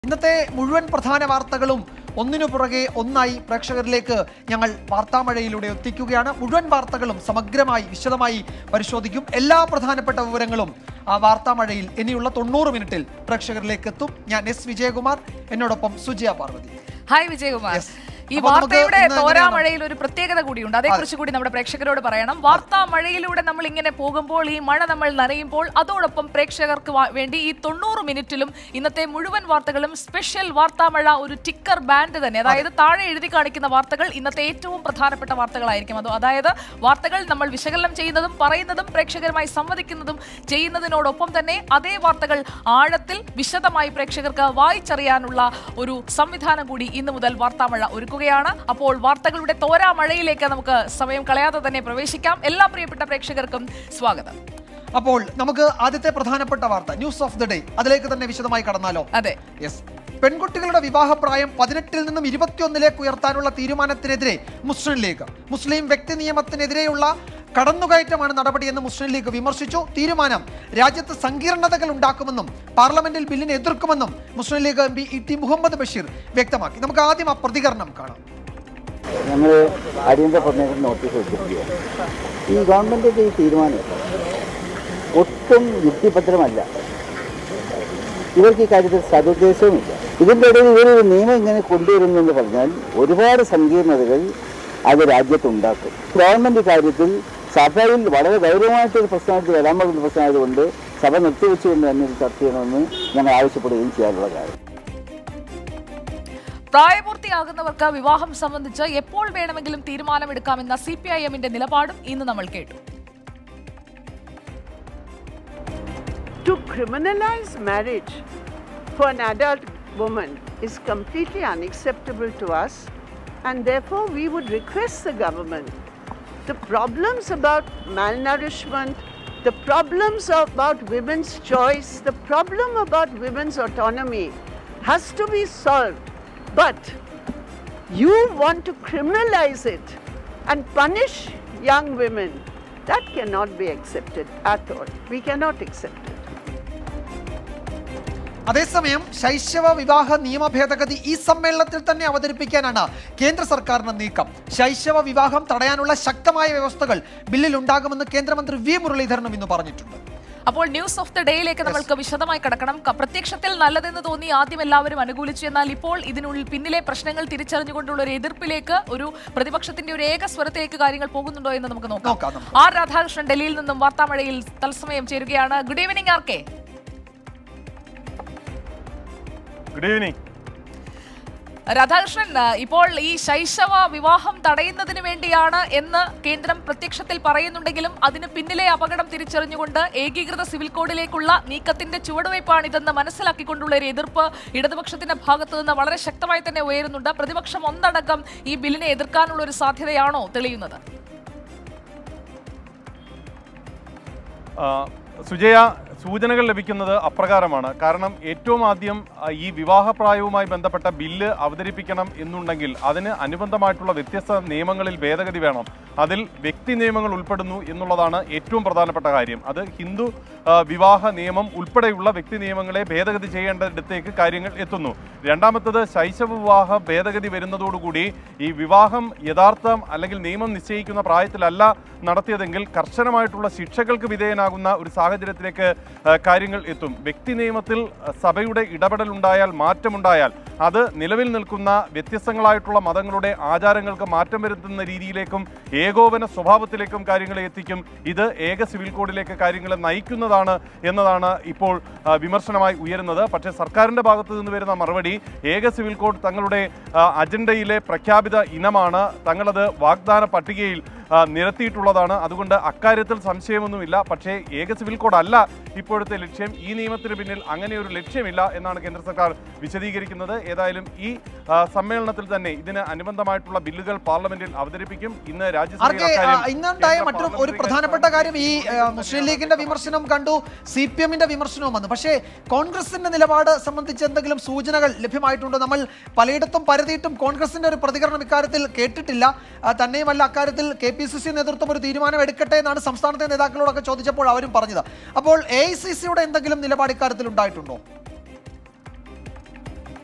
ഇന്നത്തെ മുഴുവൻ പ്രധാന വാർത്തകളും ഒന്നിനു പുറകെ ഒന്നായി പ്രേക്ഷകരിലേക്ക് ഞങ്ങൾ വാർത്താമഴയിലൂടെ എത്തിക്കുകയാണ് മുഴുവൻ വാർത്തകളും സമഗ്രമായി വിശദമായി പരിശോധിക്കും എല്ലാ പ്രധാനപ്പെട്ട വിവരങ്ങളും ആ വാർത്താമഴയിൽ ഇനിയുള്ള തൊണ്ണൂറ് മിനിറ്റിൽ പ്രേക്ഷകരിലേക്ക് എത്തും ഞാൻ എസ് വിജയകുമാർ എന്നോടൊപ്പം സുജയ പാർവതി ഹായ് വിജയകുമാർ Yes. ഈ അപ്പൊ നമുക്ക് വാർത്തയുടെ ഇന്ന് എങ്ങനെയാണ്? തോരാമഴയിൽ ഒരു പ്രത്യേകത കൂടിയുണ്ട് അതേക്കുറിച്ച് കൂടി നമ്മുടെ പ്രേക്ഷകരോട് പറയണം വാർത്താ മഴയിലൂടെ നമ്മൾ ഇങ്ങനെ പോകുമ്പോൾ ഈ മഴ നമ്മൾ നനയുമ്പോൾ അതോടൊപ്പം പ്രേക്ഷകർക്ക് വാ- വേണ്ടി ഈ തൊണ്ണൂറ് മിനിറ്റിലും ഇന്നത്തെ മുഴുവൻ വാർത്തകളും സ്പെഷ്യൽ വാർത്താ മഴ ഒരു ടിക്കർ ബാൻഡ് തന്നെ അതായത് താഴെ എഴുതി കാണിക്കുന്ന വാർത്തകൾ ഇന്നത്തെ ഏറ്റവും പ്രധാനപ്പെട്ട വാർത്തകളായിരിക്കും അത് അതായത് വാർത്തകൾ നമ്മൾ വിശകലനം ചെയ്യുന്നതും പറയുന്നതും പ്രേക്ഷകരുമായി സംവദിക്കുന്നതും ചെയ്യുന്നതിനോടൊപ്പം തന്നെ അതേ വാർത്തകൾ ആഴത്തിൽ വിശദമായി പ്രേക്ഷകർക്ക് വായിച്ചറിയാനുള്ള ഒരു സംവിധാനം കൂടി ഇന്നു മുതൽ വാർത്താമഴ ഒരുക്കുകയാണ് അപ്പോൾ വാർത്തകളുടെ തോരാ മഴയിലേക്ക് നമുക്ക് സമയം കളയാതെ തന്നെ പ്രവേശിക്കാം എല്ലാ പ്രിയപ്പെട്ട പ്രേക്ഷകർക്കും സ്വാഗതം അപ്പോൾ നമുക്ക് ആദ്യത്തെ പ്രധാനപ്പെട്ട വാർത്ത ന്യൂസ് ഓഫ് ദി ഡേ അതിലേക്ക് തന്നെ വിശദമായി കടന്നാലോ അതെ യെസ് പെൺകുട്ടികളുടെ വിവാഹപ്രായം പതിനെട്ടിൽ നിന്നും ഇരുപത്തിയൊന്നിലേക്ക് ഉയർത്താനുള്ള തീരുമാനത്തിനെതിരെ മുസ്ലിം ലീഗ് മുസ്ലിം വ്യക്തി നിയമത്തിനെതിരെയുള്ള കടന്നുകയറ്റമാണ് നടപടിയെന്ന് മുസ്ലിം ലീഗ് വിമർശിച്ചു തീരുമാനം രാജ്യത്ത് സങ്കീർണതകൾ ഉണ്ടാക്കുമെന്നും പാർലമെന്റിൽ ബില്ലിനെ എതിർക്കുമെന്നും Muslim League M P E T Muhammad Basheer വ്യക്തമാക്കി നമുക്ക് ആദ്യം ആ പ്രതികരണം കാണാം ഞങ്ങൾ അടിയന്തര പ്രമേയം നോട്ടീസ് വെച്ചിരിക്കുകയാണ് ഈ ഗവൺമെൻറ്റിൻ്റെ ഈ തീരുമാനം ഒട്ടും യുക്തിഭദ്രമല്ല ഇവർക്ക് ഈ കാര്യത്തിൽ സതുദ്ദേശവുമില്ല ഇതിൻ്റെ ഇടയിൽ ഇവരൊരു നിയമം ഇങ്ങനെ കൊണ്ടുവരുന്നു എന്ന് പറഞ്ഞാൽ ഒരുപാട് സങ്കീർണതകൾ അത് രാജ്യത്തുണ്ടാക്കും ഗവൺമെൻറ് കാര്യത്തിൽ സഭയിൽ വളരെ ഗൗരവമായിട്ടൊരു പ്രശ്നമായിട്ട് വരാൻ പോകുന്ന പ്രശ്നമായതുകൊണ്ട് സഭ നിർത്തിവെച്ചുകൊണ്ട് തന്നെ ഇത് ചർച്ച ചെയ്യണമെന്ന് ഞങ്ങൾ ആവശ്യപ്പെടുകയും ചെയ്യാനുള്ള കാര്യം പ്രായപൂർത്തിയാകുന്നവർക്ക് വിവാഹം സംബന്ധിച്ച് എപ്പോൾ വേണമെങ്കിലും തീരുമാനമെടുക്കാമെന്ന സി പി ഐ എമ്മിന്റെ നിലപാടും ഇന്ന് നമ്മൾ കേട്ടു To criminalize marriage for an adult woman is completely unacceptable to us, and therefore we would request the government the problems about malnourishment, the problems about women's choice, the problem about women's autonomy has to be solved. But you want to criminalize it and punish young women. That cannot be accepted at all. We cannot accept it. അതേസമയം ശൈശവ വിവാഹ നിയമ ഭേദഗതി ഈ സമ്മേളനത്തിൽ തന്നെ അവതരിപ്പിക്കാനാണ് കേന്ദ്ര സർക്കാരിന്റെ നീക്കം ശൈശവ വിവാഹം തടയാനുള്ള ശക്തമായ വ്യവസ്ഥകൾ ബില്ലിൽ ഉണ്ടാകുമെന്ന് കേന്ദ്രമന്ത്രി വി മുരളീധരനും ഇന്ന് പറഞ്ഞിട്ടുണ്ട് അപ്പോൾ ന്യൂസ് ഓഫ് ദ ഡേയിലേക്ക് നമ്മൾക്ക് വിശദമായി കടക്കണം ക- പ്രത്യക്ഷത്തിൽ നല്ലതെന്ന് തോന്നി ആദ്യം എല്ലാവരും അനുകൂലിച്ചു എന്നാൽ ഇപ്പോൾ ഇതിനുള്ളിൽ പിന്നിലെ പ്രശ്നങ്ങൾ തിരിച്ചറിഞ്ഞുകൊണ്ടുള്ള ഒരു എതിർപ്പിലേക്ക് ഒരു പ്രതിപക്ഷത്തിന്റെ ഒരു ഏക സ്വരത്തിലേക്ക് കാര്യങ്ങൾ പോകുന്നുണ്ടോ എന്ന് നമുക്ക് നോക്കാം നോക്കാം നമുക്ക്. ആർ രാധാകൃഷ്ണൻ ഡൽഹിയിൽ നിന്നും വാർത്താമഴയിൽ തത്സമയം ചേരുകയാണ് good evening R K good evening Radhakrishnan ആ, ഇപ്പോൾ ഈ ശൈശവ വിവാഹം തടയുന്നതിന് വേണ്ടിയാണ് എന്ന് കേന്ദ്രം പ്രത്യക്ഷത്തിൽ പറയുന്നുണ്ടെങ്കിലും അതിന് പിന്നിലെ അപകടം തിരിച്ചറിഞ്ഞുകൊണ്ട് ഏകീകൃത സിവിൽ കോഡിലേക്കുള്ള നീക്കത്തിന്റെ ചുവടുവയ്പ്പാണിതെന്ന് മനസ്സിലാക്കിക്കൊണ്ടുള്ള ഒരു എതിർപ്പ് ഇടതുപക്ഷത്തിന്റെ ഭാഗത്തു നിന്ന് വളരെ ശക്തമായി തന്നെ ഉയരുന്നുണ്ട് പ്രതിപക്ഷം ഒന്നടങ്കം ഈ ബില്ലിനെ എതിർക്കാനുള്ള ഒരു സാധ്യതയാണോ തെളിയുന്നത് ആ, സുജയ സൂചനകൾ ലഭിക്കുന്നത് അപ്രകാരമാണ് കാരണം ഏറ്റവും ആദ്യം ആ, ഈ വിവാഹപ്രായവുമായി ബന്ധപ്പെട്ട ബില്ല് അവതരിപ്പിക്കണം എന്നുണ്ടെങ്കിൽ അതിന് അനുബന്ധമായിട്ടുള്ള വ്യത്യസ്ത നിയമങ്ങളിൽ ഭേദഗതി വേണം അതിൽ വ്യക്തി നിയമങ്ങൾ ഉൾപ്പെടുന്നു എന്നുള്ളതാണ് ഏറ്റവും പ്രധാനപ്പെട്ട കാര്യം അത് ഹിന്ദു ആ, വിവാഹ നിയമം ഉൾപ്പെടെയുള്ള വ്യക്തി നിയമങ്ങളെ ഭേദഗതി ചെയ്യേണ്ടയിടത്തേക്ക് കാര്യങ്ങൾ എത്തുന്നു രണ്ടാമത്തത് ശൈശവ വിവാഹ ഭേദഗതി വരുന്നതോടുകൂടി ഈ വിവാഹം യഥാർത്ഥം അല്ലെങ്കിൽ നിയമം നിശ്ചയിക്കുന്ന പ്രായത്തിലല്ല നടത്തിയതെങ്കിൽ കർശനമായിട്ടുള്ള ശിക്ഷകൾക്ക് വിധേയനാകുന്ന ഒരു സാഹചര്യത്തിലേക്ക് ആ, കാര്യങ്ങൾ എത്തും വ്യക്തി നിയമത്തിൽ ആ, സഭയുടെ ഇടപെടൽ ഉണ്ടായാൽ മാറ്റമുണ്ടായാൽ അത് നിലവിൽ നിൽക്കുന്ന വ്യത്യസ്തങ്ങളായിട്ടുള്ള മതങ്ങളുടെ ആചാരങ്ങൾക്ക് മാറ്റം വരുത്തുന്ന രീതിയിലേക്കും ഏകോപന സ്വഭാവത്തിലേക്കും കാര്യങ്ങളെ എത്തിക്കും ഇത് ഏക സിവിൽ കോഡിലേക്ക് കാര്യങ്ങളെ നയിക്കുന്നതാണ് എന്നതാണ് ഇപ്പോൾ ആ, വിമർശനമായി ഉയരുന്നത് പക്ഷേ സർക്കാരിന്റെ ഭാഗത്തു നിന്ന് വരുന്ന മറുപടി ഏക സിവിൽ കോഡ് തങ്ങളുടെ ആ, അജണ്ടയിലെ പ്രഖ്യാപിത ഇനമാണ് തങ്ങളത് വാഗ്ദാന പട്ടികയിൽ ആ, നിരത്തിയിട്ടുള്ളതാണ് അതുകൊണ്ട് അക്കാര്യത്തിൽ സംശയമൊന്നുമില്ല പക്ഷേ ഏക സിവിൽ കോഡ് അല്ല ഇപ്പോഴത്തെ ലക്ഷ്യം ഈ നിയമത്തിന് പിന്നിൽ അങ്ങനെ ഒരു ലക്ഷ്യമില്ല എന്നാണ് കേന്ദ്ര സർക്കാർ വിശദീകരിക്കുന്നത് ഏതായാലും ഈ ആ, സമ്മേളനത്തിൽ തന്നെ ഇതിന് അനുബന്ധമായിട്ടുള്ള ബില്ലുകൾ പാർലമെന്റിൽ അവതരിപ്പിക്കും ഇന്ന് രാജ്യസഭയിൽ ആർക്കെ അക്കാര്യം ഇന്നുണ്ടായ കേന്ദ്ര മറ്റൊരു ഒരു പാർലമെന്ററി പ്രധാനപ്പെട്ട കാര്യം ഈ ആ, മുസ്ലിം ലീഗിന്റെ വിമർശനം കണ്ടു സി പി എമ്മിന്റെ വിമർശനവും വന്നു പക്ഷേ കോൺഗ്രസിന്റെ നിലപാട് സംബന്ധിച്ച് എന്തെങ്കിലും സൂചനകൾ ലഭ്യമായിട്ടുണ്ടോ നമ്മൾ പലയിടത്തും പരതിയിട്ടും കോൺഗ്രസിന്റെ ഒരു പ്രതികരണം ഇക്കാര്യത്തിൽ കേട്ടിട്ടില്ല ആ, തന്നെയുമല്ല അക്കാര്യത്തിൽ കെ പി സി സി നേതൃത്വം ഒരു തീരുമാനം എടുക്കട്ടെ എന്നാണ് സംസ്ഥാനത്തെ നേതാക്കളോടൊക്കെ ചോദിച്ചപ്പോൾ അവരും പറഞ്ഞത് അപ്പോൾ എ ഐ സി സിയുടെ എന്തെങ്കിലും നിലപാട് ഇക്കാര്യത്തിൽ ഉണ്ടായിട്ടുണ്ടോ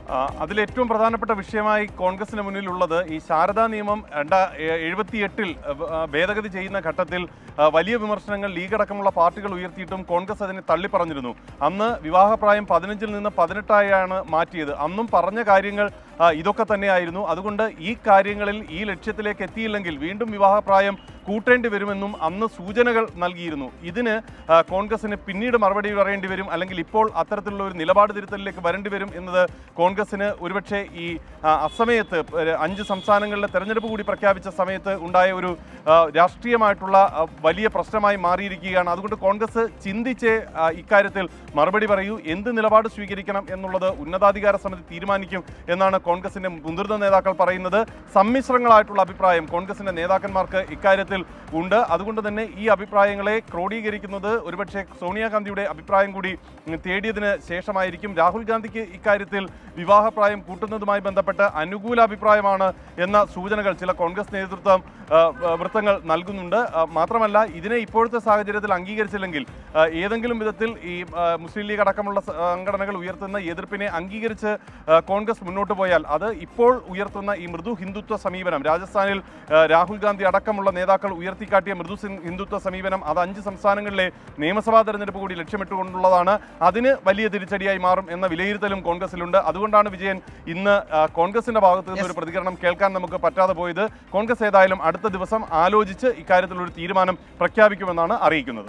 ആ, അതിലേറ്റവും പ്രധാനപ്പെട്ട വിഷയമായി കോൺഗ്രസിന് മുന്നിലുള്ളത് ഈ ശാരദാ നിയമം രണ്ടാ എഴുപത്തിയെട്ടിൽ ഭേദഗതി ചെയ്യുന്ന ഘട്ടത്തിൽ ആ, വലിയ വിമർശനങ്ങൾ ലീഗ് അടക്കമുള്ള പാർട്ടികൾ ഉയർത്തിയിട്ടും കോൺഗ്രസ് അതിനെ തള്ളിപ്പറഞ്ഞിരുന്നു അന്ന് വിവാഹപ്രായം പതിനഞ്ചിൽ നിന്ന് പതിനെട്ടായാണ് മാറ്റിയത് അന്നും പറഞ്ഞ കാര്യങ്ങൾ ആ, ഇതൊക്കെ തന്നെയായിരുന്നു അതുകൊണ്ട് ഈ കാര്യങ്ങളിൽ ഈ ലക്ഷ്യത്തിലേക്ക് എത്തിയില്ലെങ്കിൽ വീണ്ടും വിവാഹപ്രായം കൂട്ടേണ്ടി വരുമെന്നും അന്ന് സൂചനകൾ നൽകിയിരുന്നു ഇതിന് ആ, കോൺഗ്രസിന് പിന്നീട് മറുപടി പറയേണ്ടി വരും അല്ലെങ്കിൽ ഇപ്പോൾ അത്തരത്തിലുള്ള ഒരു നിലപാട് തിരുത്തലിലേക്ക് വരേണ്ടി വരും എന്നത് കോൺഗ്രസിന് ഒരുപക്ഷെ ഈ ആ, അസമയത്ത് ഒരു അഞ്ച് സംസ്ഥാനങ്ങളിലെ തെരഞ്ഞെടുപ്പ് കൂടി പ്രഖ്യാപിച്ച സമയത്ത് ഉണ്ടായ ഒരു ആ, രാഷ്ട്രീയമായിട്ടുള്ള ആ, വലിയ പ്രശ്നമായി മാറിയിരിക്കുകയാണ് അതുകൊണ്ട് കോൺഗ്രസ് ചിന്തിച്ച് ആ, ഇക്കാര്യത്തിൽ മറുപടി പറയൂ എന്ത് നിലപാട് സ്വീകരിക്കണം എന്നുള്ളത് ഉന്നതാധികാര സമിതി തീരുമാനിക്കും എന്നാണ് കോൺഗ്രസിന്റെ മുതിർന്ന നേതാക്കൾ പറയുന്നത് സമ്മിശ്രങ്ങളായിട്ടുള്ള അഭിപ്രായം കോൺഗ്രസിന്റെ നേതാക്കന്മാർക്ക് ഇക്കാര്യത്തിൽ ഉണ്ട് അതുകൊണ്ട് തന്നെ ഈ അഭിപ്രായങ്ങളെ ക്രോഡീകരിക്കുന്നത് ഒരുപക്ഷെ സോണിയാഗാന്ധിയുടെ അഭിപ്രായം കൂടി ഉം, തേടിയതിന് ശേഷമായിരിക്കും രാഹുൽ ഗാന്ധിക്ക് ഇക്കാര്യത്തിൽ വിവാഹപ്രായം കൂട്ടുന്നതുമായി ബന്ധപ്പെട്ട് അനുകൂല അഭിപ്രായമാണ് എന്ന സൂചനകൾ ചില കോൺഗ്രസ് നേതൃത്വം ആ, ആ, വൃത്തങ്ങൾ നൽകുന്നുണ്ട് ആ, മാത്രമല്ല ഇതിനെ ഇപ്പോഴത്തെ സാഹചര്യത്തിൽ അംഗീകരിച്ചില്ലെങ്കിൽ ആ, ഏതെങ്കിലും വിധത്തിൽ ഈ ആ, മുസ്ലിം ലീഗ് അടക്കമുള്ള സ- സംഘടനകൾ ഉയർത്തുന്ന എതിർപ്പിനെ അംഗീകരിച്ച് ആ, കോൺഗ്രസ് മുന്നോട്ട് പോയാൽ അത് ഇപ്പോൾ ഉയർത്തുന്ന ഈ മൃദു ഹിന്ദുത്വ സമീപനം രാജസ്ഥാനിൽ ആ, രാഹുൽ ഗാന്ധി അടക്കമുള്ള നേതാക്കൾ ഉയർത്തിക്കാട്ടിയ മൃദു സിൻ- ഹിന്ദുത്വ സമീപനം അത് അഞ്ച് സംസ്ഥാനങ്ങളിലെ നിയമസഭാ തെരഞ്ഞെടുപ്പ് കൂടി ലക്ഷ്യമിട്ടുകൊണ്ടുള്ളതാണ് അതിന് വലിയ തിരിച്ചടിയായി മാറും എന്ന വിലയിരുത്തലും കോൺഗ്രസിലുണ്ട് അതുകൊണ്ടാണ് വിജയൻ ഇന്ന് ആ, കോൺഗ്രസിന്റെ ഭാഗത്ത് നിന്ന് ഒരു പ്രതികരണം കേൾക്കാൻ നമുക്ക് പറ്റാതെ പോയത് കോൺഗ്രസ് ഏതായാലും അടുത്ത ദിവസം ആലോചിച്ച് ഇക്കാര്യത്തിൽ ഒരു തീരുമാനം പ്രഖ്യാപിക്കുമെന്നാണ് അറിയിക്കുന്നത്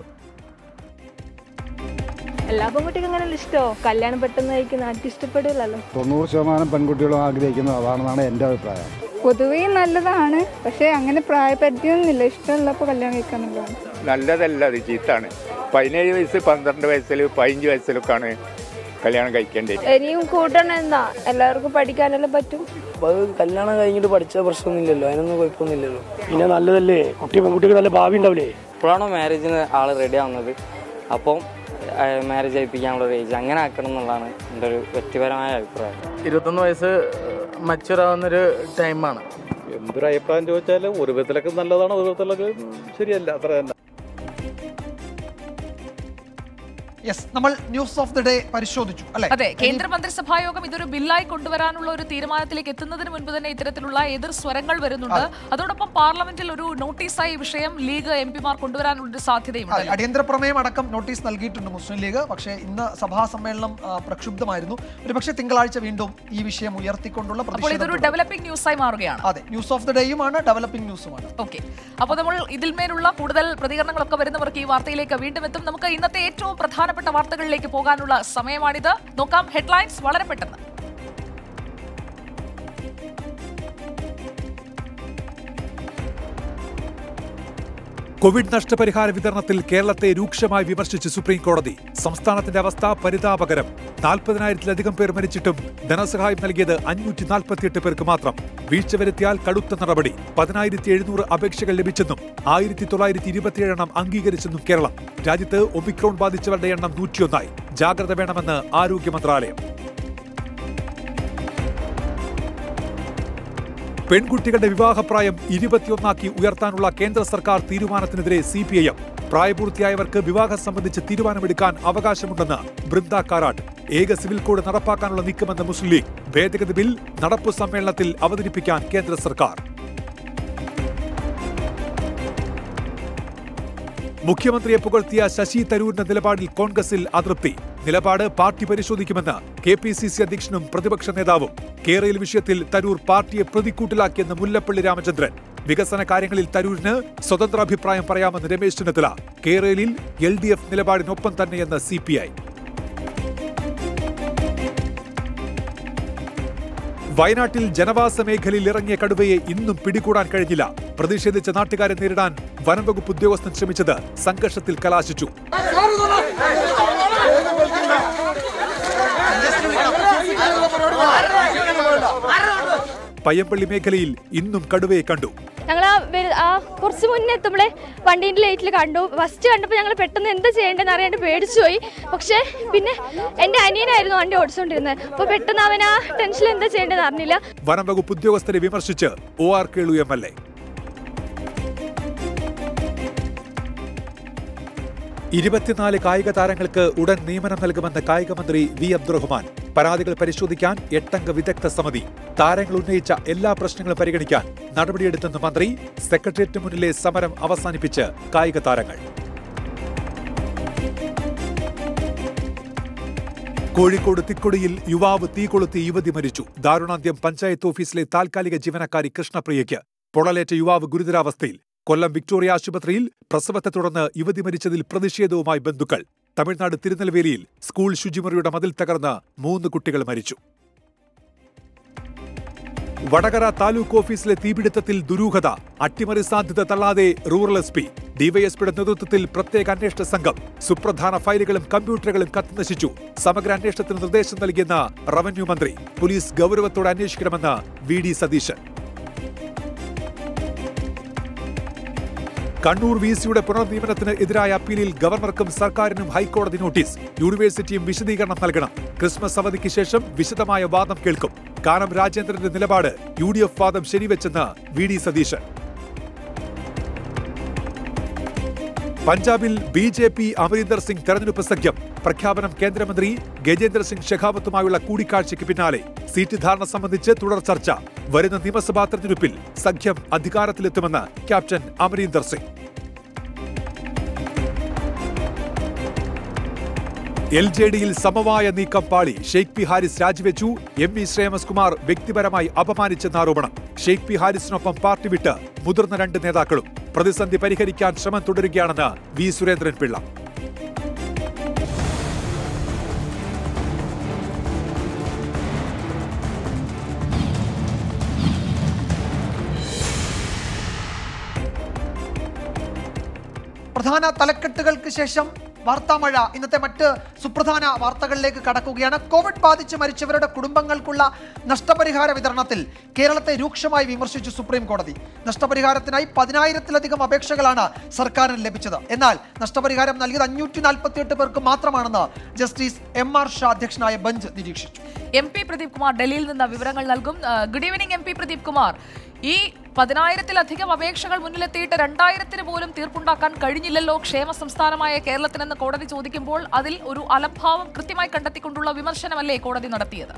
എല്ലാ പെൺകുട്ടിക്കും അങ്ങനെ ഇഷ്ടമോ കല്യാണം പെട്ടെന്ന് കഴിക്കുന്ന ആർക്കും ഇഷ്ടപ്പെടില്ലല്ലോ തൊണ്ണൂറ് ശതമാനം പെൺകുട്ടികളും ആഗ്രഹിക്കുന്നത് അതാണെന്നാണ് എൻ്റെ അഭിപ്രായം പൊതുവേ നല്ലതാണ് പക്ഷേ അങ്ങനെ പ്രായപരിധിയൊന്നുമില്ല ഇഷ്ടമുള്ളപ്പോൾ കല്യാണം കഴിക്കാന്നുള്ളതാണ് നല്ലതല്ല അത് ചീത്താണ് പതിനേഴ് വയസ്സ് പന്ത്രണ്ട് വയസ്സിൽ പതിനഞ്ച് വയസ്സിലൊക്കെയാണ് കല്യാണം കഴിക്കേണ്ടത് ഇനിയും കൂട്ടണം എന്നാ എല്ലാവർക്കും പഠിക്കാനെല്ലാം പറ്റും അപ്പോൾ അത് കല്യാണം കഴിഞ്ഞിട്ട് പഠിച്ച പ്രശ്നമൊന്നുമില്ലല്ലോ അതിനൊന്നും കുഴപ്പമൊന്നുമില്ലല്ലോ പിന്നെ നല്ലതല്ലേ കുട്ടി പെൺകുട്ടിക്ക് നല്ല ഭാവി ഉണ്ടാവില്ലേ ഇപ്പോഴാണോ മാരേജിന് ആൾ റെഡി ആവുന്നത് അപ്പം മാരേജ് കഴിപ്പിക്കാനുള്ള ഒരു ഏജ് അങ്ങനെ ആക്കണം എന്നുള്ളതാണ് എൻ്റെ ഒരു വ്യക്തിപരമായ അഭിപ്രായം ഇരുപത്തൊന്ന് വയസ്സ് മച്ചുവർ ആവുന്നൊരു ടൈമാണ് എന്തൊരു അഭിപ്രായം ചോദിച്ചാൽ ഒരു വിധത്തിലൊക്കെ നല്ലതാണ് ഒരു വിധത്തിലൊക്കെ ശരിയല്ല അത്ര തന്നെ യെസ് നമ്മൾ ന്യൂസ് ഓഫ് ദി ഡേ പരിശോധിച്ചു അല്ലെ അതെ കേന്ദ്ര മന്ത്രിസഭാ യോഗം ഇതൊരു ബില്ലായി കൊണ്ടുവരാനുള്ള ഒരു തീരുമാനത്തിലേക്ക് എത്തുന്നതിന് മുൻപ് തന്നെ ഇത്തരത്തിലുള്ള എതിർ സ്വരങ്ങൾ വരുന്നുണ്ട് അതോടൊപ്പം പാർലമെന്റിൽ ഒരു നോട്ടീസായി ഈ വിഷയം ലീഗ് എം പിമാർ കൊണ്ടുവരാനുള്ള ഒരു സാധ്യതയുണ്ട് അതെ, അടിയന്തര പ്രമേയം അടക്കം നോട്ടീസ് നൽകിയിട്ടുണ്ട് മുസ്ലിം ലീഗ് പക്ഷേ ഇന്ന് സഭാ സമ്മേളനം ആ, പ്രക്ഷുബ്ധമായിരുന്നു ഒരുപക്ഷെ തിങ്കളാഴ്ച വീണ്ടും ഈ വിഷയം ഉയർത്തിക്കൊണ്ടുള്ള അപ്പോൾ പ്രതിഷേധം ഇതൊരു തുടരും. ഡെവലപ്പിംഗ് ന്യൂസായി മാറുകയാണ് അതെ ന്യൂസ് ഓഫ് ദി ഡേയുമാണ് ഡെവലപ്പിംഗ് ന്യൂസുമാണ് ഓക്കെ അപ്പോൾ നമ്മൾ ഇതിന്മേലുള്ള കൂടുതൽ പ്രതികരണങ്ങളൊക്കെ വരുന്നവർക്ക് ഈ വാർത്തയിലേക്ക് വീണ്ടും എത്തും നമുക്ക് ഇന്നത്തെ ഏറ്റവും പ്രധാനപ്പെട്ട വാർത്തകളിലേക്ക് പോകാനുള്ള സമയമാണിത് നോക്കാം ഹെഡ്ലൈൻസ് വളരെ പെട്ടെന്ന് കോവിഡ് നഷ്ടപരിഹാര വിതരണത്തിൽ കേരളത്തെ രൂക്ഷമായി വിമർശിച്ച് സുപ്രീം കോടതി സംസ്ഥാനത്തിന്റെ അവസ്ഥ പരിതാപകരം നാൽപ്പതിനായിരത്തിലധികം പേർ മരിച്ചിട്ടും ധനസഹായം നൽകിയത് അഞ്ഞൂറ്റി നാൽപ്പത്തിയെട്ട് പേർക്ക് മാത്രം വീഴ്ച വരുത്തിയാൽ കടുത്ത നടപടി പതിനായിരത്തി എഴുന്നൂറ് അപേക്ഷകൾ ലഭിച്ചെന്നും ആയിരത്തി തൊള്ളായിരത്തി ഇരുപത്തിയേഴെണ്ണം അംഗീകരിച്ചെന്നും കേരളം രാജ്യത്ത് ഒമിക്രോൺ ബാധിച്ചവരുടെ എണ്ണം നൂറ്റിയൊന്നായി ജാഗ്രത വേണമെന്ന് ആരോഗ്യ മന്ത്രാലയം പെൺകുട്ടികളുടെ വിവാഹപ്രായം ഇരുപത്തിയൊന്നാക്കി ഉയർത്താനുള്ള കേന്ദ്ര സർക്കാർ തീരുമാനത്തിനെതിരെ സി പി ഐ എം പ്രായപൂർത്തിയായവർക്ക് വിവാഹം സംബന്ധിച്ച് തീരുമാനമെടുക്കാൻ അവകാശമുണ്ടെന്ന് ബൃന്ദ കാരാട്ട് ഏക സിവിൽ കോഡ് നടപ്പാക്കാനുള്ള നീക്കമെന്ന് മുസ്ലിം ലീഗ് ഭേദഗതി ബിൽ നടപ്പു സമ്മേളനത്തിൽ അവതരിപ്പിക്കാൻ കേന്ദ്ര സർക്കാർ മുഖ്യമന്ത്രിയെ പുകഴ്ത്തിയ ശശി തരൂരിന്റെ നിലപാടിൽ കോൺഗ്രസിൽ അതൃപ്തി നിലപാട് പാർട്ടി പരിശോധിക്കുമെന്ന് കെ പി സി സി അധ്യക്ഷനും പ്രതിപക്ഷ നേതാവും കേരള വിഷയത്തിൽ തരൂർ പാർട്ടിയെ പ്രതിക്കൂട്ടിലാക്കിയെന്ന് മുല്ലപ്പള്ളി രാമചന്ദ്രൻ വികസന കാര്യങ്ങളിൽ തരൂരിന് സ്വതന്ത്ര അഭിപ്രായം പറയാമെന്ന് രമേശ് ചെന്നിത്തല കേരളയിൽ എൽ ഡി എഫ് നിലപാടിനൊപ്പം തന്നെയെന്ന് സി പി ഐ വയനാട്ടിൽ ജനവാസ മേഖലയിൽ ഇറങ്ങിയ കടുവയെ ഇന്നും പിടികൂടാൻ കഴിഞ്ഞില്ല പ്രതിഷേധിച്ച നാട്ടുകാരെ നേരിടാൻ വനംവകുപ്പ് ഉദ്യോഗസ്ഥൻ ശ്രമിച്ചത് സംഘർഷത്തിൽ കലാശിച്ചു പയ്യമ്പള്ളി മേഖലയിൽ ഇന്നും കടുവയെ കണ്ടു ഞങ്ങൾ ആ വരു- ആ കുറച്ച് മുന്നേ എത്തുമ്പോഴേ വണ്ടീൻ്റെ ലൈറ്റിൽ കണ്ടു ഫസ്റ്റ് കണ്ടപ്പോൾ ഞങ്ങൾ പെട്ടെന്ന് എന്താ ചെയ്യേണ്ടതെന്ന് അറിയാണ്ട് പേടിച്ചു പോയി പക്ഷേ പിന്നെ എൻ്റെ അനിയനായിരുന്നു വണ്ടി ഓടിച്ചുകൊണ്ടിരുന്നത് അപ്പോൾ പെട്ടെന്ന് അവൻ ആ ടെൻഷനിൽ എന്താ ചെയ്യേണ്ടതെന്ന് അറിഞ്ഞില്ല വനംവകുപ്പ് ഉദ്യോഗസ്ഥരെ വിമർശിച്ച് O R Kelu M L A ഇരുപത്തിനാല് കായിക താരങ്ങൾക്ക് ഉടൻ നിയമനം നൽകുമെന്ന് കായിക മന്ത്രി വി അബ്ദുറഹ്മാൻ പരാതികൾ പരിശോധിക്കാൻ എട്ടംഗ വിദഗ്ധ സമിതി താരങ്ങൾ ഉന്നയിച്ച എല്ലാ പ്രശ്നങ്ങളും പരിഗണിക്കാൻ നടപടിയെടുത്തെന്ന് മന്ത്രി സെക്രട്ടേറിയറ്റ് മുന്നിലെ സമരം അവസാനിപ്പിച്ച് കായിക താരങ്ങൾ കോഴിക്കോട് തിക്കൊടിയിൽ യുവാവ് തീ കൊളുത്തി യുവതി മരിച്ചു ദാരുണാന്ത്യം പഞ്ചായത്ത് ഓഫീസിലെ താൽക്കാലിക ജീവനക്കാരി കൃഷ്ണപ്രിയയ്ക്ക് പൊള്ളലേറ്റ യുവാവ് ഗുരുതരാവസ്ഥയിൽ കൊല്ലം വിക്ടോറിയ ആശുപത്രിയിൽ പ്രസവത്തെ തുടർന്ന് യുവതി മരിച്ചതിൽ പ്രതിഷേധവുമായി ബന്ധുക്കൾ തമിഴ്നാട് തിരുനെൽവേലിയിൽ സ്കൂൾ ശുചിമുറിയുടെ മതിൽ തകർന്ന് മൂന്ന് കുട്ടികൾ മരിച്ചു വടകര താലൂക്ക് ഓഫീസിലെ തീപിടുത്തത്തിൽ ദുരൂഹത അട്ടിമറി സാധ്യത തള്ളാതെ റൂറൽ എസ് പി ഡിവൈഎസ്പിയുടെ നേതൃത്വത്തിൽ പ്രത്യേക അന്വേഷണ സംഘം സുപ്രധാന ഫയലുകളും കമ്പ്യൂട്ടറുകളും കത്തിനശിച്ചു സമഗ്ര അന്വേഷണത്തിന് നിർദ്ദേശം നൽകിയെന്ന റവന്യൂ മന്ത്രി പോലീസ് ഗൗരവത്തോടെ അന്വേഷിക്കണമെന്ന് V D Satheesan Kannur V സിയുടെ പുനർനിയമനത്തിന് എതിരായ അപ്പീലിൽ ഗവർണർക്കും സർക്കാരിനും ഹൈക്കോടതി നോട്ടീസ് യൂണിവേഴ്സിറ്റിയും വിശദീകരണം നൽകണം ക്രിസ്മസ് അവധിക്ക് ശേഷം വിശദമായ വാദം കേൾക്കും കാനം രാജേന്ദ്രന്റെ നിലപാട് യു ഡി എഫ് വാദം ശരിവെച്ചെന്ന് വി ഡി സതീശൻ പഞ്ചാബിൽ B J P Amarinder Singh തെരഞ്ഞെടുപ്പ് സഖ്യം പ്രഖ്യാപനം കേന്ദ്രമന്ത്രി ഗജേന്ദ്ര സിംഗ് ഷെഖാവത്തുമായുള്ള കൂടിക്കാഴ്ചയ്ക്ക് പിന്നാലെ സീറ്റ് ധാരണ സംബന്ധിച്ച് തുടർ ചർച്ച വരുന്ന നിയമസഭാ തെരഞ്ഞെടുപ്പിൽ സഖ്യം അധികാരത്തിലെത്തുമെന്ന് captain Amarinder Singh L J ഡിയിൽ സമവായ നീക്കം പാളി ഷെയ്ഖ് പി ഹാരിസ് രാജിവെച്ചു എം വി ശ്രേമസ് കുമാർ വ്യക്തിപരമായി അപമാനിച്ചെന്ന ആരോപണം ഷെയ്ഖ് പി ഹാരിസിനൊപ്പം പാർട്ടി വിട്ട് മുതിർന്ന രണ്ട് നേതാക്കളും പ്രതിസന്ധി പരിഹരിക്കാൻ ശ്രമം തുടരുകയാണെന്ന് വി സുരേന്ദ്രൻ പിള്ള പ്രധാന തലക്കെട്ടുകൾക്ക് ശേഷം വാർത്താമഴ ഇന്നത്തെ മറ്റ് സുപ്രധാന വാർത്തകളിലേക്ക് കടക്കുകയാണ് കോവിഡ് ബാധിച്ച് മരിച്ചവരുടെ കുടുംബങ്ങൾക്കുള്ള നഷ്ടപരിഹാര വിതരണത്തിൽ കേരളത്തെ രൂക്ഷമായി വിമർശിച്ചു സുപ്രീം കോടതി നഷ്ടപരിഹാരത്തിനായി പതിനായിരത്തിലധികം അപേക്ഷകളാണ് സർക്കാരിന് ലഭിച്ചത് എന്നാൽ നഷ്ടപരിഹാരം നൽകിയത് അഞ്ഞൂറ്റി നാൽപ്പത്തിയെട്ട് പേർക്ക് മാത്രമാണെന്ന് ജസ്റ്റിസ് എം ആർ ഷാ അധ്യക്ഷനായ ബെഞ്ച് നിരീക്ഷിച്ചു എം പി പ്രദീപ് കുമാർ ഡൽഹിയിൽ നിന്ന് വിവരങ്ങൾ നൽകും ആ, good evening M P Pradeep Kumar ഈ പതിനായിരത്തിലധികം അപേക്ഷകൾ മുന്നിലെത്തിയിട്ട് രണ്ടായിരത്തിന് പോലും തീർപ്പുണ്ടാക്കാൻ കഴിഞ്ഞില്ലല്ലോ ക്ഷേമ സംസ്ഥാനമായ കേരളത്തിനെന്ന് കോടതി ചോദിക്കുമ്പോൾ അതിൽ ഒരു അലംഭാവം കൃത്യമായി കണ്ടെത്തിക്കൊണ്ടുള്ള വിമർശനമല്ലേ കോടതി നടത്തിയത്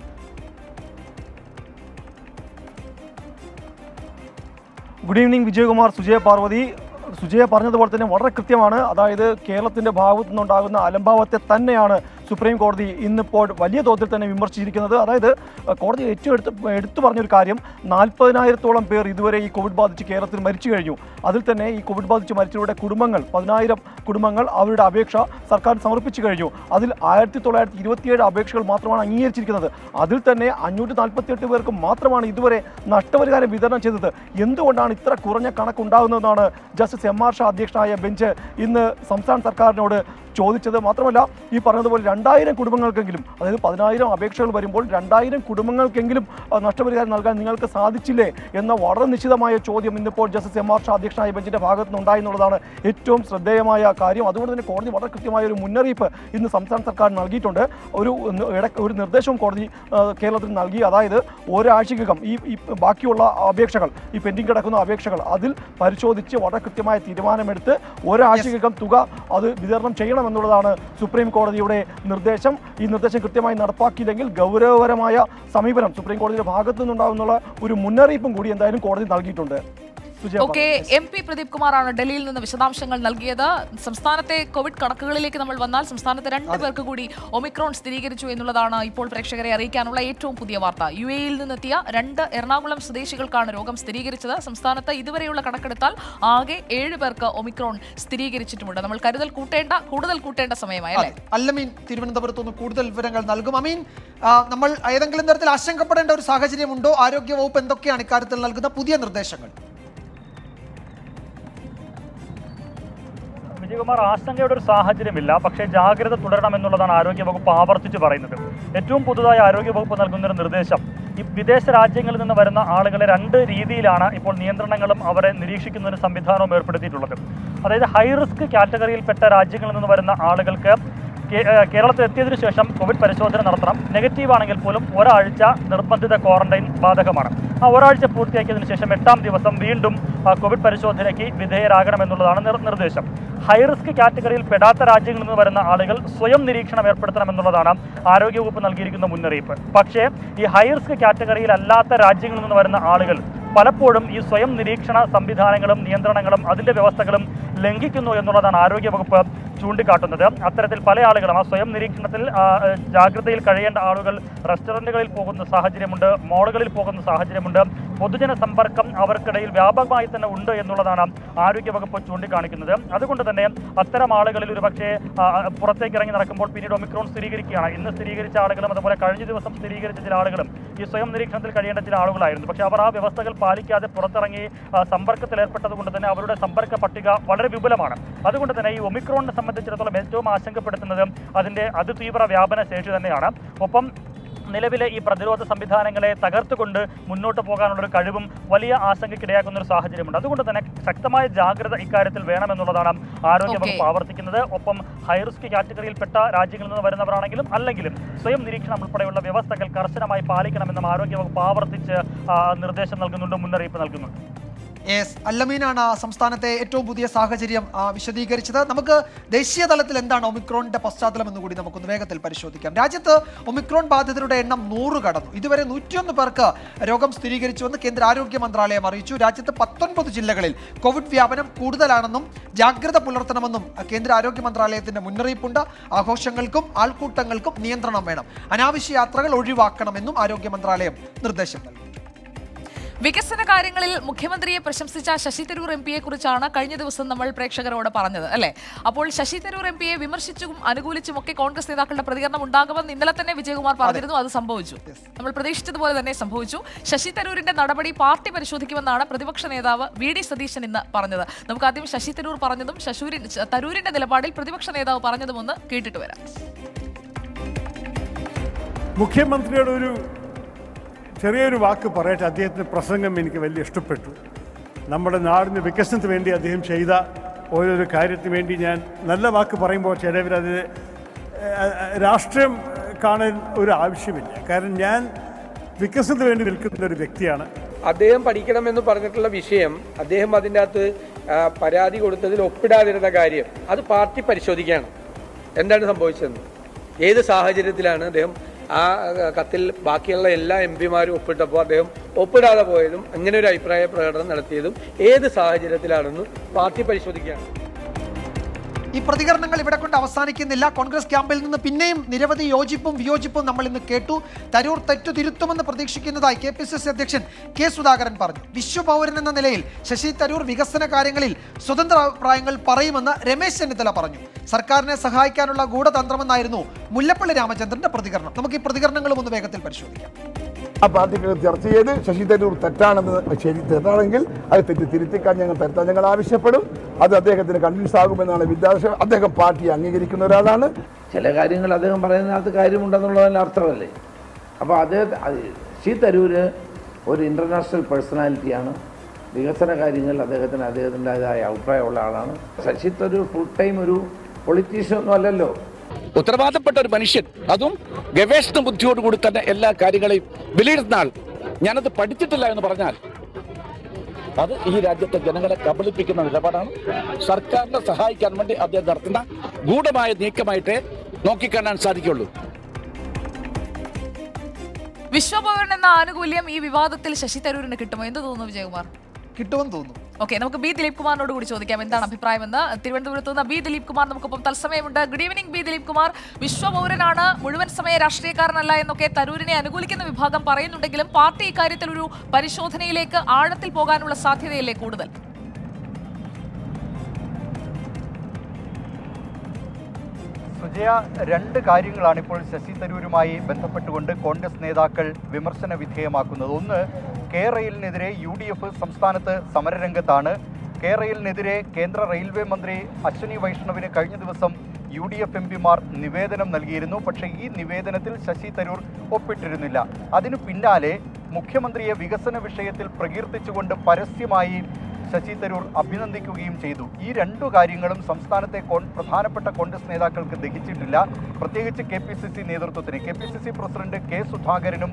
ഗുഡ് ഈവനിങ് വിജയകുമാർ സുജയ പാർവതി സുജയ പറഞ്ഞതുപോലെ തന്നെ വളരെ കൃത്യമാണ് അതായത് കേരളത്തിന്റെ ഭാഗത്തു നിന്നുണ്ടാകുന്ന അലംഭാവത്തെ തന്നെയാണ് സുപ്രീം കോടതി ഇന്നിപ്പോൾ വലിയ തോതിൽ തന്നെ വിമർശിച്ചിരിക്കുന്നത് അതായത് അഹ്, കോടതി ഏറ്റവും എടുത്ത് എടുത്തു പറഞ്ഞൊരു കാര്യം നാൽപ്പതിനായിരത്തോളം പേർ ഇതുവരെ ഈ കോവിഡ് ബാധിച്ച് കേരളത്തിൽ മരിച്ചു കഴിഞ്ഞു അതിൽ തന്നെ ഈ കോവിഡ് ബാധിച്ച് മരിച്ചവരുടെ കുടുംബങ്ങൾ പതിനായിരം കുടുംബങ്ങൾ അവരുടെ അപേക്ഷ സർക്കാർ സമർപ്പിച്ചു കഴിഞ്ഞു അതിൽ ആയിരത്തി തൊള്ളായിരത്തി ഇരുപത്തിയേഴ് അപേക്ഷകൾ മാത്രമാണ് അംഗീകരിച്ചിരിക്കുന്നത് അതിൽ തന്നെ അഞ്ഞൂറ്റി നാൽപ്പത്തിയെട്ട് പേർക്ക് മാത്രമാണ് ഇതുവരെ നഷ്ടപരിഹാരം വിതരണം ചെയ്തത് എന്തുകൊണ്ടാണ് ഇത്ര കുറഞ്ഞ കണക്കുണ്ടാകുന്നതെന്നാണ് ജസ്റ്റിസ് എം ആർ ഷാ അധ്യക്ഷനായ ബെഞ്ച് ഇന്ന് സംസ്ഥാന സർക്കാരിനോട് ചോദിച്ചത് മാത്രമല്ല ഈ പറഞ്ഞതുപോലെ രണ്ടായിരം കുടുംബങ്ങൾക്കെങ്കിലും അതായത് പതിനായിരം അപേക്ഷകൾ വരുമ്പോൾ രണ്ടായിരം കുടുംബങ്ങൾക്കെങ്കിലും ആ, നഷ്ടപരിഹാരം നൽകാൻ നിങ്ങൾക്ക് സാധിച്ചില്ലേ എന്ന വളരെ നിശ്ചിതമായ ചോദ്യം ഇന്നിപ്പോൾ ജസ്റ്റിസ് എം ആർ ഷാ അധ്യക്ഷനായ ബെഞ്ചിന്റെ ഭാഗത്ത് നിന്നുണ്ടായി എന്നുള്ളതാണ് ഏറ്റവും ശ്രദ്ധേയമായ കാര്യം അതുകൊണ്ട് തന്നെ കോടതി വളരെ കൃത്യമായ ഒരു മുന്നറിയിപ്പ് ഇന്ന് സംസ്ഥാന സർക്കാർ നൽകിയിട്ടുണ്ട് ഒരു ന- ഇട- ഒരു നിർദ്ദേശവും കോടതി ആ, കേരളത്തിൽ നൽകി അതായത് ഒരാഴ്ചക്കകം ഈ ഈ ബാക്കിയുള്ള അപേക്ഷകൾ ഈ പെൻഡിംഗ് കിടക്കുന്ന അപേക്ഷകൾ അതിൽ പരിശോധിച്ച് വളരെ കൃത്യമായ തീരുമാനമെടുത്ത് ഒരാഴ്ചക്കകം തുക അത് വിതരണം ചെയ്യണമെന്നുള്ളതാണ് സുപ്രീം കോടതിയുടെ നിർദ്ദേശം ഈ നിർദ്ദേശം കൃത്യമായി നടപ്പാക്കിയില്ലെങ്കിൽ ഗൗരവപരമായ സമീപനം സുപ്രീം കോടതിയുടെ ഭാഗത്തു നിന്നുണ്ടാകുന്നുള്ള ഒരു മുന്നറിയിപ്പും കൂടി എന്തായാലും കോടതി നൽകിയിട്ടുണ്ട് Sujaya okay M P Pradeep കുമാറാണ് ഡൽഹിയിൽ നിന്ന് വിശദാംശങ്ങൾ നൽകിയത് സംസ്ഥാനത്തെ കോവിഡ് കണക്കുകളിലേക്ക് നമ്മൾ വന്നാൽ സംസ്ഥാനത്ത് രണ്ട് പേർക്ക് കൂടി ഒമിക്രോൺ സ്ഥിരീകരിച്ചു എന്നുള്ളതാണ് ഇപ്പോൾ പ്രേക്ഷകരെ അറിയിക്കാനുള്ള ഏറ്റവും പുതിയ വാർത്ത യു എയിൽ നിന്നെത്തിയ രണ്ട് എറണാകുളം സ്വദേശികൾക്കാണ് രോഗം സ്ഥിരീകരിച്ചത് സംസ്ഥാനത്ത് ഇതുവരെയുള്ള കണക്കെടുത്താൽ ആകെ ഏഴ് പേർക്ക് ഒമിക്രോൺ സ്ഥിരീകരിച്ചിട്ടുമുണ്ട് നമ്മൾ കരുതൽ കൂട്ടേണ്ട കൂടുതൽ കൂട്ടേണ്ട സമയമായി അല്ലേ അല്ലമീൻ തിരുവനന്തപുരത്ത് നിന്ന് കൂടുതൽ വിവരങ്ങൾ നൽകും അമീൻ ആ, നമ്മൾ ഏതെങ്കിലും തരത്തിൽ ആശങ്കപ്പെടേണ്ട ഒരു സാഹചര്യമുണ്ടോ ആരോഗ്യ വകുപ്പ് എന്തൊക്കെയാണ് ഇക്കാര്യത്തിൽ നൽകുന്ന പുതിയ നിർദ്ദേശങ്ങൾ വിജയകുമാർ ആശങ്കയുടെ ഒരു സാഹചര്യമില്ല പക്ഷേ ജാഗ്രത തുടരണമെന്നുള്ളതാണ് ആരോഗ്യവകുപ്പ് ആവർത്തിച്ച് പറയുന്നത് ഏറ്റവും പുതുതായി ആരോഗ്യവകുപ്പ് നൽകുന്ന ഒരു നിർദ്ദേശം ഈ വിദേശ രാജ്യങ്ങളിൽ നിന്ന് വരുന്ന ആളുകളെ രണ്ട് രീതിയിലാണ് ഇപ്പോൾ നിയന്ത്രണങ്ങളും അവരെ നിരീക്ഷിക്കുന്ന ഒരു സംവിധാനവും ഏർപ്പെടുത്തിയിട്ടുള്ളത് അതായത് ഹൈ റിസ്ക് കാറ്റഗറിയിൽപ്പെട്ട രാജ്യങ്ങളിൽ നിന്ന് വരുന്ന ആളുകൾക്ക് കേ- ഏഹ് കേരളത്തിൽ എത്തിയതിനു ശേഷം കോവിഡ് പരിശോധന നടത്തണം നെഗറ്റീവ് ആണെങ്കിൽ പോലും ഒരാഴ്ച നിർബന്ധിത ക്വാറന്റൈൻ ബാധകമാണ് ആ ഒരാഴ്ച പൂർത്തിയാക്കിയതിനു ശേഷം എട്ടാം ദിവസം വീണ്ടും ആ, കോവിഡ് പരിശോധനയ്ക്ക് വിധേയരാകണമെന്നുള്ളതാണ് നിർ- നിർദ്ദേശം ഹൈ റിസ്ക് കാറ്റഗറിയിൽ പെടാത്ത രാജ്യങ്ങളിൽ നിന്ന് വരുന്ന ആളുകൾ സ്വയം നിരീക്ഷണം ഏർപ്പെടുത്തണമെന്നുള്ളതാണ് ആരോഗ്യവകുപ്പ് നൽകിയിരിക്കുന്ന മുന്നറിയിപ്പ് പക്ഷേ ഈ ഹൈ റിസ്ക് കാറ്റഗറിയിൽ അല്ലാത്ത രാജ്യങ്ങളിൽ നിന്ന് വരുന്ന ആളുകൾ പലപ്പോഴും ഈ സ്വയം നിരീക്ഷണ സംവിധാനങ്ങളും നിയന്ത്രണങ്ങളും അതിൻ്റെ വ്യവസ്ഥകളും ലംഘിക്കുന്നു എന്നുള്ളതാണ് ആരോഗ്യവകുപ്പ് ചൂണ്ടിക്കാട്ടുന്നത് അത്തരത്തിൽ പല ആളുകളും ആ സ്വയം നിരീക്ഷണത്തിൽ ആ, ഏ, ജാഗ്രതയിൽ കഴിയേണ്ട ആളുകൾ റെസ്റ്റോറൻറ്റുകളിൽ പോകുന്ന സാഹചര്യമുണ്ട് മോളുകളിൽ പോകുന്ന സാഹചര്യമുണ്ട് പൊതുജന സമ്പർക്കം അവർക്കിടയിൽ വ്യാപകമായി തന്നെ ഉണ്ട് എന്നുള്ളതാണ് ആരോഗ്യവകുപ്പ് ചൂണ്ടിക്കാണിക്കുന്നത് അതുകൊണ്ട് തന്നെ അത്തരം ആളുകളിൽ ഒരു പക്ഷേ പുറത്തേക്ക് ഇറങ്ങി നടക്കുമ്പോൾ പിന്നീട് ഒമിക്രോൺ സ്ഥിരീകരിക്കുകയാണ് ഇന്ന് സ്ഥിരീകരിച്ച ആളുകളും അതുപോലെ കഴിഞ്ഞ ദിവസം സ്ഥിരീകരിച്ച ചില ആളുകളും ഈ സ്വയം നിരീക്ഷണത്തിൽ കഴിയേണ്ട ചില ആളുകളായിരുന്നു പക്ഷേ അവർ ആ വ്യവസ്ഥകൾ പാലിക്കാതെ പുറത്തിറങ്ങി ആ, സമ്പർക്കത്തിൽ ഏർപ്പെട്ടത് കൊണ്ട് തന്നെ അവരുടെ സമ്പർക്ക പട്ടിക വളരെ വിപുലമാണ് അതുകൊണ്ട് തന്നെ ഈ ഒമിക്രോണിനെ സംബന്ധിച്ചിടത്തോളം ഏറ്റവും ആശങ്കപ്പെടുത്തുന്നത് അതിൻ്റെ അതിതീവ്ര വ്യാപന ശേഷി തന്നെയാണ് ഒപ്പം നിലവിലെ ഈ പ്രതിരോധ സംവിധാനങ്ങളെ തകർത്തുകൊണ്ട് മുന്നോട്ട് പോകാനുള്ള ഒരു കഴിവും വലിയ ആശങ്കയ്ക്കിടയാക്കുന്ന ഒരു സാഹചര്യമുണ്ട് അതുകൊണ്ട് തന്നെ ശക്തമായ ജാഗ്രത ഇക്കാര്യത്തിൽ വേണമെന്നുള്ളതാണ് ആരോഗ്യവകുപ്പ് Okay. ആവർത്തിക്കുന്നത് ഒപ്പം ഹൈറിസ്ക് കാറ്റഗറിയിൽപ്പെട്ട രാജ്യങ്ങളിൽ നിന്ന് വരുന്നവരാണെങ്കിലും അല്ലെങ്കിലും സ്വയം നിരീക്ഷണം ഉൾപ്പെടെയുള്ള വ്യവസ്ഥകൾ കർശനമായി പാലിക്കണമെന്നും ആരോഗ്യവകുപ്പ് ആവർത്തിച്ച് ആ, നിർദ്ദേശം നൽകുന്നുണ്ട് മുന്നറിയിപ്പ് നൽകുന്നുണ്ട് എസ് അല്ലമീനാണ് സംസ്ഥാനത്തെ ഏറ്റവും പുതിയ സാഹചര്യം ആ, വിശദീകരിച്ചത് നമുക്ക് ദേശീയ തലത്തിൽ എന്താണ് ഒമിക്രോണിന്റെ പശ്ചാത്തലം എന്ന് കൂടി നമുക്കൊന്ന് വേഗത്തിൽ പരിശോധിക്കാം രാജ്യത്ത് ഒമിക്രോൺ ബാധിതരുടെ എണ്ണം നൂറ് കടന്നു ഇതുവരെ നൂറ്റിയൊന്ന് പേർക്ക് രോഗം സ്ഥിരീകരിച്ചുവെന്ന് കേന്ദ്ര ആരോഗ്യ മന്ത്രാലയം അറിയിച്ചു രാജ്യത്ത് പത്തൊൻപത് ജില്ലകളിൽ കോവിഡ് വ്യാപനം കൂടുതലാണെന്നും ജാഗ്രത പുലർത്തണമെന്നും കേന്ദ്ര ആരോഗ്യ മന്ത്രാലയത്തിന്റെ മുന്നറിയിപ്പുണ്ട് ആഘോഷങ്ങൾക്കും ആൾക്കൂട്ടങ്ങൾക്കും നിയന്ത്രണം വേണം അനാവശ്യ യാത്രകൾ ഒഴിവാക്കണമെന്നും ആരോഗ്യ മന്ത്രാലയം നിർദ്ദേശം നൽകി വികസന കാര്യങ്ങളിൽ മുഖ്യമന്ത്രിയെ പ്രശംസിച്ച ശശി തരൂർ എം പിയെ കുറിച്ചാണ് കഴിഞ്ഞ ദിവസം നമ്മൾ പ്രേക്ഷകരോട് പറഞ്ഞത് അല്ലെ അപ്പോൾ ശശി തരൂർ എം പിയെ വിമർശിച്ചും അനുകൂലിച്ചും ഒക്കെ കോൺഗ്രസ് നേതാക്കളുടെ പ്രതികരണം ഉണ്ടാകുമെന്ന് ഇന്നലെ തന്നെ വിജയകുമാർ പറഞ്ഞിരുന്നു അത് സംഭവിച്ചു നമ്മൾ പ്രതീക്ഷിച്ചതുപോലെ തന്നെ സംഭവിച്ചു ശശി തരൂരിന്റെ നടപടി പാർട്ടി പരിശോധിക്കുമെന്നാണ് പ്രതിപക്ഷ നേതാവ് വി ഡി സതീശൻ ഇന്ന് പറഞ്ഞത് നമുക്ക് ആദ്യം ശശി തരൂർ പറഞ്ഞതും ശശൂരി തരൂരിന്റെ നിലപാടിൽ പ്രതിപക്ഷ നേതാവ് പറഞ്ഞതും ഒന്ന് കേട്ടിട്ട് വരാം മുഖ്യമന്ത്രിയുടെ ഒരു ചെറിയൊരു വാക്ക് പറയട്ടെ അദ്ദേഹത്തിൻ്റെ പ്രസംഗം എനിക്ക് വലിയ ഇഷ്ടപ്പെട്ടു നമ്മുടെ നാടിന് വികസനത്തിന് വേണ്ടി അദ്ദേഹം ചെയ്ത ഓരോരോ കാര്യത്തിന് വേണ്ടി ഞാൻ നല്ല വാക്ക് പറയുമ്പോൾ ചിലവരത് ഏഹ്, രാഷ്ട്രീയം കാണാൻ ഒരു ആവശ്യമില്ല കാരണം ഞാൻ വികസനത്തിന് വേണ്ടി നിൽക്കുന്ന ഒരു വ്യക്തിയാണ് അദ്ദേഹം പഠിക്കണമെന്ന് പറഞ്ഞിട്ടുള്ള വിഷയം അദ്ദേഹം അതിൻ്റെ അകത്ത് ആ, പരാതി കൊടുത്തതിൽ ഒപ്പിടാതിരുന്ന കാര്യം അത് പാർട്ടി പരിശോധിക്കുകയാണ് എന്താണ് സംഭവിച്ചതെന്ന് ഏത് സാഹചര്യത്തിലാണ് അദ്ദേഹം ആ ആ, കത്തിൽ ബാക്കിയുള്ള എല്ലാ എം പിമാരും ഒപ്പിട്ടപ്പോൾ അദ്ദേഹം ഒപ്പിടാതെ പോയതും അങ്ങനെ ഒരു അഭിപ്രായ പ്രകടനം നടത്തിയതും ഏത് സാഹചര്യത്തിലാണെന്ന് പാർട്ടി പരിശോധിക്കുകയാണ് ഈ പ്രതികരണങ്ങൾ ഇവിടെ കൊണ്ട് അവസാനിക്കുന്നില്ല കോൺഗ്രസ് ക്യാമ്പിൽ നിന്ന് പിന്നെയും നിരവധി യോജിപ്പും വിയോജിപ്പും നമ്മൾ ഇന്ന് കേട്ടു തരൂർ തെറ്റു തിരുത്തുമെന്ന് പ്രതീക്ഷിക്കുന്നതായി കെ പി സി സി അധ്യക്ഷൻ കെ സുധാകരൻ പറഞ്ഞു വിശ്വപൗരൻ എന്ന നിലയിൽ ശശി തരൂർ വികസന കാര്യങ്ങളിൽ സ്വതന്ത്ര അഭിപ്രായങ്ങൾ പറയുമെന്ന് രമേശ് ചെന്നിത്തല പറഞ്ഞു സർക്കാരിനെ സഹായിക്കാനുള്ള ഗൂഢതന്ത്രമെന്നായിരുന്നു മുല്ലപ്പള്ളി രാമചന്ദ്രന്റെ പ്രതികരണം നമുക്ക് ഈ പ്രതികരണങ്ങളും ഒന്ന് വേഗത്തിൽ പരിശോധിക്കാം ആ പാർട്ടിക്ക് ചർച്ച ചെയ്ത് ശശി തരൂർ തെറ്റാണെന്ന് ശരി തെറ്റാണെങ്കിൽ അത് തെറ്റ് തിരുത്തിക്കാൻ ഞങ്ങൾ തിരുത്താൻ ഞങ്ങൾ ആവശ്യപ്പെടും അത് അദ്ദേഹത്തിന് കൺവിൻസ് ആകുമെന്നാണ് വിദ്യാഭ്യാസം അദ്ദേഹം പാർട്ടി അംഗീകരിക്കുന്ന ഒരാളാണ് ചില കാര്യങ്ങൾ അദ്ദേഹം പറയുന്നതിനകത്ത് കാര്യമുണ്ടെന്നുള്ളതിന് അർത്ഥമല്ലേ അപ്പോൾ അദ്ദേഹം ശശി തരൂര് ഒരു ഇൻ്റർനാഷണൽ പേഴ്സണാലിറ്റിയാണ് വികസന കാര്യങ്ങളിൽ അദ്ദേഹത്തിന് അദ്ദേഹത്തിൻ്റെതായ അഭിപ്രായമുള്ള ആളാണ് ശശി തരൂർ ഫുൾ ടൈം ഒരു പൊളിറ്റീഷ്യൻ ഒന്നും അല്ലല്ലോ ഉത്തരവാദപ്പെട്ട ഒരു മനുഷ്യൻ അതും ഗവേഷണ ബുദ്ധിയോടുകൂടി തന്നെ എല്ലാ കാര്യങ്ങളെയും വിലയിരുത്തുന്ന ആൾ ഞാനത് പഠിച്ചിട്ടില്ല എന്ന് പറഞ്ഞാൽ അത് ഈ രാജ്യത്തെ ജനങ്ങളെ കബളിപ്പിക്കുന്ന നിലപാടാണ് സർക്കാരിനെ സഹായിക്കാൻ വേണ്ടി അദ്ദേഹം നടത്തുന്ന ഗൂഢമായ നീക്കമായിട്ടേ നോക്കിക്കാണാൻ സാധിക്കുള്ളൂ വിശ്വപൗരൻ എന്ന ആനുകൂല്യം ഈ വിവാദത്തിൽ ശശി തരൂരിന് കിട്ടുമോ എന്ത് തോന്നുന്നു വിജയകുമാർ കിട്ടുമെന്ന് തോന്നുന്നു ഓക്കെ നമുക്ക് ബി ദിലീപ് കുമാറിനോട് കൂടി ചോദിക്കാം എന്താണ് അഭിപ്രായമെന്ന് തിരുവനന്തപുരത്ത് നിന്ന് ബി ദിലീപ് കുമാർ നമുക്കൊപ്പം തത്സമയമുണ്ട് good evening B Dileep Kumar വിശ്വപൗരനാണ് മുഴുവൻ സമയ രാഷ്ട്രീയക്കാരനല്ല എന്നൊക്കെ തരൂരിനെ അനുകൂലിക്കുന്ന വിഭാഗം പറയുന്നുണ്ടെങ്കിലും പാർട്ടി ഇക്കാര്യത്തിൽ ഒരു പരിശോധനയിലേക്ക് ആഴത്തിൽ പോകാനുള്ള സാധ്യതയല്ലേ കൂടുതൽ സുജയ രണ്ട് കാര്യങ്ങളാണ് ഇപ്പോൾ ശശി തരൂരുമായി ബന്ധപ്പെട്ടുകൊണ്ട് കോൺഗ്രസ് നേതാക്കൾ വിമർശന വിധേയമാക്കുന്നത് ഒന്ന് കെ റെയിലിനെതിരെ യു ഡി എഫ് സംസ്ഥാനത്ത് സമരരംഗത്താണ് കെ റെയിലിനെതിരെ കേന്ദ്ര റെയിൽവേ മന്ത്രി അശ്വനി വൈഷ്ണവിന് കഴിഞ്ഞ ദിവസം യു ഡി എഫ് എം പിമാർ നിവേദനം നൽകിയിരുന്നു പക്ഷേ ഈ നിവേദനത്തിൽ ശശി തരൂർ ഒപ്പിട്ടിരുന്നില്ല അതിനു പിന്നാലെ മുഖ്യമന്ത്രിയെ വികസന വിഷയത്തിൽ പ്രകീർത്തിച്ചുകൊണ്ട് പരസ്യമായി ശശി തരൂർ അഭിനന്ദിക്കുകയും ചെയ്തു ഈ രണ്ടു കാര്യങ്ങളും സംസ്ഥാനത്തെ കോൺ- പ്രധാനപ്പെട്ട കോൺഗ്രസ് നേതാക്കൾക്ക് ദഹിച്ചിട്ടില്ല പ്രത്യേകിച്ച് കെ പി സി സി നേതൃത്വത്തിന് K P C C president K സുധാകരനും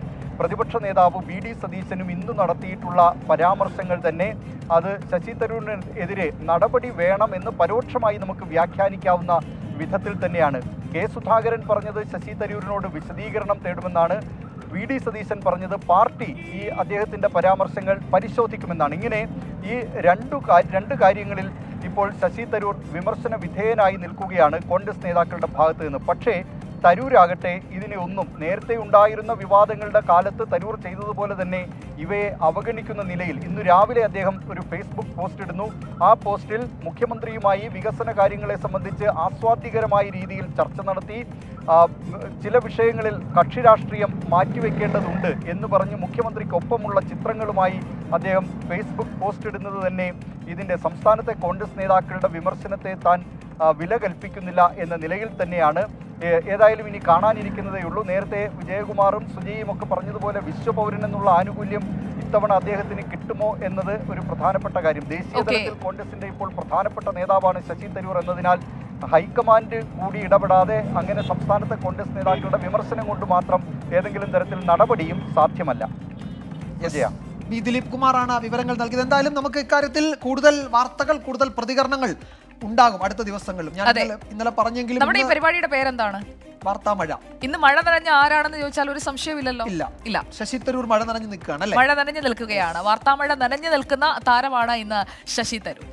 പ്രതിപക്ഷ നേതാവ് വി ഡി സതീശനും ഇന്ന് നടത്തിയിട്ടുള്ള പരാമർശങ്ങൾ തന്നെ അത് ശശി തരൂരിനെതിരെ നടപടി വേണമെന്ന് പരോക്ഷമായി നമുക്ക് വ്യാഖ്യാനിക്കാവുന്ന വിധത്തിൽ തന്നെയാണ് കെ സുധാകരൻ പറഞ്ഞത് ശശി തരൂരിനോട് വിശദീകരണം തേടുമെന്നാണ് വി ഡി സതീശൻ പറഞ്ഞത് പാർട്ടി ഈ അദ്ദേഹത്തിന്റെ പരാമർശങ്ങൾ പരിശോധിക്കുമെന്നാണ് ഇങ്ങനെ ഈ രണ്ടു കാ- രണ്ട് കാര്യങ്ങളിൽ ഇപ്പോൾ ശശി തരൂർ വിമർശന വിധേയനായി നിൽക്കുകയാണ് കോൺഗ്രസ് നേതാക്കളുടെ ഭാഗത്ത് നിന്ന് പക്ഷേ തരൂരാകട്ടെ ഇതിനെ ഒന്നും നേരത്തെ ഉണ്ടായിരുന്ന വിവാദങ്ങളുടെ കാലത്ത് തരൂർ ചെയ്തതുപോലെ തന്നെ ഇവയെ അവഗണിക്കുന്ന നിലയിൽ ഇന്ന് രാവിലെ അദ്ദേഹം ഒരു ഫേസ്ബുക്ക് പോസ്റ്റ് ഇടുന്നു ആ പോസ്റ്റിൽ മുഖ്യമന്ത്രിയുമായി വികസന കാര്യങ്ങളെ സംബന്ധിച്ച് ആസ്വാദ്യകരമായ രീതിയിൽ ചർച്ച നടത്തി ആ, ചില വിഷയങ്ങളിൽ കക്ഷി രാഷ്ട്രീയം മാറ്റിവെക്കേണ്ടതുണ്ട് എന്ന് പറഞ്ഞ് മുഖ്യമന്ത്രിക്കൊപ്പമുള്ള ചിത്രങ്ങളുമായി അദ്ദേഹം ഫേസ്ബുക്ക് പോസ്റ്റ് ഇടുന്നത് തന്നെ ഇതിൻ്റെ സംസ്ഥാനത്തെ കോൺഗ്രസ് നേതാക്കളുടെ വിമർശനത്തെ താൻ ആ, വില കൽപ്പിക്കുന്നില്ല എന്ന നിലയിൽ തന്നെയാണ് ഏ- ഏതായാലും ഇനി കാണാനിരിക്കുന്നതേ ഉള്ളൂ നേരത്തെ വിജയകുമാറും സുജയും ഒക്കെ പറഞ്ഞതുപോലെ വിശ്വപൗരൻ എന്നുള്ള ആനുകൂല്യം ഇത്തവണ അദ്ദേഹത്തിന് കിട്ടുമോ എന്നത് ഒരു പ്രധാനപ്പെട്ട കാര്യം ദേശീയ Okay. തലത്തിൽ കോൺഗ്രസിന്റെ ഇപ്പോൾ പ്രധാനപ്പെട്ട നേതാവാണ് ശശി തരൂർ എന്നതിനാൽ ഹൈക്കമാൻഡ് കൂടി ഇടപെടാതെ അങ്ങനെ സംസ്ഥാനത്തെ കോൺഗ്രസ് നേതാക്കളുടെ വിമർശനം കൊണ്ട് മാത്രം ഏതെങ്കിലും തരത്തിൽ നടപടിയും സാധ്യമല്ല വിജയ ബി ദിലീപ് കുമാറാണ് വിവരങ്ങൾ നൽകിയത് എന്തായാലും നമുക്ക് ഇക്കാര്യത്തിൽ കൂടുതൽ വാർത്തകൾ കൂടുതൽ പ്രതികരണങ്ങൾ ഉണ്ടാകും അടുത്ത ദിവസങ്ങളിലും ഞാൻ അതെ. ഇന്നലെ ഇന്നലെ പറഞ്ഞെങ്കിലും നമ്മുടെ ഈ ഇന്ന് പരിപാടിയുടെ പേരെന്താണ് വാർത്താ മഴ ഇന്ന് മഴ നനഞ്ഞ ആരാണെന്ന് ചോദിച്ചാൽ ഒരു സംശയമില്ലല്ലോ ഇല്ല ഇല്ല ശശി തരൂർ മഴ നനഞ്ഞു നിൽക്കുകയാണ് അല്ലേ മഴ നനഞ്ഞു നിൽക്കുകയാണ് വാർത്താമഴ നനഞ്ഞു നിൽക്കുന്ന താരമാണ് ഇന്ന് ശശി തരൂർ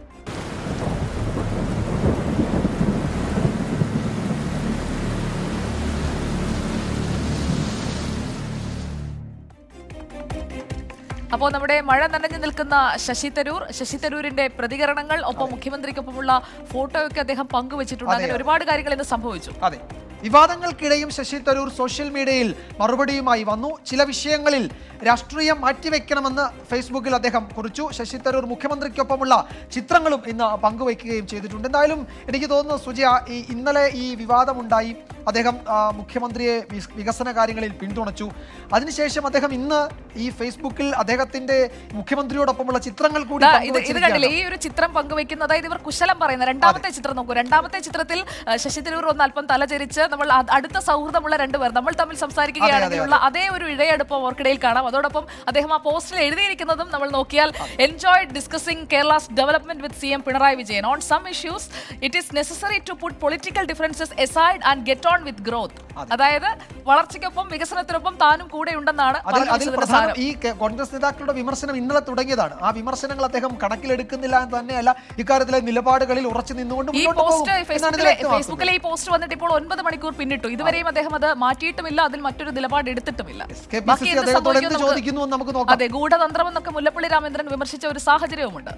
അപ്പോൾ നമ്മുടെ മഴ നനഞ്ഞു നിൽക്കുന്ന ശശി തരൂർ ശശി തരൂരിന്റെ പ്രതികരണങ്ങൾ ഒപ്പം മുഖ്യമന്ത്രിക്കൊപ്പമുള്ള ഫോട്ടോയൊക്കെ അദ്ദേഹം പങ്കുവച്ചിട്ടുണ്ട് അതെ, അങ്ങനെ അതെ. ഒരുപാട് കാര്യങ്ങൾ ഇന്ന് സംഭവിച്ചു അതെ വിവാദങ്ങൾക്കിടെയും ശശി തരൂർ സോഷ്യൽ മീഡിയയിൽ മറുപടിയുമായി വന്നു ചില വിഷയങ്ങളിൽ രാഷ്ട്രീയം മാറ്റിവെക്കണമെന്ന് ഫേസ്ബുക്കിൽ അദ്ദേഹം കുറിച്ചു ശശി തരൂർ മുഖ്യമന്ത്രിക്കൊപ്പമുള്ള ചിത്രങ്ങളും ഇന്ന് പങ്കുവയ്ക്കുകയും ചെയ്തിട്ടുണ്ട് എന്തായാലും എനിക്ക് തോന്നുന്നു സുജയ ഈ ഇന്നലെ ഈ വിവാദമുണ്ടായി അദ്ദേഹം ആ, മുഖ്യമന്ത്രിയെ വിസ്- വികസന കാര്യങ്ങളിൽ പിന്തുണച്ചു അതിനുശേഷം അദ്ദേഹം ഇന്ന് ഈ ഫേസ്ബുക്കിൽ അദ്ദേഹത്തിന്റെ മുഖ്യമന്ത്രിയോടൊപ്പമുള്ള ചിത്രങ്ങൾ കൂടി ദാ ഇത് ഇത് പങ്കുവച്ചിരിക്കുകയാണ്. കണ്ടില്ലേ ഈ ഒരു ചിത്രം പങ്കുവെക്കുന്നത് അതായത് ഇവർ കുശലം പറയുന്ന രണ്ടാമത്തെ ചിത്രം നോക്കൂ രണ്ടാമത്തെ ചിത്രത്തിൽ ആ, ശശി തരൂർ ഒന്ന് അല്പം തലചരിച്ച് നമ്മൾ അ- അടുത്ത സൗഹൃദമുള്ള രണ്ടുപേർ നമ്മൾ തമ്മിൽ സംസാരിക്കുകയാണെങ്കിലുള്ള അതേ ഒരു ഇഴയെടുപ്പം അവർക്കിടയിൽ കാണാം അതോടൊപ്പം അദ്ദേഹം ആ പോസ്റ്റിൽ എഴുതിയിരിക്കുന്നതും നമ്മൾ നോക്കിയാൽ enjoy discussing Kerala's development with C M Pinarayi Vijayan on some issues it is necessary to put political differences aside and get on with growth അതായത് വളർച്ചയ്ക്കൊപ്പം വികസനത്തിനൊപ്പം താനും കൂടെ ഉണ്ടെന്നാണ് അതിൽ അതിൽ പറഞ്ഞതിന്റെ പ്രധാനം സാരം. ഈ കെ- കോൺഗ്രസ് നേതാക്കളുടെ വിമർശനം ഇന്നലെ തുടങ്ങിയതാണ് ആ വിമർശനങ്ങൾ അദ്ദേഹം കണക്കിലെടുക്കുന്നില്ല എന്ന് തന്നെയല്ല ഇക്കാര്യത്തിലെ നിലപാടുകളിൽ ഉറച്ചു നിന്നുകൊണ്ട് ഈ മുന്നോട്ട് പോകും പോസ്റ്റ് എന്നാണ് ഇത് ഫേസ്ബുക്കിലെ വ്യക്തമാക്കുന്നത്. ഫേസ്ബുക്കിലെ ഈ പോസ്റ്റ് വന്നിട്ട് ഇപ്പോൾ ഒൻപത് മണിക്കൂർ പിന്നിട്ടു ഇതുവരെയും അദ്ദേഹം അത് മാറ്റിയിട്ടുമില്ല അതിൽ മറ്റൊരു നിലപാട് എടുത്തിട്ടുമില്ല കെ പി ബാക്കി സി സി എന്ത് അദ്ദേഹത്തോട് സംഭവിക്കും എന്ത് നമുക്ക് ചോദിക്കുന്നു എന്ന് നമുക്ക് നോക്കാം അതെ ഗൂഢതന്ത്രം എന്നൊക്കെ മുല്ലപ്പള്ളി രാമേന്ദ്രൻ വിമർശിച്ച ഒരു സാഹചര്യവുമുണ്ട്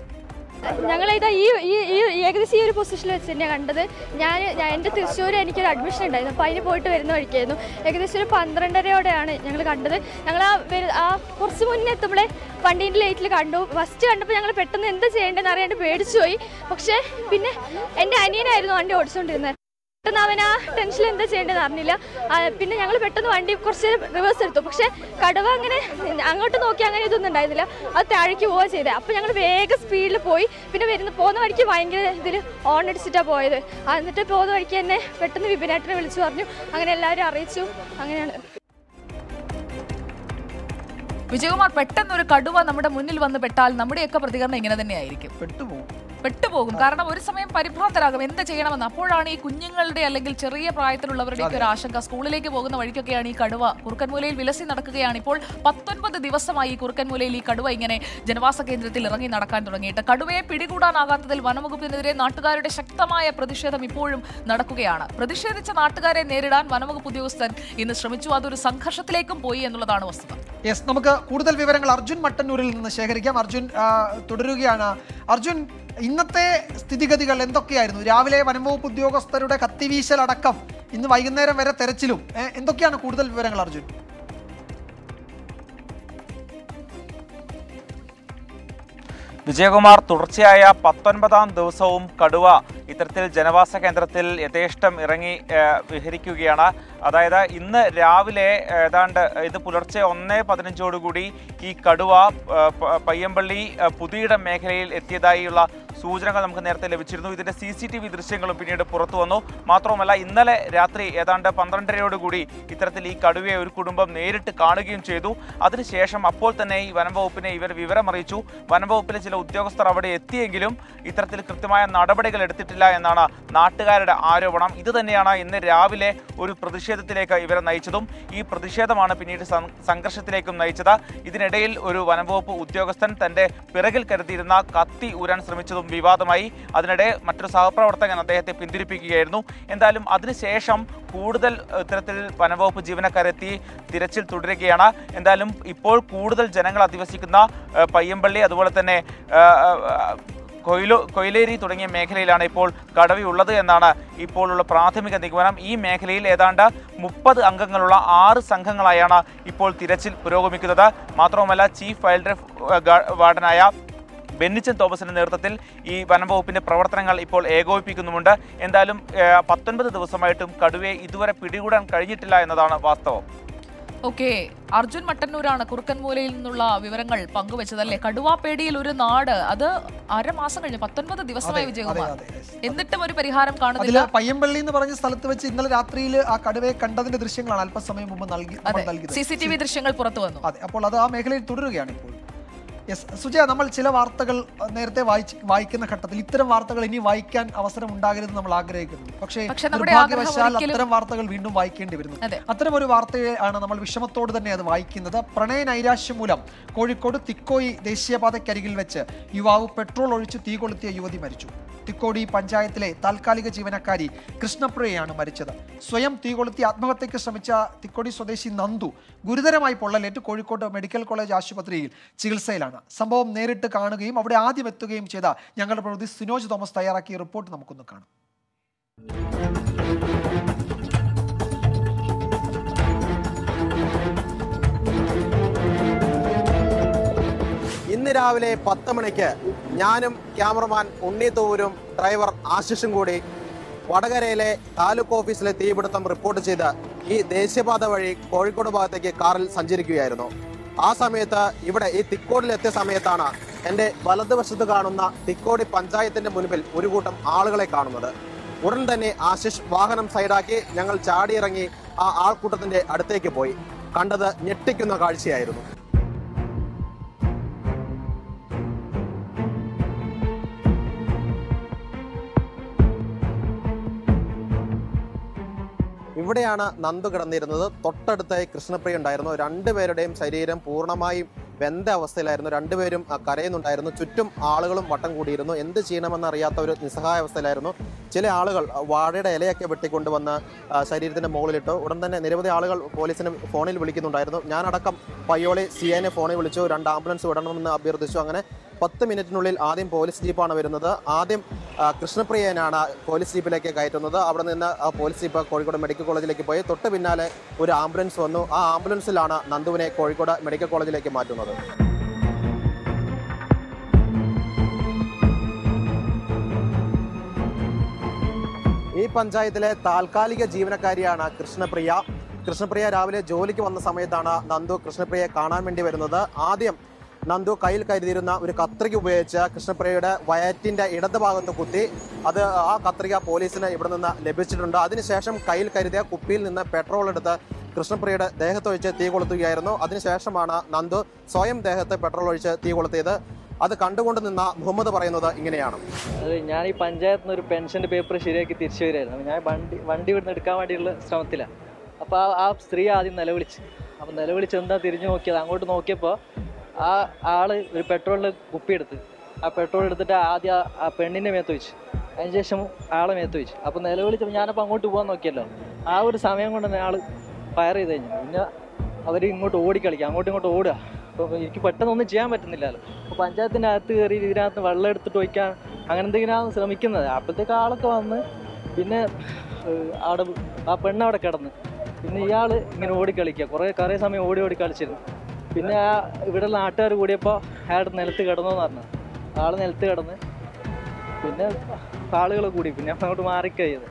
ഞങ്ങൾ ഇതാ ഈ ഈ ഈ ഏകദേശം ഈ ഒരു പൊസിഷനിൽ വെച്ച് തന്നെയാണ് കണ്ടത് ഞാൻ ഞാൻ എൻ്റെ തൃശ്ശൂർ എനിക്കൊരു അഡ്മിഷൻ ഉണ്ടായിരുന്നു അപ്പോൾ അതിന് പോയിട്ട് വരുന്ന വഴിക്കായിരുന്നു ഏകദേശം ഒരു പന്ത്രണ്ടരയോടെയാണ് ഞങ്ങൾ കണ്ടത് ഞങ്ങൾ ആ വരു- ആ കുറച്ച് മുന്നേ എത്തുമ്പോഴേ വണ്ടീൻ്റെ ലൈറ്റിൽ കണ്ടു ഫസ്റ്റ് കണ്ടപ്പോൾ ഞങ്ങൾ പെട്ടെന്ന് എന്താ ചെയ്യേണ്ടതെന്ന് അറിയാണ്ട് പേടിച്ചു പോയി പക്ഷേ പിന്നെ എൻ്റെ അനിയനായിരുന്നു വണ്ടി ഓടിച്ചുകൊണ്ടിരുന്നത് പെട്ടെന്ന് അവൻ ആ ടെൻഷനിൽ എന്താ ചെയ്യേണ്ടതെന്ന് അറിഞ്ഞില്ല ആ, പിന്നെ ഞങ്ങൾ പെട്ടെന്ന് വണ്ടി കുറച്ച് റിവേഴ്സ് എടുത്തു പക്ഷേ കടുവ അങ്ങനെ അങ്ങോട്ട് നോക്കി അങ്ങനെ ഇതൊന്നും ഉണ്ടായിരുന്നില്ല അത് താഴേക്ക് പോവുക ചെയ്തത് അപ്പോൾ ഞങ്ങൾ വേഗം സ്പീഡിൽ പോയി പിന്നെ വരുന്ന പോകുന്ന വഴിക്ക് ഭയങ്കര ഇതിൽ ഓൺ അടിച്ചിട്ടാണ് പോയത് ആ, എന്നിട്ട് പോകുന്ന വഴിക്ക് തന്നെ പെട്ടെന്ന് വിപിനേട്ടനെ വിളിച്ചു പറഞ്ഞു അങ്ങനെ എല്ലാവരും അറിയിച്ചു അങ്ങനെയാണ് വിജയകുമാർ പെട്ടെന്ന് ഒരു കടുവ നമ്മുടെ മുന്നിൽ വന്ന് പെട്ടാൽ നമ്മുടെയൊക്കെ പ്രതികരണം ഇങ്ങനെ തന്നെയായിരിക്കും പെട്ടുപോകും പെട്ടുപോകും കാരണം ഒരു സമയം പരിഭ്രാന്തരാകും എന്ത് ചെയ്യണമെന്ന് അപ്പോഴാണ് ഈ കുഞ്ഞുങ്ങളുടെ അല്ലെങ്കിൽ ചെറിയ പ്രായത്തിലുള്ളവരുടെയൊക്കെ ഒരു ആശങ്ക സ്കൂളിലേക്ക് പോകുന്ന വഴിക്കൊക്കെയാണ് ഈ കടുവ കുറുക്കൻമൂലയിൽ വിലസി നടക്കുകയാണ് ഇപ്പോൾ പത്തൊൻപത് ദിവസമായി ഈ കുറുക്കൻമൂലയിൽ ഈ കടുവ ഇങ്ങനെ ജനവാസ കേന്ദ്രത്തിൽ ഇറങ്ങി നടക്കാൻ തുടങ്ങിയിട്ട് കടുവയെ പിടികൂടാനാകാത്തതിൽ വനംവകുപ്പിനെതിരെ നാട്ടുകാരുടെ ശക്തമായ പ്രതിഷേധം ഇപ്പോഴും നടക്കുകയാണ് പ്രതിഷേധിച്ച നാട്ടുകാരെ നേരിടാൻ വനംവകുപ്പ് ഉദ്യോഗസ്ഥൻ ഇന്ന് ശ്രമിച്ചു അതൊരു സംഘർഷത്തിലേക്കും പോയി എന്നുള്ളതാണ് വസ്തുത യെസ് നമുക്ക് കൂടുതൽ വിവരങ്ങൾ അർജുൻ മട്ടന്നൂരിൽ നിന്ന് ശേഖരിക്കാം അർജുൻ ആ, തുടരുകയാണ് അർജുൻ ഇന്നത്തെ സ്ഥിതിഗതികൾ എന്തൊക്കെയായിരുന്നു രാവിലെ വനംവകുപ്പ് ഉദ്യോഗസ്ഥരുടെ കത്തിവീശലടക്കം ഇന്ന് വൈകുന്നേരം വരെ തെരച്ചിലും ഏ, എന്തൊക്കെയാണ് കൂടുതൽ വിവരങ്ങൾ അർജുൻ വിജയകുമാർ തുടർച്ചയായ പത്തൊൻപതാം ദിവസവും കടുവ ഇത്തരത്തിൽ ജനവാസ കേന്ദ്രത്തിൽ യഥേഷ്ടം ഇറങ്ങി ഏഹ്, വിഹരിക്കുകയാണ് അതായത് ഇന്ന് രാവിലെ ഏതാണ്ട് ഇത് പുലർച്ചെ ഒന്ന് പതിനഞ്ചോടുകൂടി ഈ കടുവ ഏഹ്, പ- പയ്യമ്പള്ളി ഏഹ്, പുതിയിടം മേഖലയിൽ എത്തിയതായുള്ള സൂചനകൾ നമുക്ക് നേരത്തെ ലഭിച്ചിരുന്നു ഇതിന്റെ സി സി ടി വി ദൃശ്യങ്ങളും പിന്നീട് പുറത്തു വന്നു മാത്രവുമല്ല ഇന്നലെ രാത്രി ഏതാണ്ട് പന്ത്രണ്ടരയോടുകൂടി ഇത്തരത്തിൽ ഈ കടുവയെ ഒരു കുടുംബം നേരിട്ട് കാണുകയും ചെയ്തു അതിനുശേഷം അപ്പോൾ തന്നെ ഈ വനംവകുപ്പിനെ ഇവർ വിവരം അറിയിച്ചു വനംവകുപ്പിലെ ചില ഉദ്യോഗസ്ഥർ അവിടെ എത്തിയെങ്കിലും ഇത്തരത്തിൽ കൃത്യമായ നടപടികൾ എടുത്തിട്ടില്ല എന്നാണ് നാട്ടുകാരുടെ ആരോപണം ഇത് തന്നെയാണ് ഇന്ന് രാവിലെ ഒരു പ്രതിഷേധത്തിലേക്ക് ഇവരെ നയിച്ചതും ഈ പ്രതിഷേധമാണ് പിന്നീട് സം- സംഘർഷത്തിലേക്കും നയിച്ചത് ഇതിനിടയിൽ ഒരു വനംവകുപ്പ് ഉദ്യോഗസ്ഥൻ തന്റെ പിറകിൽ കരുതിയിരുന്ന കത്തി ഊരാൻ ശ്രമിച്ചതും വിവാദമായി അതിനിടെ മറ്റൊരു സഹപ്രവർത്തകൻ അദ്ദേഹത്തെ പിന്തിരിപ്പിക്കുകയായിരുന്നു എന്തായാലും അതിനുശേഷം കൂടുതൽ ഇത്തരത്തിൽ വനംവകുപ്പ് ജീവനക്കാരെത്തി തിരച്ചിൽ തുടരുകയാണ് എന്തായാലും ഇപ്പോൾ കൂടുതൽ ജനങ്ങൾ അധിവസിക്കുന്ന ഏഹ്, പയ്യമ്പള്ളി അതുപോലെ തന്നെ ഏഹ്, ഏഹ്, കൊയിലോ കൊയിലേരി തുടങ്ങിയ മേഖലയിലാണ് ഇപ്പോൾ കടവി ഉള്ളത് എന്നാണ് ഇപ്പോഴുള്ള പ്രാഥമിക നിഗമനം ഈ മേഖലയിൽ ഏതാണ്ട് മുപ്പത് അംഗങ്ങളുള്ള ആറ് സംഘങ്ങളായാണ് ഇപ്പോൾ തിരച്ചിൽ പുരോഗമിക്കുന്നത് മാത്രവുമല്ല ചീഫ് വൈൽഡ് ലൈഫ് ഏഹ്, ഗാ- വാർഡനായ ബെന്നിച്ചൻ തോമസിന്റെ നേതൃത്വത്തിൽ ഈ വനംവകുപ്പിന്റെ പ്രവർത്തനങ്ങൾ ഇപ്പോൾ ഏകോപിപ്പിക്കുന്നുമുണ്ട് എന്തായാലും ഏഹ്, പത്തൊൻപത് ദിവസമായിട്ടും കടുവയെ ഇതുവരെ പിടികൂടാൻ കഴിഞ്ഞിട്ടില്ല എന്നതാണ് വാസ്തവം ഓക്കെ അർജുൻ മട്ടന്നൂരാണ് കുറുക്കൻമൂലയിൽ നിന്നുള്ള വിവരങ്ങൾ പങ്കുവച്ചത് അല്ലേ കടുവാപ്പേടിയിൽ ഒരു നാട് അത് അരമാസം കഴിഞ്ഞു പത്തൊൻപത് ദിവസമായി അതെ, വിജയകുമാർ അതെ, എന്നിട്ടും ഒരു പരിഹാരം അതിൽ കാണുന്നില്ല പയ്യമ്പള്ളി എന്ന് പറഞ്ഞ സ്ഥലത്ത് വെച്ച് ഇന്നലെ രാത്രിയിൽ ആ കടുവയെ കണ്ടതിന്റെ ദൃശ്യങ്ങളാണ് അല്പസമയം മുമ്പ് നൽകി നമ്മൾ നൽകിയത് സി സി ടി വി ദൃശ്യങ്ങൾ പുറത്തു വന്നു അതെ അപ്പോൾ അത് ആ മേഖലയിൽ തുടരുകയാണ് ഇപ്പോൾ യെസ് സുജയ നമ്മൾ ചില വാർത്തകൾ അഹ്, നേരത്തെ വായിച്ച് വായിക്കുന്ന ഘട്ടത്തിൽ ഇത്തരം വാർത്തകൾ ഇനി വായിക്കാൻ അവസരം ഉണ്ടാകരുത് നമ്മൾ ആഗ്രഹിക്കുന്നു പക്ഷേ പക്ഷേ നമ്മുടെ നിർഭാഗ്യവശാൽ ആഗ്രഹം ഒരിക്കലും- അത്തരം വാർത്തകൾ വീണ്ടും വായിക്കേണ്ടി വരുന്നു അതെ. അത്തരം ഒരു വാർത്തയെ ആണ് നമ്മൾ വിഷമത്തോട് തന്നെ അത് വായിക്കുന്നത് പ്രണയ നൈരാശ്യം മൂലം കോഴിക്കോട് തിക്കോയി ദേശീയപാതയ്ക്കരികിൽ വെച്ച് യുവാവ് പെട്രോൾ ഒഴിച്ച് തീ കൊളുത്തിയ യുവതി മരിച്ചു തിക്കോടി പഞ്ചായത്തിലെ താൽക്കാലിക ജീവനക്കാരി കൃഷ്ണപ്രിയയാണ് മരിച്ചത് സ്വയം തീ കൊളുത്തി ആത്മഹത്യയ്ക്ക് ശ്രമിച്ച തിക്കോടി സ്വദേശി നന്ദു ഗുരുതരമായി പൊള്ളലേറ്റ് കോഴിക്കോട് മെഡിക്കൽ കോളേജ് ആശുപത്രിയിൽ ചികിത്സയിലാണ് സംഭവം നേരിട്ട് കാണുകയും അവിടെ ആദ്യം എത്തുകയും ചെയ്ത ഞങ്ങളുടെ പ്രതി സിനോജ് തോമസ് തയ്യാറാക്കിയ റിപ്പോർട്ട് നമുക്കൊന്ന് കാണാം ഇന്ന് രാവിലെ പത്ത് മണിക്ക് ഞാനും ക്യാമറമാൻ ഉണ്ണി തൂരും ഡ്രൈവർ ആശിഷും കൂടി വടകരയിലെ താലൂക്ക് ഓഫീസിലെ തീപിടുത്തം റിപ്പോർട്ട് ചെയ്ത് ഈ ദേശീയപാത വഴി കോഴിക്കോട് ഭാഗത്തേക്ക് കാറിൽ സഞ്ചരിക്കുകയായിരുന്നു ആ സമയത്ത് ഇവിടെ ഈ തിക്കോടിൽ എത്തിയ സമയത്താണ് എൻ്റെ വലതുവശത്ത് കാണുന്ന തിക്കോടി പഞ്ചായത്തിന്റെ മുൻപിൽ ഒരു കൂട്ടം ആളുകളെ കാണുന്നത് ഉടൻ തന്നെ ആശിഷ് വാഹനം സൈഡാക്കി ഞങ്ങൾ ചാടിയിറങ്ങി ആ ആൾക്കൂട്ടത്തിന്റെ അടുത്തേക്ക് പോയി കണ്ടത് ഞെട്ടിക്കുന്ന കാഴ്ചയായിരുന്നു ഇവിടെയാണ് നന്ദു കിടന്നിരുന്നത് തൊട്ടടുത്തായി കൃഷ്ണപ്രിയ ഉണ്ടായിരുന്നു രണ്ടുപേരുടെയും ശരീരം പൂർണ്ണമായും വെന്ത അവസ്ഥയിലായിരുന്നു രണ്ടുപേരും ആ, കരയുന്നുണ്ടായിരുന്നു ചുറ്റും ആളുകളും വട്ടം കൂടിയിരുന്നു എന്ത് ചെയ്യണമെന്ന് അറിയാത്ത ഒരു നിസ്സഹായ അവസ്ഥയിലായിരുന്നു ചില ആളുകൾ ആ, വാഴയുടെ ഇലയൊക്കെ വെട്ടിക്കൊണ്ടുവന്ന് ആ, ശരീരത്തിന്റെ മുകളിലിട്ടു ഉടൻ തന്നെ നിരവധി ആളുകൾ പോലീസിന് ഫോണിൽ വിളിക്കുന്നുണ്ടായിരുന്നു ഞാനടക്കം പയ്യോളി സി എനെ ഫോണിൽ വിളിച്ചു രണ്ട് ആംബുലൻസ് വിടണമെന്ന് അഭ്യർത്ഥിച്ചു അങ്ങനെ പത്ത് മിനിറ്റിനുള്ളിൽ ആദ്യം പോലീസ് ജീപ്പാണ് വരുന്നത് ആദ്യം ആ, കൃഷ്ണപ്രിയനാണ് പോലീസ് ജീപ്പിലേക്ക് കയറ്റുന്നത് അവിടെ നിന്ന് ആ പോലീസ് ജീപ്പ് കോഴിക്കോട് മെഡിക്കൽ കോളേജിലേക്ക് പോയി തൊട്ട് പിന്നാലെ ഒരു ആംബുലൻസ് വന്നു ആ ആംബുലൻസിലാണ് നന്ദുവിനെ കോഴിക്കോട് മെഡിക്കൽ കോളേജിലേക്ക് മാറ്റുന്നത് ഈ പഞ്ചായത്തിലെ താൽക്കാലിക ജീവനക്കാരിയാണ് കൃഷ്ണപ്രിയ കൃഷ്ണപ്രിയ രാവിലെ ജോലിക്ക് വന്ന സമയത്താണ് നന്ദു കൃഷ്ണപ്രിയയെ കാണാൻ വേണ്ടി വരുന്നത് ആദ്യം നന്ദു കയ്യിൽ കരുതിയിരുന്ന ഒരു കത്രിക ഉപയോഗിച്ച് കൃഷ്ണപ്രിയയുടെ വയറ്റിന്റെ ഇടതുഭാഗത്ത് കുത്തി അത് ആ കത്രിക പോലീസിന് ഇവിടെ നിന്ന് ലഭിച്ചിട്ടുണ്ട് അതിനുശേഷം കയ്യിൽ കരുതിയ കുപ്പിയിൽ നിന്ന് പെട്രോൾ എടുത്ത് കൃഷ്ണപ്രിയയുടെ ദേഹത്തൊഴിച്ച് തീ കൊളുത്തുകയായിരുന്നു അതിനുശേഷമാണ് നന്ദു സ്വയം ദേഹത്ത് പെട്രോൾ ഒഴിച്ച് തീ കൊളുത്തിയത് അത് കണ്ടുകൊണ്ട് നിന്ന മുഹമ്മദ് പറയുന്നത് ഇങ്ങനെയാണ് അത് ഞാൻ ഈ പഞ്ചായത്തിൽ നിന്ന് ഒരു പെൻഷൻ്റെ പേപ്പർ ശരിയാക്കി തിരിച്ചു വരികയായിരുന്നു അപ്പോൾ ഞാൻ വണ്ടി വണ്ടി ഇവിടുന്ന് എടുക്കാൻ വേണ്ടിയുള്ള ശ്രമത്തിലാണ് അപ്പോൾ ആ ആ സ്ത്രീ ആദ്യം നിലവിളിച്ച് അപ്പോൾ നിലവിളിച്ച് എന്താ തിരിഞ്ഞു നോക്കിയത് അങ്ങോട്ട് നോക്കിയപ്പോൾ ആ ആള് ഒരു പെട്രോളിൽ കുപ്പി എടുത്ത് ആ പെട്രോൾ എടുത്തിട്ട് ആദ്യം ആ- ആ പെണ്ണിൻ്റെ മേത്ത് വെച്ച് അതിനുശേഷം ആളെ മേത്ത് വെച്ച് അപ്പോൾ നിലവിളിച്ചപ്പോൾ ഞാനപ്പോൾ അങ്ങോട്ട് പോകാൻ നോക്കിയല്ലോ ആ ഒരു സമയം കൊണ്ട് തന്നെ ആള് ഫയർ ചെയ്ത് കഴിഞ്ഞു പിന്നെ അവർ ഇങ്ങോട്ട് ഓടിക്കളിക്കുക അങ്ങോട്ടും ഇങ്ങോട്ടും ഓടുക അപ്പോൾ എനിക്ക് പെട്ടെന്ന് ഒന്നും ചെയ്യാൻ പറ്റുന്നില്ലല്ലോ അപ്പോൾ പഞ്ചായത്തിൻ്റെ അകത്ത് കയറി ഇതിനകത്ത് വെള്ളം എടുത്തിട്ട് ഒഴിക്കാൻ അങ്ങനെ എന്തെങ്കിലുമാണ് ശ്രമിക്കുന്നത് അപ്പോഴത്തേക്ക് ആളൊക്കെ വന്ന് പിന്നെ ഏഹ്, അവിടെ ആ പെണ്ണ് അവിടെ കിടന്ന് പിന്നെ ഇയാൾ ഇങ്ങനെ ഓടിക്കളിക്കുക കുറേ കുറേ സമയം ഓടി ഓടി കളിച്ചിരുന്നു പിന്നെ ആ ഇവിടെയുള്ള നാട്ടുകാർ കൂടിയപ്പോൾ അയാൾ നിലത്ത് കിടന്നു എന്ന് പറഞ്ഞു ആൾ നിലത്ത് കിടന്ന് പിന്നെ ആളുകൾ കൂടി പിന്നെ അങ്ങോട്ട് മാറിക്കഴിയത്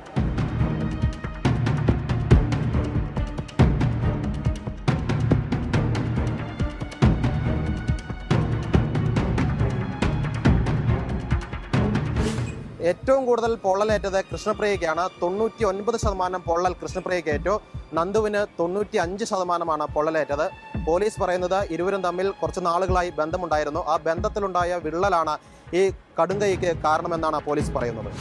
ഏറ്റവും കൂടുതൽ പൊള്ളലേറ്റത് കൃഷ്ണപ്രിയയ്ക്കാണ് തൊണ്ണൂറ്റി ഒൻപത് ശതമാനം പൊള്ളൽ കൃഷ്ണപ്രിയയ്ക്ക് ഏറ്റു നന്ദുവിന് തൊണ്ണൂറ്റി അഞ്ച് ശതമാനമാണ് പൊള്ളലേറ്റത് പോലീസ് പറയുന്നത് ഇരുവരും തമ്മിൽ കുറച്ച് നാളുകളായി ബന്ധമുണ്ടായിരുന്നു ആ ബന്ധത്തിലുണ്ടായ വിള്ളലാണ് ഈ കടുങ്കൈക്ക് കാരണമെന്നാണ് പോലീസ് പറയുന്നത്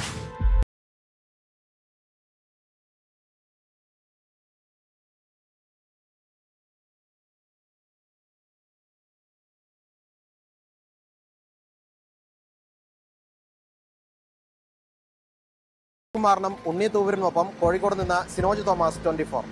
കുമാറിനും ഉണ്ണി തൂവരിനുമൊപ്പം കോഴിക്കോട് നിന്ന് സിനോജ് തോമസ് ട്വന്റി ഫോർ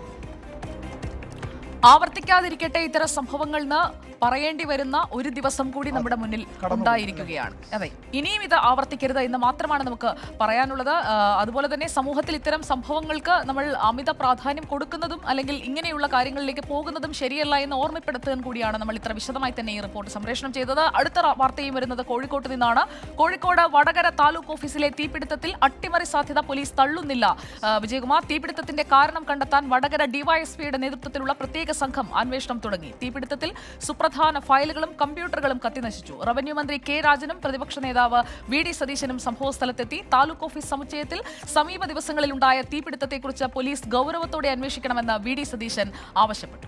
ആവർത്തിക്കാതിരിക്കട്ടെ ഇത്തരം സംഭവങ്ങൾ എന്ന് പറയേണ്ടി വരുന്ന ഒരു ദിവസം കൂടി നമ്മുടെ മുന്നിൽ ഉണ്ടായിരിക്കുകയാണ് അതെ ഇനിയും ഇത് ആവർത്തിക്കരുത് എന്ന് മാത്രമാണ് നമുക്ക് പറയാനുള്ളത് ആ, അതുപോലെ തന്നെ സമൂഹത്തിൽ ഇത്തരം സംഭവങ്ങൾക്ക് നമ്മൾ അമിത പ്രാധാന്യം കൊടുക്കുന്നതും അല്ലെങ്കിൽ ഇങ്ങനെയുള്ള കാര്യങ്ങളിലേക്ക് പോകുന്നതും ശരിയല്ല എന്ന് ഓർമ്മപ്പെടുത്താൻ കൂടിയാണ് നമ്മൾ ഇത്ര വിശദമായി തന്നെ ഈ റിപ്പോർട്ട് സംപ്രേഷണം ചെയ്തത് അടുത്ത റ- വാർത്തയും വരുന്നത് കോഴിക്കോട്ട് നിന്നാണ് കോഴിക്കോട് വടകര താലൂക്ക് ഓഫീസിലെ തീപിടുത്തത്തിൽ അട്ടിമറി സാധ്യത പോലീസ് തള്ളുന്നില്ല ആ, വിജയകുമാർ തീപിടുത്തത്തിന്റെ കാരണം കണ്ടെത്താൻ വടകര ഡിവൈഎസ്പിയുടെ നേതൃത്വത്തിലുള്ള പ്രത്യേക സംഘം അന്വേഷണം തുടങ്ങി തീപിടുത്തത്തിൽ സുപ്രധാന ഫയലുകളും കമ്പ്യൂട്ടറുകളും കത്തിനശിച്ചു റവന്യൂ മന്ത്രി കെ രാജനും പ്രതിപക്ഷ നേതാവ് വി ഡി സതീശനും സംഭവസ്ഥലത്തെത്തി താലൂക്ക് ഓഫീസ് സമുച്ചയത്തിൽ സമീപ ദിവസങ്ങളിലുണ്ടായ തീപിടുത്തത്തെക്കുറിച്ച് പോലീസ് ഗൗരവത്തോടെ അന്വേഷിക്കണമെന്ന് വി ഡി സതീശൻ ആവശ്യപ്പെട്ടു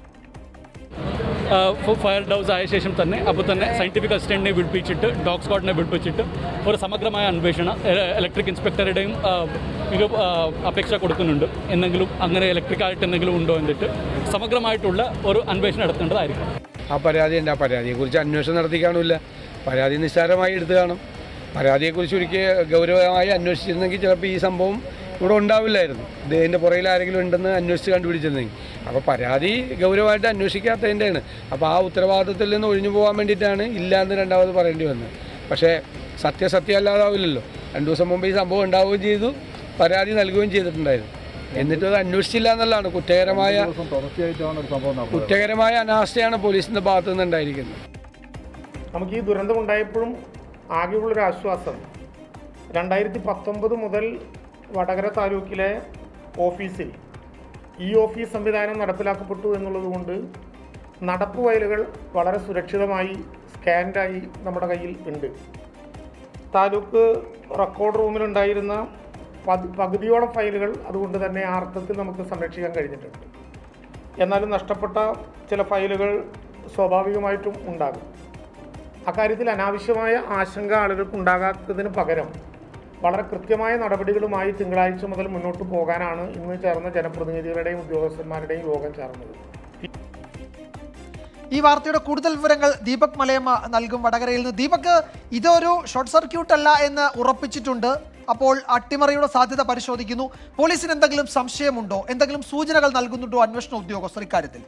ഫയർ ഡൗസ് ആയ ശേഷം തന്നെ അപ്പോൾ തന്നെ സയൻറ്റിഫിക് അസിസ്റ്റൻറ്റിനെ വിളിപ്പിച്ചിട്ട് ഡോഗ് സ്ക്വാഡിനെ വിളിപ്പിച്ചിട്ട് ഒരു സമഗ്രമായ അന്വേഷണം ഇലക്ട്രിക് ഇൻസ്പെക്ടറുടെയും ആ, ഇത് ആ, അപേക്ഷ കൊടുക്കുന്നുണ്ട് എന്തെങ്കിലും അങ്ങനെ ഇലക്ട്രിക് ആയിട്ട് എന്തെങ്കിലും ഉണ്ടോ എന്നിട്ട് സമഗ്രമായിട്ടുള്ള ഒരു അന്വേഷണം നടത്തേണ്ടതായിരിക്കും ആ പരാതി ഉണ്ട് ആ പരാതിയെക്കുറിച്ച് അന്വേഷണം നടത്തി കാണില്ല പരാതി നിസ്സാരമായി എടുത്തു കാണും പരാതിയെക്കുറിച്ച് ഒരിക്കൽ ഗൗരവമായി അന്വേഷിച്ചിരുന്നെങ്കിൽ ചിലപ്പോൾ ഈ സംഭവം ഇവിടെ ഉണ്ടാവില്ലായിരുന്നു ഇതിൻ്റെ പുറകിൽ ആരെങ്കിലും ഉണ്ടെന്ന് അന്വേഷിച്ച് കണ്ടുപിടിച്ചിരുന്നെങ്കിൽ അപ്പോൾ പരാതി ഗൗരവമായിട്ട് അന്വേഷിക്കാത്തതിൻ്റെയാണ് അപ്പോൾ ആ ഉത്തരവാദിത്തത്തിൽ നിന്ന് ഒഴിഞ്ഞു പോകാൻ വേണ്ടിയിട്ടാണ് ഇല്ല എന്ന് രണ്ടാമത് പറയേണ്ടി വന്നത് പക്ഷേ സത്യസത്യം അല്ലാതാവില്ലല്ലോ രണ്ടു ദിവസം മുമ്പ് ഈ സംഭവം ഉണ്ടാവുകയും ചെയ്തു പരാതി നൽകുകയും ചെയ്തിട്ടുണ്ടായിരുന്നു എന്നിട്ട് അത് അന്വേഷിച്ചില്ല എന്നുള്ളതാണ് കുറ്റകരമായ തുടർച്ചയായിട്ടാണ് ഒരു സംഭവം നടന്നത് കുറ്റകരമായ അനാസ്ഥയാണ് പോലീസിന്റെ ഭാഗത്തു നിന്ന് ഉണ്ടായിരിക്കുന്നത് നമുക്ക് ഈ ദുരന്തം ഉണ്ടായപ്പോഴും ആകെയുള്ളൊരു ആശ്വാസം രണ്ടായിരത്തി പത്തൊമ്പത് മുതൽ വടകര താലൂക്കിലെ ഓഫീസിൽ ഈ ഓഫീസ് സംവിധാനം നടപ്പിലാക്കപ്പെട്ടു എന്നുള്ളതുകൊണ്ട് നടപ്പ് ഫയലുകൾ വളരെ സുരക്ഷിതമായി സ്കാൻഡായി നമ്മുടെ കയ്യിൽ ഉണ്ട് താലൂക്ക് റെക്കോർഡ് റൂമിലുണ്ടായിരുന്ന പതി- പകുതിയോളം ഫയലുകൾ അതുകൊണ്ട് തന്നെ ആ അർത്ഥത്തിൽ നമുക്ക് സംരക്ഷിക്കാൻ കഴിഞ്ഞിട്ടുണ്ട് എന്നാലും നഷ്ടപ്പെട്ട ചില ഫയലുകൾ സ്വാഭാവികമായിട്ടും ഉണ്ടാകും അക്കാര്യത്തിൽ അനാവശ്യമായ ആശങ്ക ആളുകൾക്ക് ഉണ്ടാകാത്തതിന് പകരം വളരെ കൃത്യമായ നടപടികളുമായി തിങ്കളാഴ്ച മുതൽ മുന്നോട്ട് പോകാനാണ് ഇന്ന് ചേർന്ന ജനപ്രതിനിധികളുടെയും ഉദ്യോഗസ്ഥന്മാരുടെയും യോഗം ചേർന്നത് ഈ വാർത്തയുടെ കൂടുതൽ വിവരങ്ങൾ ദീപക് മലയമ്മ നൽകും വടകരയിൽ നിന്ന് ദീപക് ഇതൊരു ഷോർട്ട് സർക്യൂട്ട് അല്ല എന്ന് ഉറപ്പിച്ചിട്ടുണ്ട് അപ്പോൾ അട്ടിമറിയുടെ സാധ്യത പരിശോധിക്കുന്നു പോലീസിന് എന്തെങ്കിലും സംശയമുണ്ടോ എന്തെങ്കിലും സൂചനകൾ നൽകുന്നുണ്ടോ അന്വേഷണ ഉദ്യോഗസ്ഥർ ഇക്കാര്യത്തിൽ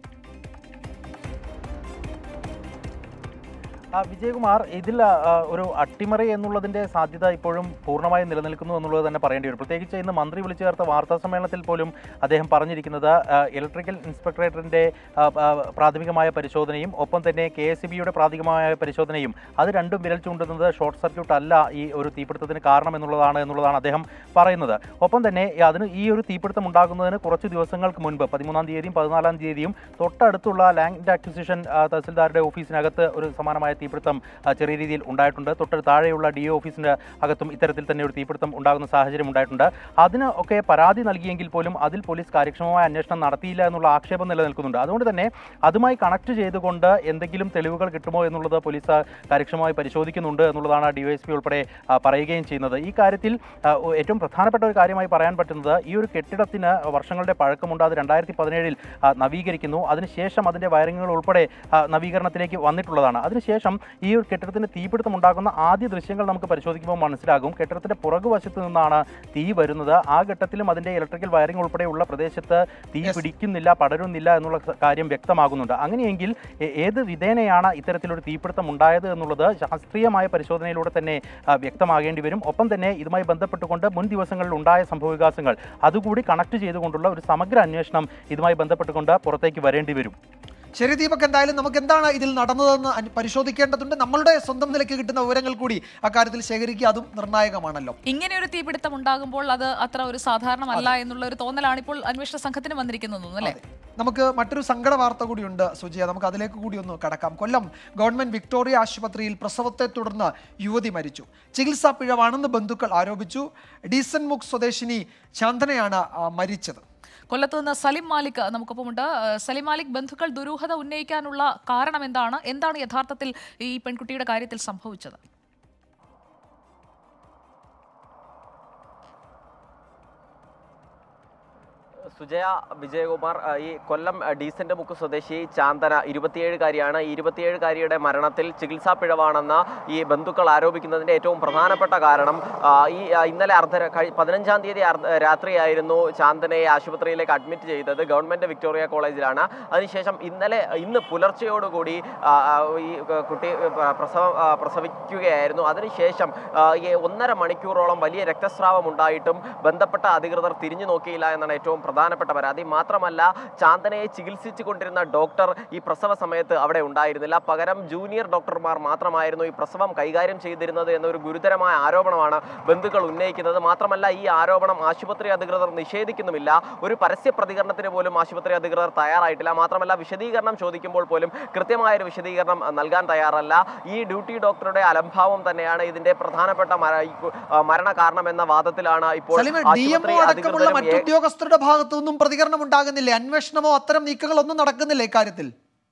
ആ, വിജയകുമാർ ഇതിൽ ആ, ഒരു അട്ടിമറി എന്നുള്ളതിന്റെ സാധ്യത ഇപ്പോഴും പൂർണ്ണമായും നിലനിൽക്കുന്നു എന്നുള്ളത് തന്നെ പറയേണ്ടി വരും പ്രത്യേകിച്ച് ഇന്ന് മന്ത്രി വിളിച്ചു ചേർത്ത വാർത്താ സമ്മേളനത്തിൽ പോലും അദ്ദേഹം പറഞ്ഞിരിക്കുന്നത് ആ, ഇലക്ട്രിക്കൽ ഇൻസ്പെക്ടറേറ്റിന്റെ ആ, ആ, പ്രാഥമികമായ പരിശോധനയും ഒപ്പം തന്നെ കെ എസ് ബിയുടെ പ്രാഥമികമായ പരിശോധനയും അത് രണ്ടും വിരൽ ചൂണ്ടുന്നത് ഷോർട്ട് സർക്യൂട്ട് അല്ല ഈ ഒരു തീപിടുത്തത്തിന് കാരണം എന്നുള്ളതാണ് എന്നുള്ളതാണ് അദ്ദേഹം പറയുന്നത് ഒപ്പം തന്നെ ഈ അതിന് ഈ ഒരു തീപിടുത്തം ഉണ്ടാകുന്നതിന് കുറച്ച് ദിവസങ്ങൾക്ക് മുൻപ് പതിമൂന്നാം തീയതിയും പതിനാലാം തീയതിയും തൊട്ടടുത്തുള്ള ലാൻഡ് അക്വിസിഷൻ ആ, തഹസിൽദാരുടെ ഓഫീസിനകത്ത് ഒരു സമാനമായ തീപിടുത്തം ആ, ചെറിയ രീതിയിൽ ഉണ്ടായിട്ടുണ്ട് തൊട്ട് താഴെയുള്ള ഡി ഒ ഓഫീസിന്റെ അകത്തും ഇത്തരത്തിൽ തന്നെ ഒരു തീപിടുത്തം ഉണ്ടാകുന്ന സാഹചര്യം ഉണ്ടായിട്ടുണ്ട് അതിന് ഒക്കെ പരാതി നൽകിയെങ്കിൽ പോലും അതിൽ പോലീസ് കാര്യക്ഷമമായ അന്വേഷണം നടത്തിയില്ല എന്നുള്ള ആക്ഷേപം നിലനിൽക്കുന്നുണ്ട് അതുകൊണ്ട് തന്നെ അതുമായി കണക്ട് ചെയ്തുകൊണ്ട് എന്തെങ്കിലും തെളിവുകൾ കിട്ടുമോ എന്നുള്ളത് പോലീസ് കാര്യക്ഷമമായി പരിശോധിക്കുന്നുണ്ട് എന്നുള്ളതാണ് ഡിവൈഎസ്പി ഉൾപ്പെടെ ആ, പറയുകയും ചെയ്യുന്നത് ഈ കാര്യത്തിൽ ആ, ഒ- ഏറ്റവും പ്രധാനപ്പെട്ട ഒരു കാര്യമായി പറയാൻ പറ്റുന്നത് ഈ ഒരു കെട്ടിടത്തിന് വർഷങ്ങളുടെ പഴക്കമുണ്ട് അത് രണ്ടായിരത്തി പതിനേഴിൽ നവീകരിക്കുന്നു അതിനുശേഷം അതിൻ്റെ വയറിങ്ങുകൾ ഉൾപ്പെടെ ആ, നവീകരണത്തിലേക്ക് വന്നിട്ടുള്ളതാണ് അതിനുശേഷം ഈ ഒരു കെട്ടിടത്തിന് തീപിടുത്തം ഉണ്ടാകുന്ന ആദ്യ ദൃശ്യങ്ങൾ നമുക്ക് പരിശോധിക്കുമ്പോൾ മനസ്സിലാകും കെട്ടിടത്തിന്റെ പുറകുവശത്ത് നിന്നാണ് തീ വരുന്നത് ആ ഘട്ടത്തിലും അതിന്റെ ഇലക്ട്രിക്കൽ വയറിംഗ് ഉൾപ്പെടെയുള്ള പ്രദേശത്ത് തീ പിടിക്കുന്നില്ല പടരുന്നില്ല എന്നുള്ള സ- കാര്യം വ്യക്തമാകുന്നുണ്ട് അങ്ങനെയെങ്കിൽ എ- ഏത് വിധേനയാണ് ഇത്തരത്തിലൊരു തീപിടുത്തം ഉണ്ടായത് എന്നുള്ളത് ശാസ്ത്രീയമായ പരിശോധനയിലൂടെ തന്നെ ആ, വ്യക്തമാകേണ്ടി വരും ഒപ്പം തന്നെ ഇതുമായി ബന്ധപ്പെട്ടുകൊണ്ട് മുൻ ദിവസങ്ങളിൽ ഉണ്ടായ സംഭവവികാസങ്ങൾ അതുകൂടി കണക്ട് ചെയ്തുകൊണ്ടുള്ള ഒരു സമഗ്ര അന്വേഷണം ഇതുമായി ബന്ധപ്പെട്ടുകൊണ്ട് പുറത്തേക്ക് വരേണ്ടി വരും ശരി ദീപക് എന്തായാലും നമുക്ക് എന്താണ് ഇതിൽ നടന്നതെന്ന് അന് പരിശോധിക്കേണ്ടതുണ്ട് നമ്മളുടെ സ്വന്തം നിലയ്ക്ക് കിട്ടുന്ന വിവരങ്ങൾ കൂടി അക്കാര്യത്തിൽ ശേഖരിക്കുക അതും നിർണായകമാണല്ലോ ഇങ്ങനെ ഒരു തീപിടുത്തം ഉണ്ടാകുമ്പോൾ അത് അത്ര ഒരു സാധാരണമല്ല എന്നുള്ള ഒരു തോന്നലാണ് ഇപ്പോൾ അന്വേഷണ സംഘത്തിന് വന്നിരിക്കുന്നത് തോന്നുന്നു അല്ലേ നമുക്ക് മറ്റൊരു സങ്കട വാർത്ത കൂടിയുണ്ട് സുജിയ നമുക്ക് അതിലേക്ക് കൂടി ഒന്ന് കടക്കാം കൊല്ലം ഗവൺമെന്റ് വിക്ടോറിയ ആശുപത്രിയിൽ പ്രസവത്തെ തുടർന്ന് യുവതി മരിച്ചു ചികിത്സാ പിഴവാണെന്ന് ബന്ധുക്കൾ ആരോപിച്ചു ഡീസൻ മുക്ക് സ്വദേശിനി ചാന്തനയാണ് ആ, മരിച്ചത് കൊല്ലത്ത് നിന്ന് സലിം മാലിക് നമുക്കൊപ്പമുണ്ട് ഏഹ് സലിം മാലിക് ബന്ധുക്കൾ ദുരൂഹത ഉന്നയിക്കാനുള്ള കാരണം എന്താണ് എന്താണ് യഥാർത്ഥത്തിൽ ഈ പെൺകുട്ടിയുടെ കാര്യത്തിൽ സംഭവിച്ചത് സുജയ വിജയകുമാർ ആ, ഈ കൊല്ലം ആ, ഡീസന്റ് മുക്ക് സ്വദേശി ചാന്തന ഇരുപത്തിയേഴുകാരിയാണ് ഈ ഇരുപത്തിയേഴുകാരിയുടെ മരണത്തിൽ ചികിത്സാ പിഴവാണെന്ന് ഈ ബന്ധുക്കൾ ആരോപിക്കുന്നതിന്റെ ഏറ്റവും പ്രധാനപ്പെട്ട കാരണം ആ, ഈ ആ, ഇന്നലെ അർദ്ധ കഴി- പതിനഞ്ചാം തീയതി അർദ്ധ- രാത്രിയായിരുന്നു ചാന്തനയെ ആശുപത്രിയിലേക്ക് അഡ്മിറ്റ് ചെയ്തത് ഗവൺമെന്റ് വിക്ടോറിയ കോളേജിലാണ് അതിനുശേഷം ഇന്നലെ ഇന്ന് പുലർച്ചയോടുകൂടി ആ, ആ, ഈ ക- കുട്ടി പ്ര- പ്രസവം ആ, പ്രസവിക്കുകയായിരുന്നു അതിനുശേഷം ആ, ഈ ഒന്നര മണിക്കൂറോളം വലിയ രക്തസ്രാവം ഉണ്ടായിട്ടും ബന്ധപ്പെട്ട അധികൃതർ തിരിഞ്ഞു നോക്കിയില്ല എന്നാണ് ഏറ്റവും പ്രധാനപ്പെട്ട പരാതി മാത്രമല്ല ചാന്തനയെ ചികിത്സിച്ചു കൊണ്ടിരുന്ന ഡോക്ടർ ഈ പ്രസവ സമയത്ത് അവിടെ ഉണ്ടായിരുന്നില്ല പകരം ജൂനിയർ ഡോക്ടർമാർ മാത്രമായിരുന്നു ഈ പ്രസവം കൈകാര്യം ചെയ്തിരുന്നത് എന്നൊരു ഗുരുതരമായ ആരോപണമാണ് ബന്ധുക്കൾ ഉന്നയിക്കുന്നത് മാത്രമല്ല ഈ ആരോപണം ആശുപത്രി അധികൃതർ നിഷേധിക്കുന്നുമില്ല ഒരു പരസ്യ പ്രതികരണത്തിന് പോലും ആശുപത്രി അധികൃതർ തയ്യാറായിട്ടില്ല മാത്രമല്ല വിശദീകരണം ചോദിക്കുമ്പോൾ പോലും കൃത്യമായ ഒരു വിശദീകരണം അഹ്, നൽകാൻ തയ്യാറല്ല ഈ ഡ്യൂട്ടി ഡോക്ടറുടെ അലംഭാവം തന്നെയാണ് ഇതിന്റെ പ്രധാനപ്പെട്ട മര- ഈ കു- ആ, മരണ കാരണം എന്ന വാദത്തിലാണ് ഇപ്പോൾ സലിമ ഡി ആശുപത്രി എംഒ അടക്കമുള്ള അധികൃതരും മറ്റു ഏ- ഉദ്യോഗസ്ഥരുടെ ഭാഗത്തു നിന്നും പ്രതികരണം ഉണ്ടാകുന്നില്ലേ അന്വേഷണമോ അത്തരം നീക്കങ്ങളൊന്നും നടക്കുന്നില്ല ഇക്കാര്യത്തിൽ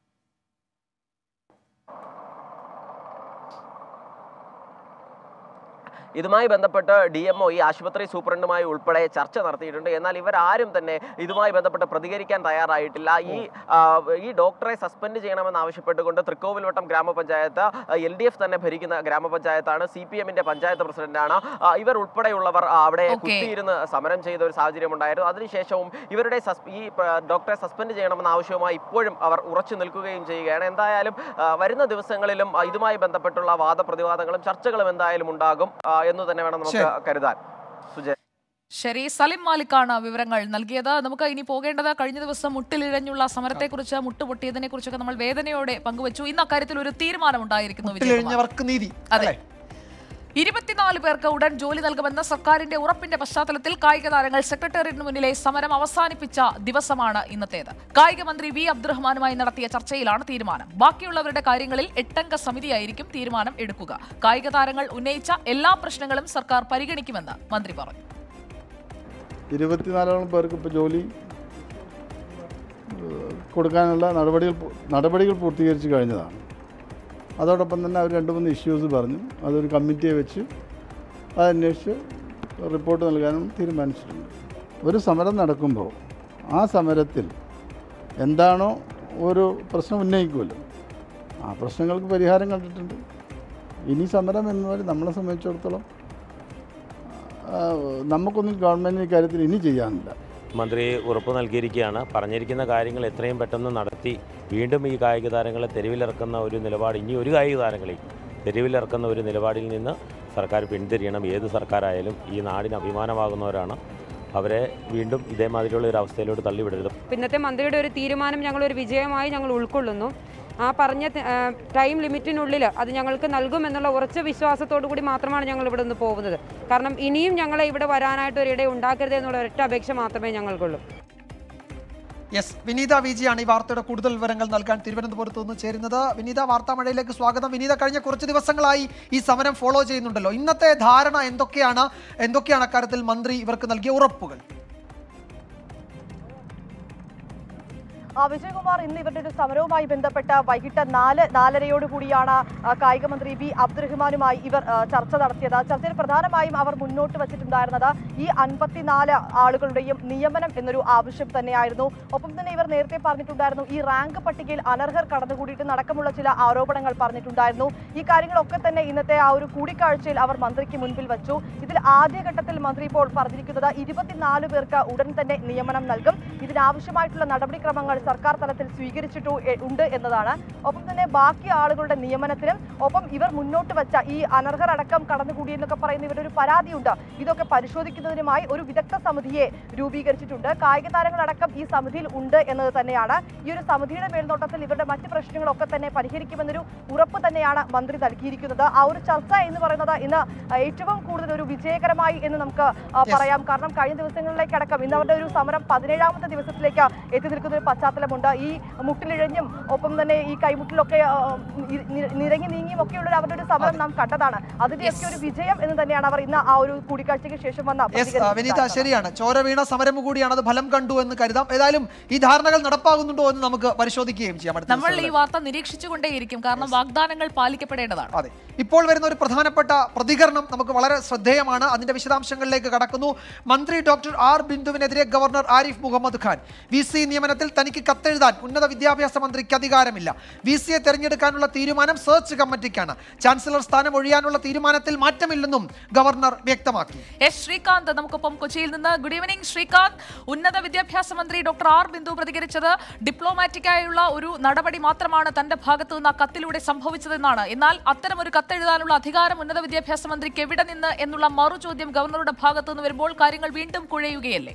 ഇതുമായി ബന്ധപ്പെട്ട് ഡി എംഒ ഈ ആശുപത്രി സൂപ്രണ്ടുമായി ഉൾപ്പെടെ ചർച്ച നടത്തിയിട്ടുണ്ട് എന്നാൽ ഇവരാരും തന്നെ ഇതുമായി ബന്ധപ്പെട്ട് പ്രതികരിക്കാൻ തയ്യാറായിട്ടില്ല ഈ ആ, ഈ ഡോക്ടറെ സസ്പെൻഡ് ചെയ്യണമെന്ന് ആവശ്യപ്പെട്ടുകൊണ്ട് തൃക്കോവിൽവട്ടം ഗ്രാമപഞ്ചായത്ത് എൽ ഡി എഫ് തന്നെ ഭരിക്കുന്ന ഗ്രാമപഞ്ചായത്താണ് സി പി എമ്മിന്റെ പഞ്ചായത്ത് പ്രസിഡന്റാണ് ആ, ഇവർ ഉൾപ്പെടെയുള്ളവർ ആ, അവിടെ Okay. കുത്തിയിരുന്ന് സമരം ചെയ്ത ഒരു സാഹചര്യം ഉണ്ടായിരുന്നു അതിനുശേഷവും ഇവരുടെ സസ്- ഈ പ- ഡോക്ടറെ സസ്പെൻഡ് ചെയ്യണമെന്ന ആവശ്യവുമായി ഇപ്പോഴും അവർ ഉറച്ചു നിൽക്കുകയും ചെയ്യുകയാണ് എന്തായാലും ആ, വരുന്ന ദിവസങ്ങളിലും ആ, ഇതുമായി ബന്ധപ്പെട്ടുള്ള വാദപ്രതിവാദങ്ങളും ചർച്ചകളും എന്തായാലും ഉണ്ടാകും ആ, എന്ന് തന്നെ വേണം നമുക്ക് ശരി. കരുതാൻ സുജയ് ശരി സലിം മാലിക്കാണ് വിവരങ്ങൾ നൽകിയത് നമുക്ക് ഇനി പോകേണ്ടത് കഴിഞ്ഞ ദിവസം മുട്ടിലിഴഞ്ഞുള്ള സമരത്തെക്കുറിച്ച് മുട്ടുപൊട്ടിയതിനെ കുറിച്ചൊക്കെ നമ്മൾ വേദനയോടെ പങ്കുവച്ചു ഇന്ന് അക്കാര്യത്തിൽ ഒരു തീരുമാനം ഉണ്ടായിരിക്കുന്നു വിജയകുമാർ. മുട്ടിലിഴഞ്ഞവർക്ക് നീതി അതെ ഇരുപത്തിനാല് പേർക്ക് ഉടൻ ജോലി നൽകുമെന്ന സർക്കാരിന്റെ ഉറപ്പിന്റെ പശ്ചാത്തലത്തിൽ കായിക താരങ്ങൾ സെക്രട്ടേറിയറ്റിന് മുന്നിലെ സമരം അവസാനിപ്പിച്ച ദിവസമാണ് ഇന്നത്തേത് കായിക മന്ത്രി വി അബ്ദുറഹ്മാനുമായി നടത്തിയ ചർച്ചയിലാണ് തീരുമാനം ബാക്കിയുള്ളവരുടെ കാര്യങ്ങളിൽ എട്ടംഗ സമിതിയായിരിക്കും തീരുമാനം എടുക്കുക കായിക താരങ്ങൾ ഉന്നയിച്ച എല്ലാ പ്രശ്നങ്ങളും സർക്കാർ പരിഗണിക്കുമെന്ന് മന്ത്രി പറഞ്ഞു ഇരുപത്തിനാലോളം പേർക്ക് ഇപ്പോൾ ജോലി ഏഹ്, കൊടുക്കാനുള്ള നടപടികൾ പൂ- നടപടികൾ പൂർത്തീകരിച്ച് കഴിഞ്ഞതാണ് അതോടൊപ്പം തന്നെ അവർ രണ്ട് മൂന്ന് ഇഷ്യൂസ് പറഞ്ഞു അതൊരു കമ്മിറ്റിയെ വെച്ച് അത് അന്വേഷിച്ച് റിപ്പോർട്ട് നൽകാനും തീരുമാനിച്ചിട്ടുണ്ട് ഒരു സമരം നടക്കുമ്പോൾ ആ സമരത്തിൽ എന്താണോ ഒരു പ്രശ്നം ഉന്നയിക്കുമല്ലോ ആ പ്രശ്നങ്ങൾക്ക് പരിഹാരം കണ്ടിട്ടുണ്ട് ഇനി സമരം എന്ന് പറഞ്ഞാൽ നമ്മളെ സംബന്ധിച്ചിടത്തോളം ആ, നമുക്കൊന്നും ഗവൺമെൻറ്റിന് ഇക്കാര്യത്തിൽ ഇനി ചെയ്യാനില്ല മന്ത്രി ഉറപ്പ് നൽകിയിരിക്കുകയാണ് പറഞ്ഞിരിക്കുന്ന കാര്യങ്ങൾ എത്രയും പെട്ടെന്ന് നടത്തി വീണ്ടും ഈ കായിക താരങ്ങളെ തെരുവിലിറക്കുന്ന ഒരു നിലപാട് ഇനി ഒരു കായിക താരങ്ങളെയും തെരുവിലിറക്കുന്ന ഒരു നിലപാടിൽ നിന്ന് സർക്കാർ പിന്തിരിയണം ഏത് സർക്കാരായാലും ഈ നാടിന് അഭിമാനമാകുന്നവരാണ് അവരെ വീണ്ടും ഇതേമാതിരിയുള്ള ഒരു അവസ്ഥയിലോട്ട് തള്ളിവിടരുത് ഇന്നത്തെ മന്ത്രിയുടെ ഒരു തീരുമാനം ഞങ്ങൾ ഒരു വിജയമായി ഞങ്ങൾ ഉൾക്കൊള്ളുന്നു ആ പറഞ്ഞ ത- ആ, ടൈം ലിമിറ്റിനുള്ളിൽ അത് ഞങ്ങൾക്ക് നൽകുമെന്നുള്ള ഉറച്ച വിശ്വാസത്തോടു കൂടി മാത്രമാണ് ഞങ്ങൾ ഇവിടെ നിന്ന് പോകുന്നത് കാരണം ഇനിയും ഞങ്ങളെ ഇവിടെ വരാനായിട്ട് ഒരിട ഉണ്ടാക്കരുത് എന്നുള്ള ഒരൊറ്റ അപേക്ഷ മാത്രമേ ഞങ്ങൾക്കുള്ളൂ യെസ് വിനീത വി ജിയാണ് ഈ വാർത്തയുടെ കൂടുതൽ വിവരങ്ങൾ നൽകാൻ തിരുവനന്തപുരത്ത് നിന്ന് ചേരുന്നത് വിനീത വാർത്താമഴയിലേക്ക് സ്വാഗതം വിനീത കഴിഞ്ഞ കുറച്ച് ദിവസങ്ങളായി ഈ സമരം ഫോളോ ചെയ്യുന്നുണ്ടല്ലോ ഇന്നത്തെ ധാരണ എന്തൊക്കെയാണ് എന്തൊക്കെയാണ് അക്കാര്യത്തിൽ മന്ത്രി ഇവർക്ക് നൽകിയ ഉറപ്പുകൾ ആ, വിജയകുമാർ ഇന്ന് ഇവരുടെ ഒരു സമരവുമായി ബന്ധപ്പെട്ട വൈകിട്ട് നാല് നാലരയോട് കൂടിയാണ് ആ, കായിക മന്ത്രി വി അബ്ദുറഹ്മാനുമായി ഇവർ ആ, ചർച്ച നടത്തിയത് ചർച്ചയിൽ പ്രധാനമായും അവർ മുന്നോട്ട് വച്ചിട്ടുണ്ടായിരുന്നത് ഈ അൻപത്തിനാല് ആളുകളുടെയും നിയമനം എന്നൊരു ആവശ്യം തന്നെയായിരുന്നു ഒപ്പം തന്നെ ഇവർ നേരത്തെ പറഞ്ഞിട്ടുണ്ടായിരുന്നു ഈ റാങ്ക് പട്ടികയിൽ അനർഹർ കടന്നുകൂടിയിട്ട് നടക്കമുള്ള ചില ആരോപണങ്ങൾ പറഞ്ഞിട്ടുണ്ടായിരുന്നു ഈ കാര്യങ്ങളൊക്കെ തന്നെ ഇന്നത്തെ ആ ഒരു കൂടിക്കാഴ്ചയിൽ അവർ മന്ത്രിക്ക് മുൻപിൽ വച്ചു ഇതിൽ ആദ്യഘട്ടത്തിൽ മന്ത്രി ഇപ്പോൾ പറഞ്ഞിരിക്കുന്നത് ഇരുപത്തിനാല് പേർക്ക് ഉടൻ തന്നെ നിയമനം നൽകും ഇതിനാവശ്യമായിട്ടുള്ള നടപടിക്രമങ്ങൾ സർക്കാർ തലത്തിൽ സ്വീകരിച്ചിട്ടു എ- ഉണ്ട് എന്നതാണ് ഒപ്പം തന്നെ ബാക്കി ആളുകളുടെ നിയമനത്തിനും ഒപ്പം ഇവർ മുന്നോട്ട് വെച്ച ഈ അനർഹർ അടക്കം കടന്നുകൂടി എന്നൊക്കെ പറയുന്ന ഇവരുടെ ഒരു പരാതിയുണ്ട് ഇതൊക്കെ പരിശോധിക്കുന്നതിനുമായി ഒരു വിദഗ്ധ സമിതിയെ രൂപീകരിച്ചിട്ടുണ്ട് കായിക താരങ്ങളടക്കം ഈ സമിതിയിൽ ഉണ്ട് എന്നത് തന്നെയാണ് ഈ ഒരു സമിതിയുടെ മേൽനോട്ടത്തിൽ ഇവരുടെ മറ്റ് പ്രശ്നങ്ങളൊക്കെ തന്നെ പരിഹരിക്കുമെന്നൊരു ഉറപ്പ് തന്നെയാണ് മന്ത്രി നൽകിയിരിക്കുന്നത് ആ ഒരു ചർച്ച എന്ന് പറയുന്നത് ഇന്ന് ഏറ്റവും കൂടുതൽ ഒരു വിജയകരമായി എന്ന് നമുക്ക് ആ, പറയാം കാരണം കഴിഞ്ഞ ദിവസങ്ങളിലേക്കടക്കം ഇന്ന് അവരുടെ ഒരു സമരം പതിനേഴാമത്തെ ദിവസത്തിലേക്ക് എത്തി നിൽക്കുന്ന ഒരു പശ്ചാത്തലമുണ്ട് ഈ മുട്ടിലിഴഞ്ഞും ഒപ്പം തന്നെ ഈ കൈമുട്ടിലൊക്കെ ആ, നി- നി- നിരങ്ങി നീങ്ങിയും ഒക്കെയുള്ള ഒരു അവരുടെ ഒരു സമരം നാം കണ്ടതാണ് അതിന്റെയൊക്കെ ഒരു വിജയം എന്ന് തന്നെയാണ് അവർ ഇന്ന് ആ ഒരു കൂടിക്കാഴ്ചയ്ക്ക് ശേഷം വന്ന യെസ് പ്രതികരണത്തിൽ വിനീത കാണുന്നത്. ശരിയാണ് ചോര വീണ സമരം കൂടിയാണ് അത് ഫലം കണ്ടു എന്ന് കരുതാം ഏതായാലും ഈ ധാരണകൾ നടപ്പാകുന്നുണ്ടോ എന്ന് നമുക്ക് പരിശോധിക്കുകയും ചെയ്യാം അടുത്ത നമ്മൾ ഈ ദിവസങ്ങളിൽ. വാർത്ത നിരീക്ഷിച്ചുകൊണ്ടേയിരിക്കും കാരണം വാഗ്ദാനങ്ങൾ പാലിക്കപ്പെടേണ്ടതാണ് അതെ ഇപ്പോൾ വരുന്ന ഒരു പ്രധാനപ്പെട്ട പ്രതികരണം നമുക്ക് വളരെ ശ്രദ്ധേയമാണ് അതിന്റെ വിശദാംശങ്ങളിലേക്ക് കടക്കുന്നു മന്ത്രി ഡോക്ടർ ആർ ബിന്ദുവിനെതിരെ governor Arif Mohammed Khan V C നിയമനത്തിൽ തനിക്ക് കത്തെഴുതാൻ ഉന്നത വിദ്യാഭ്യാസ മന്ത്രിക്ക് അധികാരമില്ല വി സിയെ തെരഞ്ഞെടുക്കാനുള്ള തീരുമാനം സെർച്ച് കമ്മിറ്റിക്കാണ് ചാൻസലർ സ്ഥാനം ഒഴിയാനുള്ള തീരുമാനത്തിൽ മാറ്റമില്ലെന്നും ഗവർണർ വ്യക്തമാക്കി എസ് ശ്രീകാന്ത് നമുക്കൊപ്പം കൊച്ചിയിൽ നിന്ന് ഗുഡ് ഈവനിംഗ് ശ്രീകാന്ത് ഉന്നത വിദ്യാഭ്യാസ മന്ത്രി ഡോക്ടർ ആർ ബിന്ദു പ്രതികരിച്ചത് ഡിപ്ലോമാറ്റിക്കായുള്ള ഒരു നടപടി മാത്രമാണ് തന്റെ ഭാഗത്തു നിന്ന് ആ കത്തിലൂടെ സംഭവിച്ചതെന്നാണ് എന്നാൽ അത്തരമൊരു കത്തെഴുതാനുള്ള അധികാരം ഉന്നത വിദ്യാഭ്യാസ മന്ത്രിക്ക് എവിടെ നിന്ന് എന്നുള്ള മറുചോദ്യം ഗവർണറുടെ ഭാഗത്തു നിന്ന് വരുമ്പോൾ കാര്യങ്ങൾ വീണ്ടും കുഴയുകയല്ലേ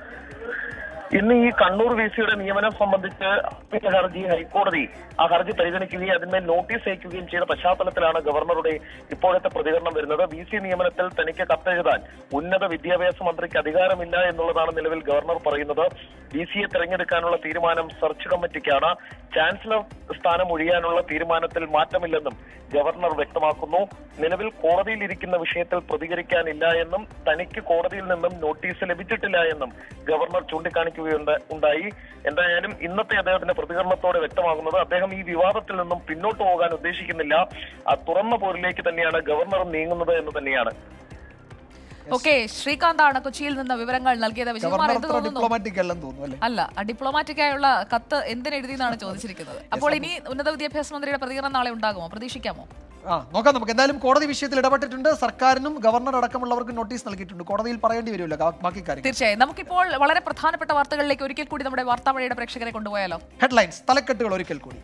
ഇന്ന് ഈ കണ്ണൂർ വി സിയുടെ നിയമനം സംബന്ധിച്ച് അപ്പീൽ ഹർജി ഹൈക്കോടതി ആ ഹർജി പരിഗണിക്കുകയും അതിന്മേൽ നോട്ടീസ് അയക്കുകയും ചെയ്ത പശ്ചാത്തലത്തിലാണ് ഗവർണറുടെ ഇപ്പോഴത്തെ പ്രതികരണം വരുന്നത് വി സി നിയമനത്തിൽ തനിക്ക് കത്തെഴുതാൻ ഉന്നത വിദ്യാഭ്യാസ മന്ത്രിക്ക് അധികാരമില്ല എന്നുള്ളതാണ് നിലവിൽ ഗവർണർ പറയുന്നത് വി സിയെ തെരഞ്ഞെടുക്കാനുള്ള തീരുമാനം സെർച്ച് കമ്മിറ്റിക്കാണ് ചാൻസലർ സ്ഥാനം ഒഴിയാനുള്ള തീരുമാനത്തിൽ മാറ്റമില്ലെന്നും ഗവർണർ വ്യക്തമാക്കുന്നു നിലവിൽ കോടതിയിൽ ഇരിക്കുന്ന വിഷയത്തിൽ പ്രതികരിക്കാനില്ല എന്നും തനിക്ക് കോടതിയിൽ നിന്നും നോട്ടീസ് ലഭിച്ചിട്ടില്ല എന്നും ഗവർണർ ചൂണ്ടിക്കാണിക്കുകയുണ്ട് ഉണ്ടായി എന്തായാലും ഇന്നത്തെ അദ്ദേഹത്തിന്റെ പ്രതികരണത്തോടെ വ്യക്തമാകുന്നത് അദ്ദേഹം ഈ വിവാദത്തിൽ നിന്നും പിന്നോട്ട് പോകാൻ ഉദ്ദേശിക്കുന്നില്ല ആ തുറന്ന പോരിലേക്ക് തന്നെയാണ് ഗവർണർ നീങ്ങുന്നത് എന്ന് തന്നെയാണ് ഓക്കെ ശ്രീകാന്താണ് കൊച്ചിയിൽ നിന്ന് വിവരങ്ങൾ നൽകിയത് വിജയകുമാർ ഗവർണർ എന്ത് അത്ര തോന്നുന്നു ഡിപ്ലോമാറ്റിക് അല്ലെന്ന് തോന്നുന്നു അല്ലേ അല്ല ഡിപ്ലോമാറ്റിക് ആയുള്ള കത്ത് എന്തിനെഴുതി എന്നാണ് ചോദിച്ചിരിക്കുന്നത് അപ്പോൾ ഇനി ഉന്നത വിദ്യാഭ്യാസ മന്ത്രിയുടെ പ്രതികരണം നാളെ ഉണ്ടാകുമോ പ്രതീക്ഷിക്കാമോ ആ നോക്കാം നമുക്ക് എന്തായാലും കോടതി വിഷയത്തിൽ ഇടപെട്ടിട്ടുണ്ട് സർക്കാരിനും ഗവർണർ അടക്കമുള്ളവർക്ക് നോട്ടീസ് നൽകിയിട്ടുണ്ട് കോടതിയിൽ പറയേണ്ടി വരുമല്ലോ കാ- ബാക്കി കാര്യങ്ങൾ തീർച്ചയായും നമുക്കിപ്പോൾ വളരെ പ്രധാനപ്പെട്ട വാർത്തകളിലേക്ക് ഒരിക്കൽ കൂടി നമ്മുടെ വാർത്താമഴയുടെ പ്രേക്ഷകരെ കൊണ്ടുപോയാലോ ഹെഡ്ലൈൻസ് തലക്കെട്ടുകൾ ഒരിക്കൽ കൂടി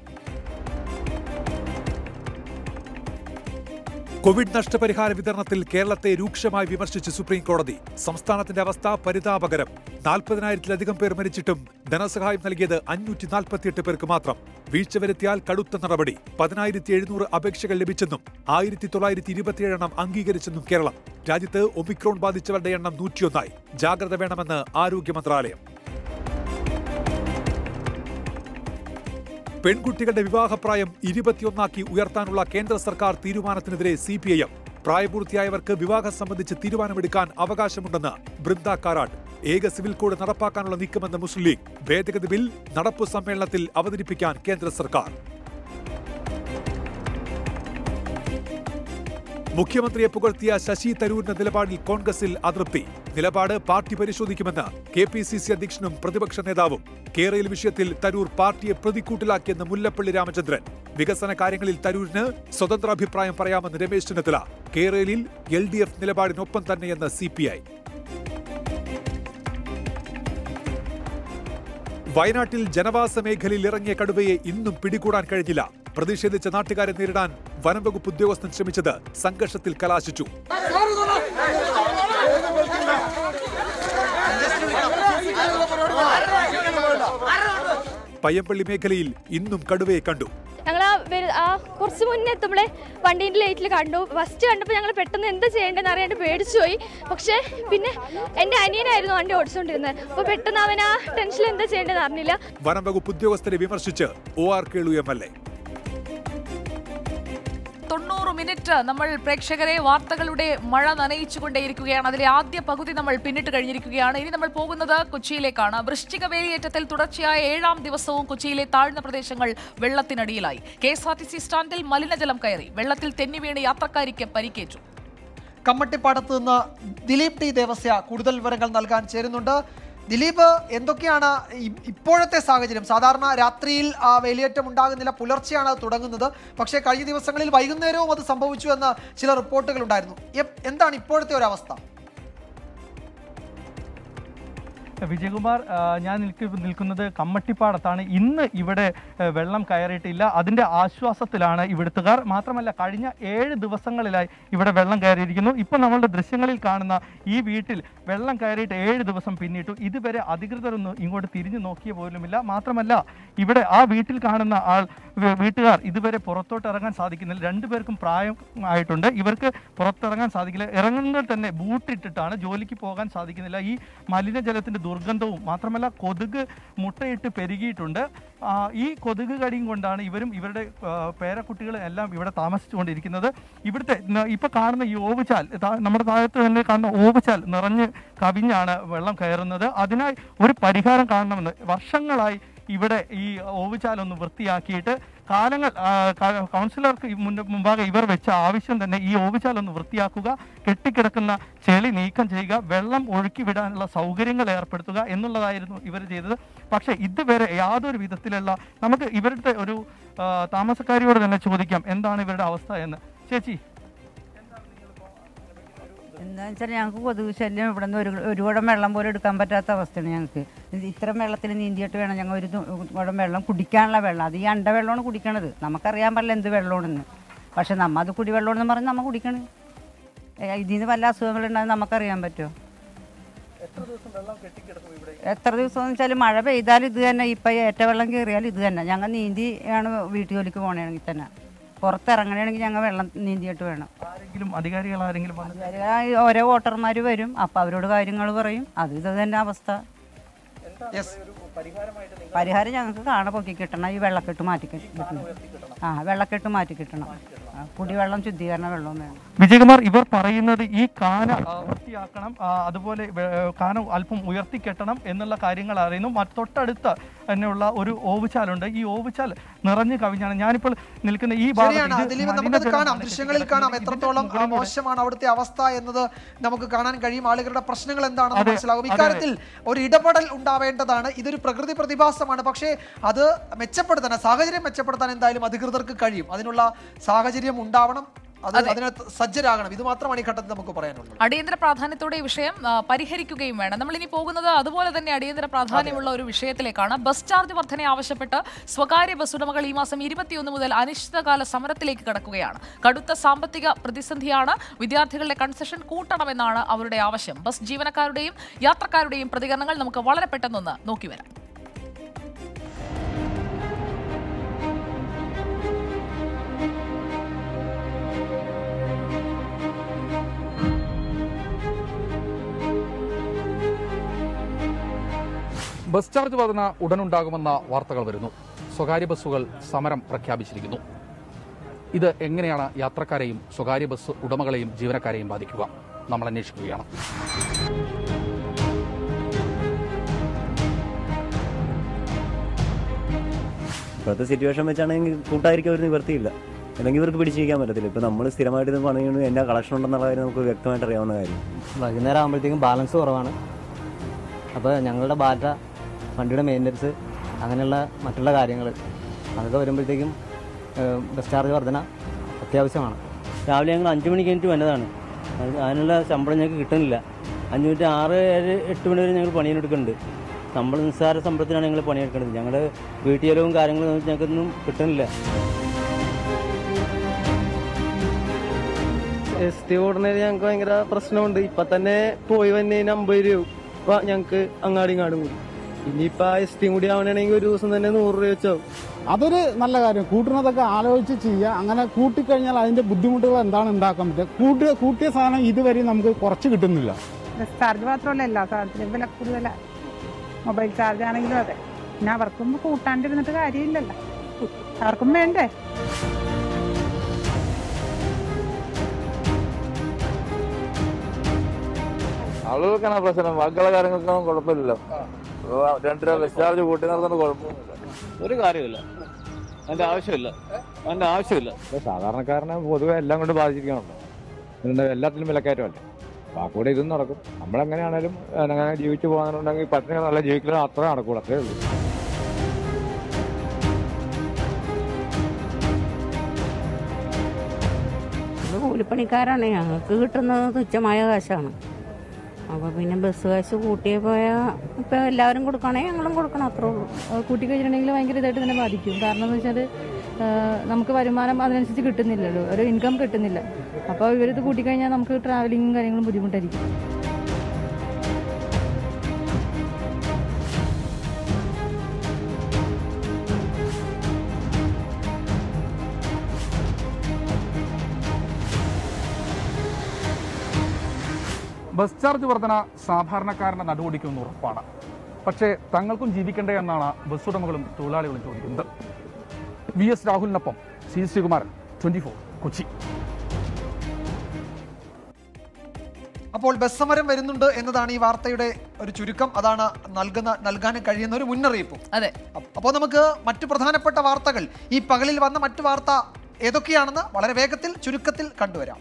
കോവിഡ് നഷ്ടപരിഹാര വിതരണത്തിൽ കേരളത്തെ രൂക്ഷമായി വിമർശിച്ച് സുപ്രീം കോടതി സംസ്ഥാനത്തിന്റെ അവസ്ഥ പരിതാപകരം നാൽപ്പതിനായിരത്തിലധികം പേർ മരിച്ചിട്ടും ധനസഹായം നൽകിയത് അഞ്ഞൂറ്റി നാൽപ്പത്തിയെട്ട് പേർക്ക് മാത്രം വീഴ്ച വരുത്തിയാൽ കടുത്ത നടപടി പതിനായിരത്തി എഴുന്നൂറ് അപേക്ഷകൾ ലഭിച്ചെന്നും ആയിരത്തി തൊള്ളായിരത്തി ഇരുപത്തിയേഴ് എണ്ണം അംഗീകരിച്ചെന്നും കേരളം രാജ്യത്ത് ഒമിക്രോൺ ബാധിച്ചവരുടെ എണ്ണം നൂറ്റിയൊന്നായി ജാഗ്രത വേണമെന്ന് ആരോഗ്യ മന്ത്രാലയം പെൺകുട്ടികളുടെ വിവാഹപ്രായം ഇരുപത്തിയൊന്നാക്കി ഉയർത്താനുള്ള കേന്ദ്ര സർക്കാർ തീരുമാനത്തിനെതിരെ സി പി ഐ എം പ്രായപൂർത്തിയായവർക്ക് വിവാഹം സംബന്ധിച്ച് തീരുമാനമെടുക്കാൻ അവകാശമുണ്ടെന്ന് ബൃന്ദ കാരാട്ട് ഏക സിവിൽ കോഡ് നടപ്പാക്കാനുള്ള നീക്കമെന്ന് മുസ്ലിം ലീഗ് ഭേദഗതി ബിൽ നടപ്പു സമ്മേളനത്തിൽ അവതരിപ്പിക്കാൻ കേന്ദ്ര സർക്കാർ മുഖ്യമന്ത്രിയെ പുകഴ്ത്തിയ ശശി തരൂരിന്റെ നിലപാടിൽ കോൺഗ്രസിൽ അതൃപ്തി നിലപാട് പാർട്ടി പരിശോധിക്കുമെന്ന് കെ പി സി സി അധ്യക്ഷനും പ്രതിപക്ഷ നേതാവും കേരളയിൽ വിഷയത്തിൽ തരൂർ പാർട്ടിയെ പ്രതിക്കൂട്ടിലാക്കിയെന്ന് മുല്ലപ്പള്ളി രാമചന്ദ്രൻ വികസന കാര്യങ്ങളിൽ തരൂരിന് സ്വതന്ത്ര അഭിപ്രായം പറയാമെന്ന് രമേശ് ചെന്നിത്തല കേരളയിൽ എൽ ഡി എഫ് നിലപാടിനൊപ്പം തന്നെയെന്ന് സി പി ഐ വയനാട്ടിൽ ജനവാസ മേഖലയിൽ ഇറങ്ങിയ കടുവയെ ഇന്നും പിടികൂടാൻ കഴിഞ്ഞില്ല പ്രതിഷേധിച്ച നാട്ടുകാരെ നേരിടാൻ വനംവകുപ്പ് ഉദ്യോഗസ്ഥൻ ശ്രമിച്ചത് സംഘർഷത്തിൽ കലാശിച്ചു പയ്യമ്പള്ളി മേഖലയിൽ ഇന്നും കടുവയെ കണ്ടു ഞങ്ങൾ ആ വരു- ആ കുറച്ച് മുന്നേ എത്തുമ്പോഴേ വണ്ടീൻ്റെ ലൈറ്റിൽ കണ്ടു ഫസ്റ്റ് കണ്ടപ്പോൾ ഞങ്ങൾ പെട്ടെന്ന് എന്താ ചെയ്യേണ്ടതെന്ന് അറിയാണ്ട് പേടിച്ചു പോയി പക്ഷേ പിന്നെ എൻ്റെ അനിയനായിരുന്നു വണ്ടി ഓടിച്ചുകൊണ്ടിരുന്നത് അപ്പോൾ പെട്ടെന്ന് അവൻ ആ ടെൻഷനിൽ എന്താ ചെയ്യേണ്ടതെന്ന് അറിഞ്ഞില്ല വനംവകുപ്പ് ഉദ്യോഗസ്ഥരെ വിമർശിച്ച് O R Kelu M L A തൊണ്ണൂറ് മിനിറ്റ് നമ്മൾ പ്രേക്ഷകരെ വാർത്തകളുടെ മഴ നനയിച്ചുകൊണ്ടേയിരിക്കുകയാണ് അതിലെ ആദ്യ പകുതി നമ്മൾ പിന്നിട്ട് കഴിഞ്ഞിരിക്കുകയാണ് ഇനി നമ്മൾ പോകുന്നത് കൊച്ചിയിലേക്കാണ് വൃശ്ചിക വേലിയേറ്റത്തിൽ തുടർച്ചയായ ഏഴാം ദിവസവും കൊച്ചിയിലെ താഴ്ന്ന പ്രദേശങ്ങൾ വെള്ളത്തിനടിയിലായി K S R T C സ്റ്റാൻഡിൽ മലിനജലം കയറി വെള്ളത്തിൽ തെന്നി വീണ് യാത്രക്കാരിക്ക് പരിക്കേറ്റു കമ്മട്ടിപ്പാടത്ത് നിന്ന് ദിലീപ് ടി ദേവസ്യ കൂടുതൽ വിവരങ്ങൾ നൽകാൻ ചേരുന്നുണ്ട് ദിലീപ് എന്തൊക്കെയാണ് ഇ- ഇപ്പോഴത്തെ സാഹചര്യം സാധാരണ രാത്രിയിൽ ആ വേലിയേറ്റം ഉണ്ടാകുന്നില്ല പുലർച്ചെയാണ് അത് തുടങ്ങുന്നത് പക്ഷേ കഴിഞ്ഞ ദിവസങ്ങളിൽ വൈകുന്നേരവും അത് സംഭവിച്ചു എന്ന് ചില റിപ്പോർട്ടുകൾ ഉണ്ടായിരുന്നു എപ്- എന്താണ് ഇപ്പോഴത്തെ ഒരു അവസ്ഥ വിജയകുമാർ ആ, ഞാൻ നിൽക്ക നിൽക്കുന്നത് കമ്മട്ടിപ്പാടത്താണ് ഇന്ന് ഇവിടെ ആ, വെള്ളം കയറിയിട്ടില്ല അതിൻ്റെ ആശ്വാസത്തിലാണ് ഇവിടുത്തുകാർ മാത്രമല്ല കഴിഞ്ഞ ഏഴ് ദിവസങ്ങളിലായി ഇവിടെ വെള്ളം കയറിയിരിക്കുന്നു ഇപ്പോൾ നമ്മളുടെ ദൃശ്യങ്ങളിൽ കാണുന്ന ഈ വീട്ടിൽ വെള്ളം കയറിയിട്ട് ഏഴ് ദിവസം പിന്നിട്ടു ഇതുവരെ അധികൃതരൊന്നും ഇങ്ങോട്ട് തിരിഞ്ഞു നോക്കിയ പോലുമില്ല മാത്രമല്ല ഇവിടെ ആ വീട്ടിൽ കാണുന്ന ആൾ വ- വീട്ടുകാർ ഇതുവരെ പുറത്തോട്ട് ഇറങ്ങാൻ സാധിക്കുന്നില്ല രണ്ടുപേർക്കും പ്രായം ആയിട്ടുണ്ട് ഇവർക്ക് പുറത്തിറങ്ങാൻ സാധിക്കില്ല ഇറങ്ങുന്നത് തന്നെ ബൂട്ടിട്ടിട്ടാണ് ജോലിക്ക് പോകാൻ സാധിക്കുന്നില്ല ഈ മലിനജലത്തിൻ്റെ ദുർഗന്ധവും മാത്രമല്ല കൊതുക് മുട്ടയിട്ട് പെരുകിയിട്ടുണ്ട് ആ, ഈ കൊതുക് കടിയും കൊണ്ടാണ് ഇവരും ഇവരുടെ ആ, പേരക്കുട്ടികളും എല്ലാം ഇവിടെ താമസിച്ചുകൊണ്ടിരിക്കുന്നത് ഇവിടുത്തെ ന- ഇപ്പൊ കാണുന്ന ഈ ഓവുചാൽ താ- നമ്മുടെ താഴത്ത് തന്നെ കാണുന്ന ഓവുചാൽ നിറഞ്ഞ് കവിഞ്ഞാണ് വെള്ളം കയറുന്നത് അതിനായി ഒരു പരിഹാരം കാണണമെന്ന് വർഷങ്ങളായി ഇവിടെ ഈ ഓവുചാലൊന്ന് വൃത്തിയാക്കിയിട്ട് കാലങ്ങൾ ആ, ക- കൗൺസിലർക്ക് ഈ മുന്ന- മുമ്പാകെ ഇവർ വെച്ച ആവശ്യം തന്നെ ഈ ഓവുചാലൊന്ന് വൃത്തിയാക്കുക കെട്ടിക്കിടക്കുന്ന ചെളി നീക്കം ചെയ്യുക വെള്ളം ഒഴുക്കി വിടാനുള്ള സൗകര്യങ്ങൾ ഏർപ്പെടുത്തുക എന്നുള്ളതായിരുന്നു ഇവർ ചെയ്തത് പക്ഷേ ഇതുവരെ യാതൊരു വിധത്തിലുള്ള നമുക്ക് ഇവരുടെ ഒരു ആ, താമസക്കാരിയോട് തന്നെ ചോദിക്കാം എന്താണ് ഇവരുടെ അവസ്ഥ എന്ന് ചേച്ചി എന്താണെന്ന് വെച്ചാൽ ഞങ്ങൾക്ക് കൊതുക് ശല്യം ഇവിടെ നിന്ന് ഒരു ഒരു കുടം വെള്ളം പോലും എടുക്കാൻ പറ്റാത്ത അവസ്ഥയാണ് ഞങ്ങൾക്ക് ഇത് ഇത്രയും വെള്ളത്തിൽ നീന്തിയിട്ട് വേണം ഞങ്ങൾ ഒരു തു- കുടം വെള്ളം കുടിക്കാനുള്ള വെള്ളം അത് ഈ അണ്ട വെള്ളമാണ് കുടിക്കണത് നമുക്കറിയാൻ പാടില്ല എന്ത് വെള്ളമാണെന്ന് പക്ഷെ നമ്മ അത് കുടിവെള്ളമാണെന്ന് പറഞ്ഞ് നമ്മൾ കുടിക്കണത് ഏ, ഇതിൽ നിന്ന് വല്ല അസുഖങ്ങളുണ്ടാകും നമുക്കറിയാൻ പറ്റുമോ എത്ര ദിവസം എന്ന് വെച്ചാൽ മഴ പെയ്താൽ ഇത് തന്നെ ഇപ്പം ഏറ്റ വെള്ളം കയറിയാൽ ഇത് തന്നെ ഞങ്ങൾ നീന്തി ആണ് വീട്ടു ജോലിക്ക് പോകണമെങ്കിൽ തന്നെ പുറത്തിറങ്ങണമെങ്കിൽ ഞങ്ങൾ വെള്ളം നീന്തിയിട്ട് വേണം ആരെങ്കിലും അധികാരികൾ ആരെങ്കിലും വന്ന് അധികാരികളായി ഓരോ വോട്ടർമാർ വരും അപ്പം അവരോട് കാര്യങ്ങൾ പറയും അത് ഇത് തന്നെ അവസ്ഥ പരിഹാരം ഞങ്ങൾക്ക് കാണ പൊക്കി കിട്ടണം ഈ വെള്ളക്കെട്ട് മാറ്റി കിട്ടണം ആ വെള്ളക്കെട്ട് മാറ്റി കിട്ടണം ആ, കുടിവെള്ളം ശുദ്ധീകരണ വെള്ളവും വേണം വിജയകുമാർ ഇവർ പറയുന്നത് ഈ കാന ആ, വൃത്തിയാക്കണം ആ, അതുപോലെ വെ- കാന അല്പം ഉയർത്തിക്കെട്ടണം എന്നുള്ള കാര്യങ്ങൾ അറിയുന്നു മറ്റ് തൊട്ടടുത്ത് തന്നെയുള്ള ഒരു ഓവുചാലുണ്ട് ഈ ഓവുചാൽ നിറഞ്ഞു കവിഞ്ഞാണ് ഞാനിപ്പോൾ നിൽക്കുന്ന ഈ ഭാഗത്ത് ശരിയാണ് ഇത് ദിലീപ് നമുക്കത് മലിനജലമാണ് കാണാം ദൃശ്യങ്ങളിൽ കാണാം എത്രത്തോളം ആ, മോശമാണ് അവിടുത്തെ അവസ്ഥ എന്നത് നമുക്ക് കാണാൻ കഴിയും ആളുകളുടെ പ്രശ്നങ്ങൾ എന്താണെന്ന് അതെ, മനസ്സിലാകും അതെ. ഇക്കാര്യത്തിൽ ഒരു ഇടപെടൽ ഉണ്ടാവേണ്ടതാണ് ഇതൊരു പ്രകൃതി പ്രതിഭാസമാണ് പക്ഷേ അത് മെച്ചപ്പെടുത്താൻ സാഹചര്യം മെച്ചപ്പെടുത്താൻ എന്തായാലും അധികൃതർക്ക് കഴിയും അതിനുള്ള സാഹചര്യം ഉണ്ടാവണം അത് അതിനകത്ത് സജ്ജരാകണം ഇത് മാത്രമാണ് ഈ ഘട്ടത്തിൽ നമുക്ക് പറയാനുള്ളത് അടിയന്തര പ്രാധാന്യത്തോടെ ഈ വിഷയം ആ, പരിഹരിക്കുകയും വേണം നമ്മൾ ഇനി പോകുന്നത് അതുപോലെ തന്നെ അടിയന്തര പ്രാധാന്യമുള്ള ഒരു വിഷയത്തിലേക്കാണ് ബസ് ചാർജ് വർധന ആവശ്യപ്പെട്ട് സ്വകാര്യ ബസ് ഉടമകൾ ഈ മാസം ഇരുപത്തിയൊന്ന് മുതൽ അനിശ്ചിതകാല സമരത്തിലേക്ക് കടക്കുകയാണ് കടുത്ത സാമ്പത്തിക പ്രതിസന്ധിയാണ് വിദ്യാർത്ഥികളുടെ കൺസെഷൻ കൂട്ടണമെന്നാണ് അവരുടെ ആവശ്യം ബസ് ജീവനക്കാരുടെയും യാത്രക്കാരുടെയും പ്രതികരണങ്ങൾ നമുക്ക് വളരെ പെട്ടെന്നൊന്ന് നോക്കി വരാം ബസ് ചാർജ് വർധന ഉടനുണ്ടാകുമെന്ന വാർത്തകൾ വരുന്നു സ്വകാര്യ ബസ്സുകൾ സമരം പ്രഖ്യാപിച്ചിരിക്കുന്നു ഇത് എങ്ങനെയാണ് യാത്രക്കാരെയും സ്വകാര്യ ബസ് ഉടമകളെയും ജീവനക്കാരെയും ബാധിക്കുക നമ്മൾ അന്വേഷിക്കുകയാണ് ഇപ്പോഴത്തെ സിറ്റുവേഷൻ വെച്ചാണെങ്കിൽ കൂട്ടായിരിക്കും ഒരു നിവർത്തിയില്ല അല്ലെങ്കിൽ ഇവർക്ക് പിടിച്ചിരിക്കാൻ പറ്റത്തില്ല ഇപ്പോൾ നമ്മൾ സ്ഥിരമായിട്ട് ഇത് പണിയുന്നത് എന്നാ കളക്ഷൻ ഉണ്ടെന്നുള്ള കാര്യം നമുക്ക് വ്യക്തമായിട്ട് അറിയാവുന്ന കാര്യം വൈകുന്നേരം ആകുമ്പോഴത്തേക്കും ബാലൻസ് കുറവാണ് അപ്പോൾ ഞങ്ങളുടെ ബാറ്റ വണ്ടിയുടെ മെയിൻ്റനൻസ് അങ്ങനെയുള്ള മറ്റുള്ള കാര്യങ്ങൾ അതൊക്കെ വരുമ്പോഴത്തേക്കും ഏഹ്, ബസ് ചാർജ് വർധന അത്യാവശ്യമാണ് രാവിലെ ഞങ്ങൾ അഞ്ച് മണിക്ക് കഴിഞ്ഞിട്ട് വന്നതാണ് അത് അതിനുള്ള ശമ്പളം ഞങ്ങൾക്ക് കിട്ടുന്നില്ല അഞ്ച് മിനിറ്റ് ആറ് ഏഴ് എട്ട് മണി വരെ ഞങ്ങൾ പണിയെടുക്കുന്നുണ്ട് ശമ്പളം നിസ്സാര ശമ്പളത്തിനാണ് ഞങ്ങൾ പണിയെടുക്കുന്നത് ഞങ്ങളുടെ വീട്ടുചെലവും കാര്യങ്ങളും ഞങ്ങൾക്കൊന്നും കിട്ടുന്നില്ല എസ് ടി ഓടുന്നതിൽ ഞങ്ങൾക്ക് ഭയങ്കര പ്രശ്നമുണ്ട് ഇപ്പൊ തന്നെ പോയി വന്നതിന് അമ്പത് രൂപ ഞങ്ങൾക്ക് അങ്ങാടി ഇങ്ങാടും കൂടി ഇനിയിപ്പോ ആ എസ് ടിയും കൂടി ആവണമെങ്കിൽ ഒരു ദിവസം തന്നെ നൂറ് രൂപ വെച്ചാവും അതൊരു നല്ല കാര്യം കൂട്ടുന്നതൊക്കെ ആലോചിച്ച് ചെയ്യുക അങ്ങനെ കൂട്ടിക്കഴിഞ്ഞാൽ അതിന്റെ ബുദ്ധിമുട്ടുകൾ എന്താണ് ഉണ്ടാക്കാൻ പറ്റുക കൂട്ടിയ കൂട്ടിയ സാധനം ഇതുവരെ നമുക്ക് കുറച്ച് കിട്ടുന്നില്ല ബസ് ചാർജ് മാത്രമല്ല എല്ലാ സാധനത്തിനും വില കൂടുതലാണ് മൊബൈൽ ചാർജ് ആണെങ്കിലും അതെ പിന്നെ അവർക്കും കൂട്ടാണ്ടിരുന്നിട്ട് കാര്യമില്ലല്ലോ അവർക്കും വേണ്ടേ ആളുകൾക്കാണ് പ്രശ്നം ബാക്കിയുള്ള കാര്യങ്ങൾക്കൊന്നും കുഴപ്പമില്ലല്ലോ ഇപ്പൊ രണ്ട് രൂപ ബസ് ചാർജ് കൂട്ടി നടത്തുന്നത് കുഴപ്പമൊന്നുമില്ല ഒരു കാര്യമില്ല അതിന്റെ ആവശ്യമില്ല അതിന്റെ ആവശ്യമില്ല സാധാരണക്കാരനെ പൊതുവെ എല്ലാം കൊണ്ട് ബാധിച്ചിരിക്കണമല്ലോ ഇതിന്റെ എല്ലാത്തിലും വിലക്കയറ്റമല്ലേ അപ്പോൾ ആ കൂടെ ഇതും നടക്കും നമ്മളെങ്ങനെയാണേലും അങ്ങനെ ജീവിച്ചു പോകാനുണ്ടെങ്കിൽ പട്ടിണി നല്ല ജീവിക്കലും അത്ര നടക്കൂല അത്രേ ഉള്ളൂ ഇത് കൂലിപ്പണിക്കാരാണ് ഞങ്ങൾക്ക് കിട്ടുന്നത് തുച്ഛമായ കാശാണ് അപ്പോൾ പിന്നെ ബസ് കാശ് കൂട്ടിയേ പോയാൽ ഇപ്പോൾ എല്ലാവരും കൊടുക്കുകയാണെങ്കിൽ ഞങ്ങളും കൊടുക്കണം അത്രേ ഉള്ളൂ കൂട്ടി കഴിഞ്ഞിട്ടുണ്ടെങ്കിൽ ഭയങ്കര ഇതായിട്ട് തന്നെ ബാധിക്കും കാരണം എന്ന് വെച്ചാൽ നമുക്ക് വരുമാനം അതിനനുസരിച്ച് കിട്ടുന്നില്ലല്ലോ ഒരു ഇൻകം കിട്ടുന്നില്ല അപ്പോൾ ഇവരിത് കൂട്ടിക്കഴിഞ്ഞാൽ നമുക്ക് ട്രാവലിങ്ങും കാര്യങ്ങളും ബുദ്ധിമുട്ടായിരിക്കും ബസ് ചാർജ് വർധന സാധാരണക്കാരന്റെ നടുവൊടിക്കുമെന്ന് ഉറപ്പാണ് പക്ഷേ തങ്ങൾക്കും ജീവിക്കണ്ടേ എന്നാണ് ബസ് ഉടമകളും തൊഴിലാളികളും ചോദിക്കുന്നത് വി എസ് രാഹുലിനൊപ്പം C Sreekumaran twenty four Kochi അപ്പോൾ ബസ് സമരം വരുന്നുണ്ട് എന്നതാണ് ഈ വാർത്തയുടെ ഒരു ചുരുക്കം അതാണ് നൽകുന്ന നൽകാൻ കഴിയുന്ന ഒരു മുന്നറിയിപ്പും അതെ അപ്പോൾ നമുക്ക് മറ്റു പ്രധാനപ്പെട്ട വാർത്തകൾ ഈ പകലിൽ വന്ന മറ്റു വാർത്ത ഏതൊക്കെയാണെന്ന് വളരെ വേഗത്തിൽ ചുരുക്കത്തിൽ കണ്ടുവരാം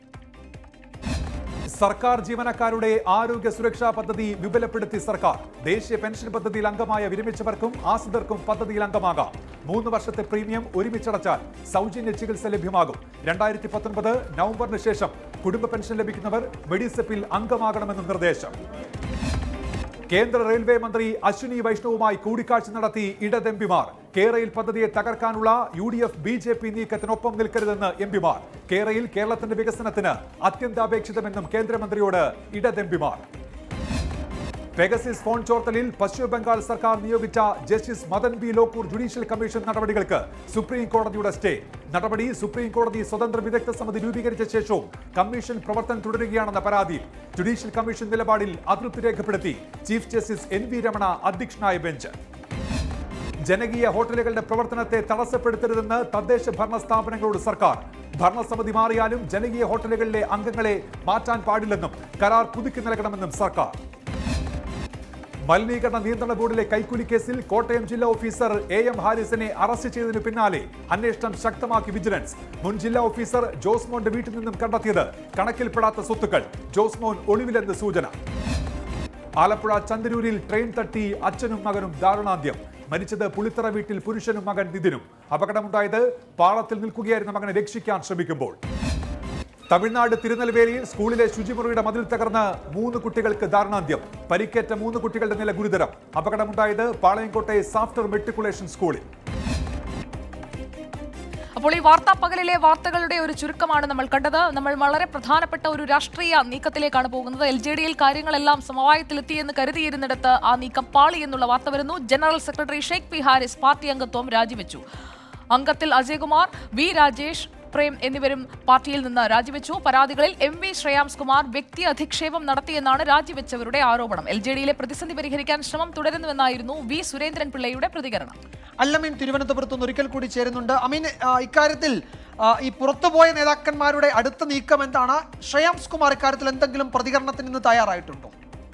സർക്കാർ ജീവനക്കാരുടെ ആരോഗ്യ സുരക്ഷാ പദ്ധതി വിപുലപ്പെടുത്തി സർക്കാർ ദേശീയ പെൻഷൻ പദ്ധതിയിൽ അംഗമായ വിരമിച്ചവർക്കും ആശ്രിതർക്കും പദ്ധതിയിൽ അംഗമാകാം മൂന്ന് വർഷത്തെ പ്രീമിയം ഒരുമിച്ചടച്ചാൽ സൗജന്യ ചികിത്സ ലഭ്യമാകും രണ്ടായിരത്തി പത്തൊൻപത് നവംബറിന് ശേഷം കുടുംബ പെൻഷൻ ലഭിക്കുന്നവർ മെഡിസെപ്പിൽ അംഗമാകണമെന്ന് നിർദ്ദേശം കേന്ദ്ര റെയിൽവേ മന്ത്രി അശ്വിനി വൈഷ്ണവുമായി കൂടിക്കാഴ്ച നടത്തി ഇടത് എംപിമാർ കേരയിൽ പദ്ധതിയെ തകർക്കാനുള്ള U D F B J P നീക്കത്തിനൊപ്പം നിൽക്കരുതെന്ന് എംപിമാർ കേരയിൽ കേരളത്തിന്റെ വികസനത്തിന് അത്യന്താപേക്ഷിതമെന്നും കേന്ദ്രമന്ത്രിയോട് ഇടത് എംപിമാർ പെഗസിസ് ഫോൺ ചോർത്തലിൽ പശ്ചിമ ബംഗാൾ സർക്കാർ നിയോഗിച്ച justice Madan B Lokur judicial commission നടപടികൾക്ക് സുപ്രീം കോടതിയുടെ സ്റ്റേ നടപടി സുപ്രീം കോടതി സ്വതന്ത്ര വിദഗ്ധ സമിതി രൂപീകരിച്ച ശേഷവും കമ്മീഷൻ പ്രവർത്തനം തുടരുകയാണെന്ന പരാതിയിൽ ജുഡീഷ്യൽ കമ്മീഷൻ നിലപാടിൽ അതൃപ്തി രേഖപ്പെടുത്തി chief justice N V Ramana അധ്യക്ഷനായ ബെഞ്ച് ജനകീയ ഹോട്ടലുകളുടെ പ്രവർത്തനത്തെ തടസ്സപ്പെടുത്തരുതെന്ന് തദ്ദേശ ഭരണ സ്ഥാപനങ്ങളോട് സർക്കാർ ഭരണസമിതി മാറിയാലും ജനകീയ ഹോട്ടലുകളിലെ അംഗങ്ങളെ മാറ്റാൻ പാടില്ലെന്നും കരാർ പുതുക്കി നൽകണമെന്നും സർക്കാർ മലിനീകരണ നിയന്ത്രണ ബോർഡിലെ കൈക്കൂലി കേസിൽ കോട്ടയം ജില്ലാ ഓഫീസർ എ എം ഹാരിസിനെ അറസ്റ്റ് ചെയ്തതിനു പിന്നാലെ അന്വേഷണം ശക്തമാക്കി വിജിലൻസ് മുൻ ജില്ലാ ഓഫീസർ ജോസ്മോന്റെ വീട്ടിൽ നിന്നും കണ്ടെത്തിയത് കണക്കിൽപ്പെടാത്ത സ്വത്തുക്കൾ ജോസ്മോൻ ഒളിവിലെന്ന് സൂചന ആലപ്പുഴ ചന്ദരൂരിൽ ട്രെയിൻ തട്ടി അച്ഛനും മകനും ദാരുണാന്ത്യം മരിച്ചത് പുളിത്തറ വീട്ടിൽ പുരുഷനും മകൻ നിതിനും അപകടമുണ്ടായത് പാളത്തിൽ നിൽക്കുകയായിരുന്ന മകനെ രക്ഷിക്കാൻ ശ്രമിക്കുമ്പോൾ തമിഴ്നാട് തിരുനെൽവേലിയിൽ സ്കൂളിലെ ശുചിമുറിയുടെ മതിൽ തകർന്ന് മൂന്ന് കുട്ടികൾക്ക് ദാരുണാന്ത്യം പരിക്കേറ്റ മൂന്ന് കുട്ടികളുടെ നില ഗുരുതരം അപകടമുണ്ടായത് പാളയംകോട്ടെ സാഫ്റ്റ്വെയർ മെട്രിക്കുലേഷൻ സ്കൂളിൽ അപ്പോൾ ഈ വാർത്താ പകലിലെ വാർത്തകളുടെ ഒരു ചുരുക്കമാണ് നമ്മൾ കണ്ടത് നമ്മൾ വളരെ പ്രധാനപ്പെട്ട ഒരു രാഷ്ട്രീയ നീക്കത്തിലേക്കാണ് പോകുന്നത് എൽ ജെ ഡിയിൽ കാര്യങ്ങളെല്ലാം സമവായത്തിലെത്തിയെന്ന് കരുതിയിരുന്നിടത്ത് ആ നീക്കം പാളി എന്നുള്ള വാർത്ത വരുന്നു general secretary Sheikh P Haris party അംഗത്വം രാജിവെച്ചു അംഗത്തിൽ അജയ്കുമാർ വി രാജേഷ് പ്രേം എന്നിവരും പാർട്ടിയിൽ നിന്ന് രാജിവെച്ചു പരാതികളിൽ എം വി ശ്രേയാംസ് കുമാർ വ്യക്തി അധിക്ഷേപം നടത്തിയെന്നാണ് രാജിവെച്ചവരുടെ ആരോപണം എൽ ജെ ഡിയിലെ പ്രതിസന്ധി പരിഹരിക്കാൻ ശ്രമം തുടരുന്നുവെന്നായിരുന്നു വി സുരേന്ദ്രൻ പിള്ളയുടെ പ്രതികരണം അല്ലമീൻ തിരുവനന്തപുരത്ത് നിന്ന് ഒരിക്കൽ കൂടി ചേരുന്നുണ്ട് അമീൻ ആ, ഇക്കാര്യത്തിൽ ആ, ഈ പുറത്തുപോയ നേതാക്കന്മാരുടെ അടുത്ത നീക്കം എന്താണ് ശ്രേയാംസ് കുമാർ ഇക്കാര്യത്തിൽ എന്തെങ്കിലും പ്രതികരണത്തിന് ഇന്ന് തയ്യാറായിട്ടുണ്ടോ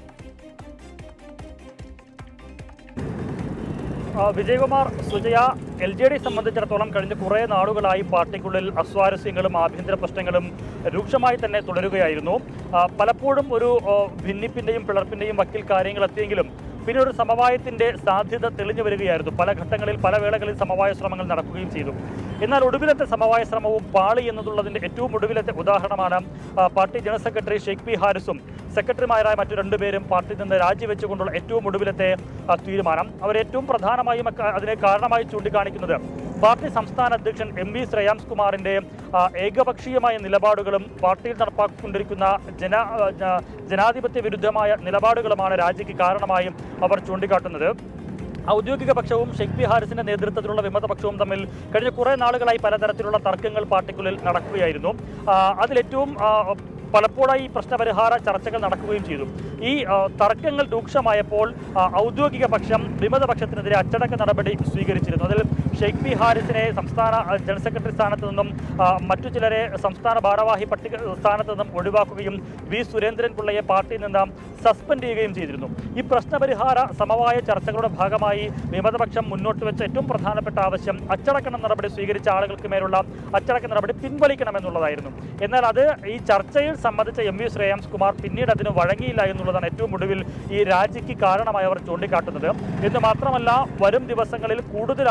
ആ, Vijayakumar Sujaya L J D സംബന്ധിച്ചിടത്തോളം കഴിഞ്ഞ കുറേ നാളുകളായി പാർട്ടിക്കുള്ളിൽ അസ്വാരസ്യങ്ങളും ആഭ്യന്തര പ്രശ്നങ്ങളും രൂക്ഷമായി തന്നെ തുടരുകയായിരുന്നു ആ, പലപ്പോഴും ഒരു ആ, ഭിന്നിപ്പിന്റെയും പിളർപ്പിന്റെയും വക്കിൽ കാര്യങ്ങൾ എത്തിയെങ്കിലും പിന്നെ ഒരു സമവായത്തിന്റെ സാധ്യത തെളിഞ്ഞു വരികയായിരുന്നു പല ഘട്ടങ്ങളിൽ പല വേളകളിൽ സമവായ ശ്രമങ്ങൾ നടക്കുകയും ചെയ്തു എന്നാൽ ഒടുവിലത്തെ സമവായ ശ്രമവും പാളി എന്നതുള്ളതിന്റെ ഏറ്റവും ഒടുവിലത്തെ ഉദാഹരണമാണ് ആ, party general secretary Sheikh P ഹാരിസും സെക്രട്ടറിമാരായ മറ്റു രണ്ടുപേരും പാർട്ടിയിൽ നിന്ന് രാജിവെച്ചുകൊണ്ടുള്ള ഏറ്റവും ഒടുവിലത്തെ ആ, തീരുമാനം അവർ ഏറ്റവും പ്രധാനമായും അക്ക- അതിനെ കാരണമായി ചൂണ്ടിക്കാണിക്കുന്നത് പാർട്ടി സംസ്ഥാന അധ്യക്ഷൻ എം വി ശ്രേയാംസ് കുമാറിന്റെ ആ, ഏകപക്ഷീയമായ നിലപാടുകളും പാർട്ടിയിൽ നടപ്പാക്കിക്കൊണ്ടിരിക്കുന്ന ജന ആ, ജ- ജനാധിപത്യ വിരുദ്ധമായ നിലപാടുകളുമാണ് രാജിക്ക് കാരണമായും അവർ ചൂണ്ടിക്കാട്ടുന്നത് ഔദ്യോഗിക പക്ഷവും ഷെയ്ഖ് പി ഹാരിസിന്റെ നേതൃത്വത്തിലുള്ള വിമത പക്ഷവും തമ്മിൽ കഴിഞ്ഞ കുറേ നാളുകളായി പലതരത്തിലുള്ള തർക്കങ്ങൾ പാർട്ടിക്കുള്ളിൽ നടക്കുകയായിരുന്നു ആ, അതിലേറ്റവും ആ, പലപ്പോഴായി ഈ പ്രശ്നപരിഹാര ചർച്ചകൾ നടക്കുകയും ചെയ്തു ഈ ആ, തർക്കങ്ങൾ രൂക്ഷമായപ്പോൾ ആ, ഔദ്യോഗിക പക്ഷം വിമത പക്ഷത്തിനെതിരെ അച്ചടക്ക നടപടി സ്വീകരിച്ചിരുന്നു അതിൽ ഷെയ്ഖ് പി ഹാരിസിനെ സംസ്ഥാന ആ, ജനറൽ സെക്രട്ടറി സ്ഥാനത്ത് നിന്നും ആ, മറ്റു ചിലരെ സംസ്ഥാന ഭാരവാഹി പട്ടിക സ്ഥാനത്ത് നിന്നും ഒഴിവാക്കുകയും വി സുരേന്ദ്രൻ പിള്ളയെ പാർട്ടിയിൽ നിന്ന് സസ്പെൻഡ് ചെയ്യുകയും ചെയ്തിരുന്നു ഈ പ്രശ്നപരിഹാര സമവായ ചർച്ചകളുടെ ഭാഗമായി വിമതപക്ഷം മുന്നോട്ട് വെച്ച ഏറ്റവും പ്രധാനപ്പെട്ട ആവശ്യം അച്ചടക്ക നടപടി സ്വീകരിച്ച ആളുകൾക്ക് മേലുള്ള അച്ചടക്ക നടപടി പിൻവലിക്കണമെന്നുള്ളതായിരുന്നു എന്നാൽ അത് ഈ ചർച്ചയിൽ സംബന്ധിച്ച എം വി ശ്രേയാംസ് കുമാർ പിന്നീട് അതിന് വഴങ്ങിയില്ല എന്നുള്ളതാണ് ഏറ്റവും ഒടുവിൽ ഈ രാജിക്ക് കാരണമായി അവർ ചൂണ്ടിക്കാട്ടുന്നത് എന്ന് മാത്രമല്ല വരും ദിവസങ്ങളിൽ കൂടുതൽ ആളുകൾ